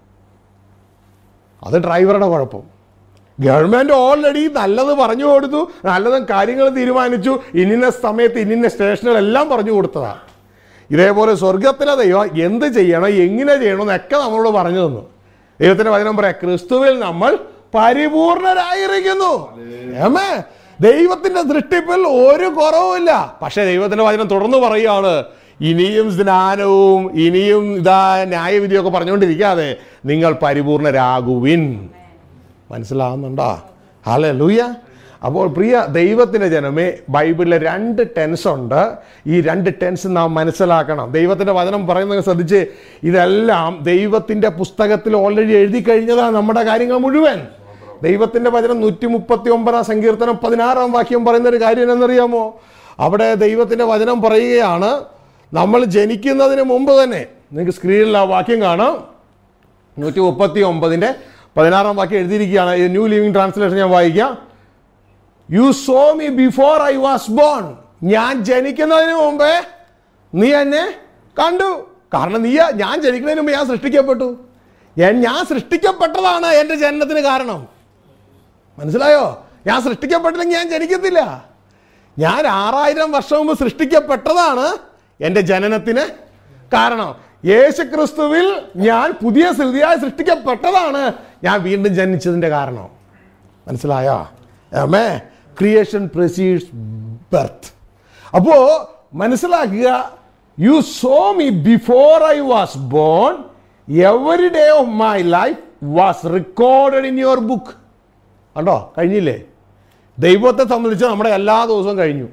അത് ഡ്രൈവറുടെ കുഴപ്പം ഗവൺമെന്റ് ഓൾറെഡി നല്ലത് പറഞ്ഞു കൊടുത്തു നല്ലതും കാര്യങ്ങൾ തീരുമാനിച്ചു ഇന്നിന്ന സമയത്ത് ഇന്നിന്ന സ്റ്റേഷനുകളെല്ലാം പറഞ്ഞു കൊടുത്തതാ ഇതേപോലെ സ്വർഗത്തിലെ ദൈവം എന്ത് ചെയ്യണം എങ്ങനെ ചെയ്യണം എന്നൊക്കെ നമ്മളോട് പറഞ്ഞു തന്നു ദൈവത്തിന്റെ വചനം പറയാം ക്രിസ്തുവിൽ നമ്മൾ പരിപൂർണരായിരിക്കുന്നു ഏമേ ദൈവത്തിന്റെ സൃഷ്ടിപ്പിൽ ഒരു കുറവുമില്ല പക്ഷെ ദൈവത്തിന്റെ വചനം തുടർന്ന് പറയുകയാണ് ഇനിയും സ്നാനവും ഇനിയും ഇതാ ന്യായവിധിയൊക്കെ പറഞ്ഞുകൊണ്ടിരിക്കാതെ നിങ്ങൾ പരിപൂർണരാകുവിൻ മനസ്സിലാവുന്നുണ്ടോ ഹാലേ ലൂയ അപ്പോൾ പ്രിയ ദൈവത്തിൻ്റെ ജനമേ ബൈബിളിലെ രണ്ട് ടെൻസ് ഉണ്ട് ഈ രണ്ട് ടെൻസ് നാം മനസ്സിലാക്കണം ദൈവത്തിൻ്റെ വചനം പറയുന്നത് ശ്രദ്ധിച്ച് ഇതെല്ലാം ദൈവത്തിൻ്റെ പുസ്തകത്തിൽ ഓൾറെഡി എഴുതി കഴിഞ്ഞതാണ് നമ്മുടെ കാര്യങ്ങൾ മുഴുവൻ ദൈവത്തിൻ്റെ വചനം നൂറ്റി മുപ്പത്തി ഒമ്പതാം സങ്കീർത്തനം പതിനാറാം വാക്യം പറയുന്ന ഒരു കാര്യം എന്നറിയാമോ അവിടെ ദൈവത്തിൻ്റെ വചനം പറയുകയാണ് നമ്മൾ ജനിക്കുന്നതിന് മുമ്പ് തന്നെ നിങ്ങൾക്ക് സ്ക്രീനിൽ ആ വാക്യം കാണാം നൂറ്റി മുപ്പത്തി ഒമ്പതിൻ്റെ പതിനാറാം വാക്യം എഴുതിയിരിക്കുകയാണ് ഈ ന്യൂ ലിവിങ് ട്രാൻസ്ലേഷൻ ഞാൻ വായിക്കാം you saw me before I was born ഞാൻ ജനിക്കുന്നതിന് മുമ്പേ നീ എന്നെ കണ്ടു കാരണം നീ ഞാൻ ജനിക്കുന്നതിന് മുമ്പ് ഞാൻ സൃഷ്ടിക്കപ്പെട്ടു ഞാൻ ഞാൻ സൃഷ്ടിക്കപ്പെട്ടതാണ് എൻ്റെ ജനനത്തിന് കാരണം മനസ്സിലായോ ഞാൻ സൃഷ്ടിക്കപ്പെട്ടില്ലെങ്കിൽ ഞാൻ ജനിക്കത്തില്ല ഞാൻ ആറായിരം വർഷം മുമ്പ് സൃഷ്ടിക്കപ്പെട്ടതാണ് എൻ്റെ ജനനത്തിന് കാരണം യേശു ക്രിസ്തുവിൽ ഞാൻ പുതിയ സ്ഥിതിയായി സൃഷ്ടിക്കപ്പെട്ടതാണ് ഞാൻ വീണ്ടും ജനിച്ചതിൻ്റെ കാരണം മനസ്സിലായോ ആമേ ക്രിയേഷൻ പ്രസീഡ്സ് ബർത്ത് അപ്പോ മനസ്സിലാക്കുക you saw me before I was born every day of my life was recorded in your book കണ്ടോ കഴിഞ്ഞില്ലേ ദൈവത്തെ സംബന്ധിച്ച് നമ്മുടെ എല്ലാ ദിവസവും കഴിഞ്ഞു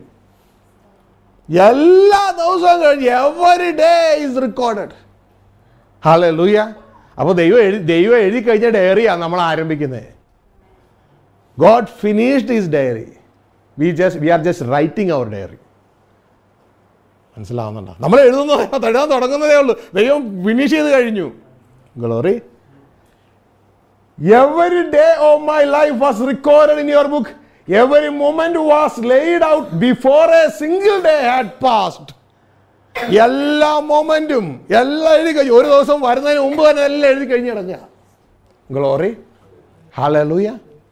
എല്ലാ ദിവസവും കഴിഞ്ഞു എവറി ഡേ ഈസ് റെക്കോർഡഡ് ഹാലേ ലൂയ അപ്പോൾ ദൈവം എഴുതി ദൈവം എഴുതി കഴിഞ്ഞ ഡയറിയാണ് നമ്മൾ ആരംഭിക്കുന്നത് God finished is diary we just we are just writing our diary മനസ്സിലാവുന്നുണ്ടോ നമ്മൾ എഴുതുന്ന എഴുതാൻ തുടങ്ങുന്നതേ ഉള്ളൂ ദൈവം ഫിനിഷ് ചെയ്ത് കഴിഞ്ഞു glory every day of my life was recorded in your book every moment was laid out before a single day had passed എല്ലാ മൊമെന്റും എല്ലാം എഴുതി കഴിഞ്ഞു ഒരു ദിവസം വരുന്നതിന് മുമ്പ് തന്നെ എല്ലാം എഴുതി കഴിഞ്ഞ് കിടക്കുക ഗ്ലോറി ഹാലൂയ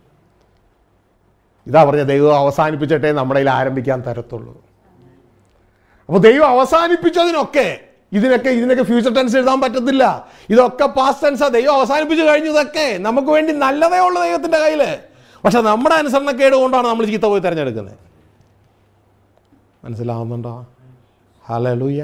ഇതാ പറഞ്ഞ ദൈവം അവസാനിപ്പിച്ചിട്ടേ നമ്മുടെ കയ്യിൽ ആരംഭിക്കാൻ തരത്തുള്ളൂ അപ്പോൾ ദൈവം അവസാനിപ്പിച്ചതിനൊക്കെ ഇതിനൊക്കെ ഇതിനൊക്കെ ഫ്യൂച്ചർ ടെൻസ് എഴുതാൻ പറ്റത്തില്ല ഇതൊക്കെ പാസ്റ്റ് ടെൻസാ ദൈവം അവസാനിപ്പിച്ച് കഴിഞ്ഞു ഇതൊക്കെ നമുക്ക് വേണ്ടി നല്ലതേ ഉള്ളൂ ദൈവത്തിന്റെ കയ്യിൽ പക്ഷെ നമ്മുടെ അനുസരണക്കേട് കൊണ്ടാണ് നമ്മൾ ചീത്ത പോയി തിരഞ്ഞെടുക്കുന്നത് മനസ്സിലാവുന്നുണ്ടോ ഹലലൂയ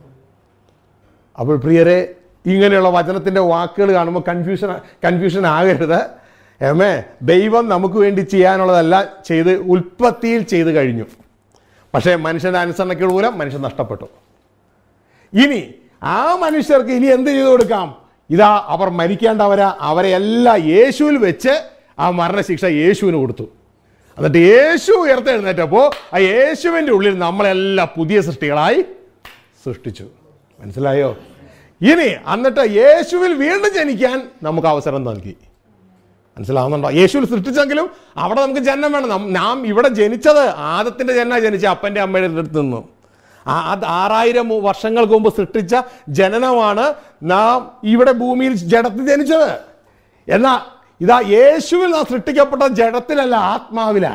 അപ്പോൾ പ്രിയരെ ഇങ്ങനെയുള്ള വചനത്തിൻ്റെ വാക്കുകൾ കാണുമ്പോൾ കൺഫ്യൂഷൻ കൺഫ്യൂഷൻ ആകരുത് ഏമേ ദൈവം നമുക്ക് വേണ്ടി ചെയ്യാനുള്ളതെല്ലാം ചെയ്ത് ഉൽപ്പത്തിയിൽ ചെയ്ത് കഴിഞ്ഞു പക്ഷേ മനുഷ്യൻ്റെ അനുസരണക്കേട് മൂലം മനുഷ്യൻ നഷ്ടപ്പെട്ടു ഇനി ആ മനുഷ്യർക്ക് ഇനി എന്ത് ചെയ്തു കൊടുക്കാം ഇതാ അവർ മരിക്കേണ്ടവരാ അവരെ എല്ലാം യേശുവിൽ വെച്ച് ആ മരണശിക്ഷ യേശുവിന് കൊടുത്തു എന്നിട്ട് യേശു ഉയർത്തെഴുന്നേറ്റപ്പോൾ ആ യേശുവിൻ്റെ ഉള്ളിൽ നമ്മളെല്ലാം പുതിയ സൃഷ്ടികളായി സൃഷ്ടിച്ചു മനസ്സിലായോ ഇനി എന്നിട്ട് യേശുവിൽ വീണ്ടും ജനിക്കാൻ നമുക്ക് അവസരം നൽകി മനസ്സിലാവുന്നുണ്ടോ യേശുവിൽ സൃഷ്ടിച്ചെങ്കിലും അവിടെ നമുക്ക് ജനനം വേണം നം- നാം ഇവിടെ ജനിച്ചത് ആദത്തിന്റെ ജന ജനിച്ച അപ്പന്റെ അമ്മയുടെ അടുത്ത് നിന്നും ആ അത് ആറായിരം വർഷങ്ങൾക്ക് മുമ്പ് സൃഷ്ടിച്ച ജനനമാണ് നാം ഇവിടെ ഭൂമിയിൽ ജഡത്തിൽ ജനിച്ചത് എന്നാ ഇതാ യേശുവിൽ നാം സൃഷ്ടിക്കപ്പെട്ട ജഡത്തിലല്ല ആത്മാവിലാ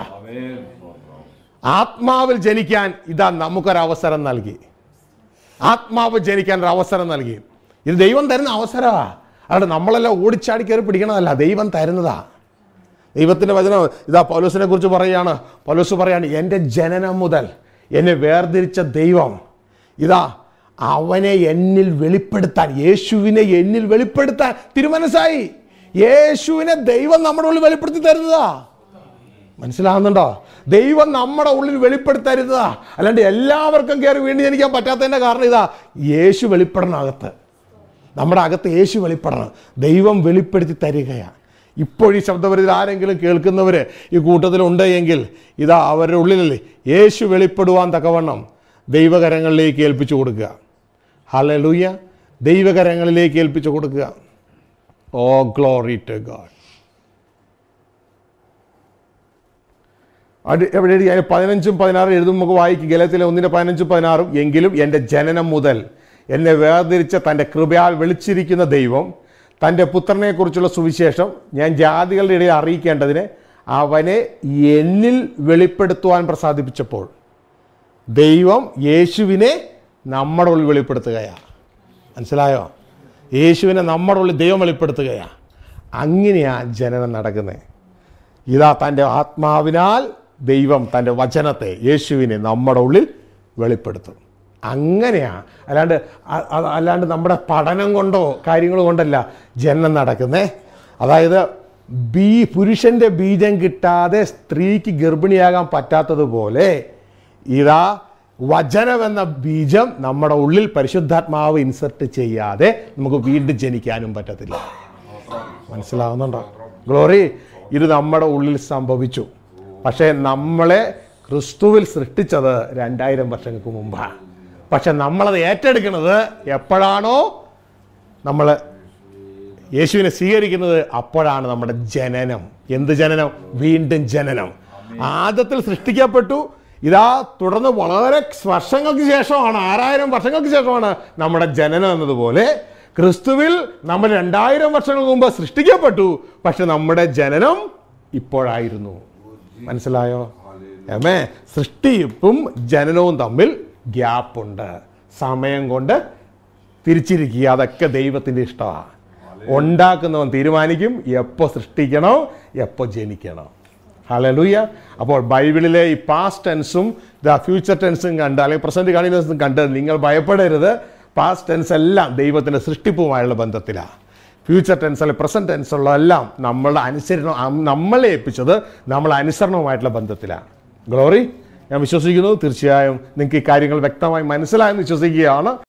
ആത്മാവിൽ ജനിക്കാൻ ഇതാ നമുക്കൊരവസരം നൽകി ആത്മാവ് ജനിക്കാൻ ഒരു അവസരം നൽകി ഇത് ദൈവം തരുന്ന അവസരമാ അല്ലാണ്ട് നമ്മളെല്ലാം ഓടിച്ചാടി കയറി പിടിക്കണതല്ല ദൈവം തരുന്നതാ ദൈവത്തിൻ്റെ വചനം ഇതാ പൗലോസിനെ കുറിച്ച് പറയുകയാണ് പൗലോസ് പറയാണ് എൻ്റെ ജനനം മുതൽ എന്നെ വേർതിരിച്ച ദൈവം ഇതാ അവനെ എന്നിൽ വെളിപ്പെടുത്താൻ യേശുവിനെ എന്നിൽ വെളിപ്പെടുത്താൻ തിരുമനസ്സായി യേശുവിനെ ദൈവം നമ്മുടെ ഉള്ളിൽ വെളിപ്പെടുത്തി തരുന്നതാ മനസ്സിലാവുന്നുണ്ടോ ദൈവം നമ്മുടെ ഉള്ളിൽ വെളിപ്പെടുത്തരുന്നതാ അല്ലാണ്ട് എല്ലാവർക്കും കയറി വീണ്ടും ജനിക്കാൻ പറ്റാത്തതിൻ്റെ കാരണം ഇതാ യേശു വെളിപ്പെടണം അകത്ത് നമ്മുടെ അകത്ത് യേശു വെളിപ്പെടണം ദൈവം വെളിപ്പെടുത്തി തരികയാണ് ഇപ്പോൾ ഈ ശബ്ദപരിധിയിൽ ആരെങ്കിലും കേൾക്കുന്നവർ ഈ കൂട്ടത്തിലുണ്ട് എങ്കിൽ ഇതാ അവരുടെ ഉള്ളിൽ യേശു വെളിപ്പെടുവാൻ തക്കവണ്ണം ദൈവകരങ്ങളിലേക്ക് ഏൽപ്പിച്ചു കൊടുക്കുക ഹലലൂയ ദൈവകരങ്ങളിലേക്ക് ഏൽപ്പിച്ചു കൊടുക്കുക ഓ ഗ്ലോറി ടു ഗാഡ് അത് എവിടെ എഴുതി അതിന് പതിനഞ്ചും പതിനാറും എഴുതും നമുക്ക് വായിക്കും ഗലത്തിലെ ഒന്നിൻ്റെ പതിനഞ്ചും പതിനാറും എങ്കിലും എൻ്റെ ജനനം മുതൽ എന്നെ വേർതിരിച്ച തൻ്റെ കൃപയാൽ വിളിച്ചിരിക്കുന്ന ദൈവം തൻ്റെ പുത്രനെക്കുറിച്ചുള്ള സുവിശേഷം ഞാൻ ജാതികളുടെ ഇടയിൽ അറിയിക്കേണ്ടതിന് അവനെ എന്നിൽ വെളിപ്പെടുത്തുവാൻ പ്രസാദിപ്പിച്ചപ്പോൾ ദൈവം യേശുവിനെ നമ്മുടെ ഉള്ളിൽ വെളിപ്പെടുത്തുകയാണ് മനസ്സിലായോ യേശുവിനെ നമ്മുടെ ഉള്ളിൽ ദൈവം വെളിപ്പെടുത്തുകയാണ് അങ്ങനെയാണ് ജനനം നടക്കുന്നത് ഇതാ തൻ്റെ ആത്മാവിനാൽ ദൈവം തൻ്റെ വചനത്തെ യേശുവിനെ നമ്മുടെ ഉള്ളിൽ വെളിപ്പെടുത്തും അങ്ങനെയാണ് അല്ലാണ്ട് അ- അ- അല്ലാണ്ട് നമ്മുടെ പഠനം കൊണ്ടോ കാര്യങ്ങൾ കൊണ്ടല്ല ജനനം നടക്കുന്നേ അതായത് ബീ പുരുഷൻ്റെ ബീജം കിട്ടാതെ സ്ത്രീക്ക് ഗർഭിണിയാകാൻ പറ്റാത്തതുപോലെ ഇതാ വചനം എന്ന ബീജം നമ്മുടെ ഉള്ളിൽ പരിശുദ്ധാത്മാവ് ഇൻസർട്ട് ചെയ്യാതെ നമുക്ക് വീണ്ടും ജനിക്കാനും പറ്റത്തില്ല മനസ്സിലാവുന്നുണ്ടോ ഗ്ലോറി ഇത് നമ്മുടെ ഉള്ളിൽ സംഭവിച്ചു പക്ഷേ നമ്മളെ ക്രിസ്തുവിൽ സൃഷ്ടിച്ചത് രണ്ടായിരം വർഷങ്ങൾക്ക് മുമ്പാണ് പക്ഷെ നമ്മളത് ഏറ്റെടുക്കുന്നത് എപ്പോഴാണോ നമ്മൾ യേശുവിനെ സ്വീകരിക്കുന്നത് അപ്പോഴാണ് നമ്മുടെ ജനനം എന്ത് ജനനം വീണ്ടും ജനനം ആദത്തിൽ സൃഷ്ടിക്കപ്പെട്ടു ഇതാ തുടർന്ന് വളരെ വർഷങ്ങൾക്ക് ശേഷമാണ് ആറായിരം വർഷങ്ങൾക്ക് ശേഷമാണ് നമ്മുടെ ജനനം എന്നതുപോലെ ക്രിസ്തുവിൽ നമ്മൾ രണ്ടായിരം വർഷങ്ങൾക്ക് മുമ്പ് സൃഷ്ടിക്കപ്പെട്ടു പക്ഷെ നമ്മുടെ ജനനം ഇപ്പോഴായിരുന്നു മനസ്സിലായോ ഏമേ സൃഷ്ടിപ്പും ജനനവും തമ്മിൽ ഗ്യാപ്പുണ്ട് സമയം കൊണ്ട് തിരിച്ചിരിക്കുക അതൊക്കെ ദൈവത്തിൻ്റെ ഇഷ്ടമാണ് ഉണ്ടാക്കുന്നവൻ തീരുമാനിക്കും എപ്പോൾ സൃഷ്ടിക്കണം എപ്പോൾ ജനിക്കണം ഹലലൂയ അപ്പോൾ ബൈബിളിലെ ഈ പാസ്റ്റ് ടെൻസും ദ ഫ്യൂച്ചർ ടെൻസും കണ്ട് അല്ലെങ്കിൽ പ്രസന്റ് കണ്ടിന്യൂസും കണ്ട് നിങ്ങൾ ഭയപ്പെടരുത് പാസ്റ്റ് ടെൻസ് എല്ലാം ദൈവത്തിൻ്റെ സൃഷ്ടിപ്പുമായുള്ള ബന്ധത്തിലാണ് ഫ്യൂച്ചർ ടെൻസ് അല്ലെങ്കിൽ പ്രസന്റ് ടെൻസ് ഉള്ള എല്ലാം നമ്മളുടെ അനുസരണം അം- നമ്മളെ ഏൽപ്പിച്ചത് നമ്മൾ അനുസരണവുമായിട്ടുള്ള ബന്ധത്തിലാണ് ഗ്ലോറി ഞാൻ വിശ്വസിക്കുന്നു തീർച്ചയായും നിങ്ങൾക്ക് ഈ കാര്യങ്ങൾ വ്യക്തമായി മനസ്സിലായെന്ന് വിശ്വസിക്കുകയാണ്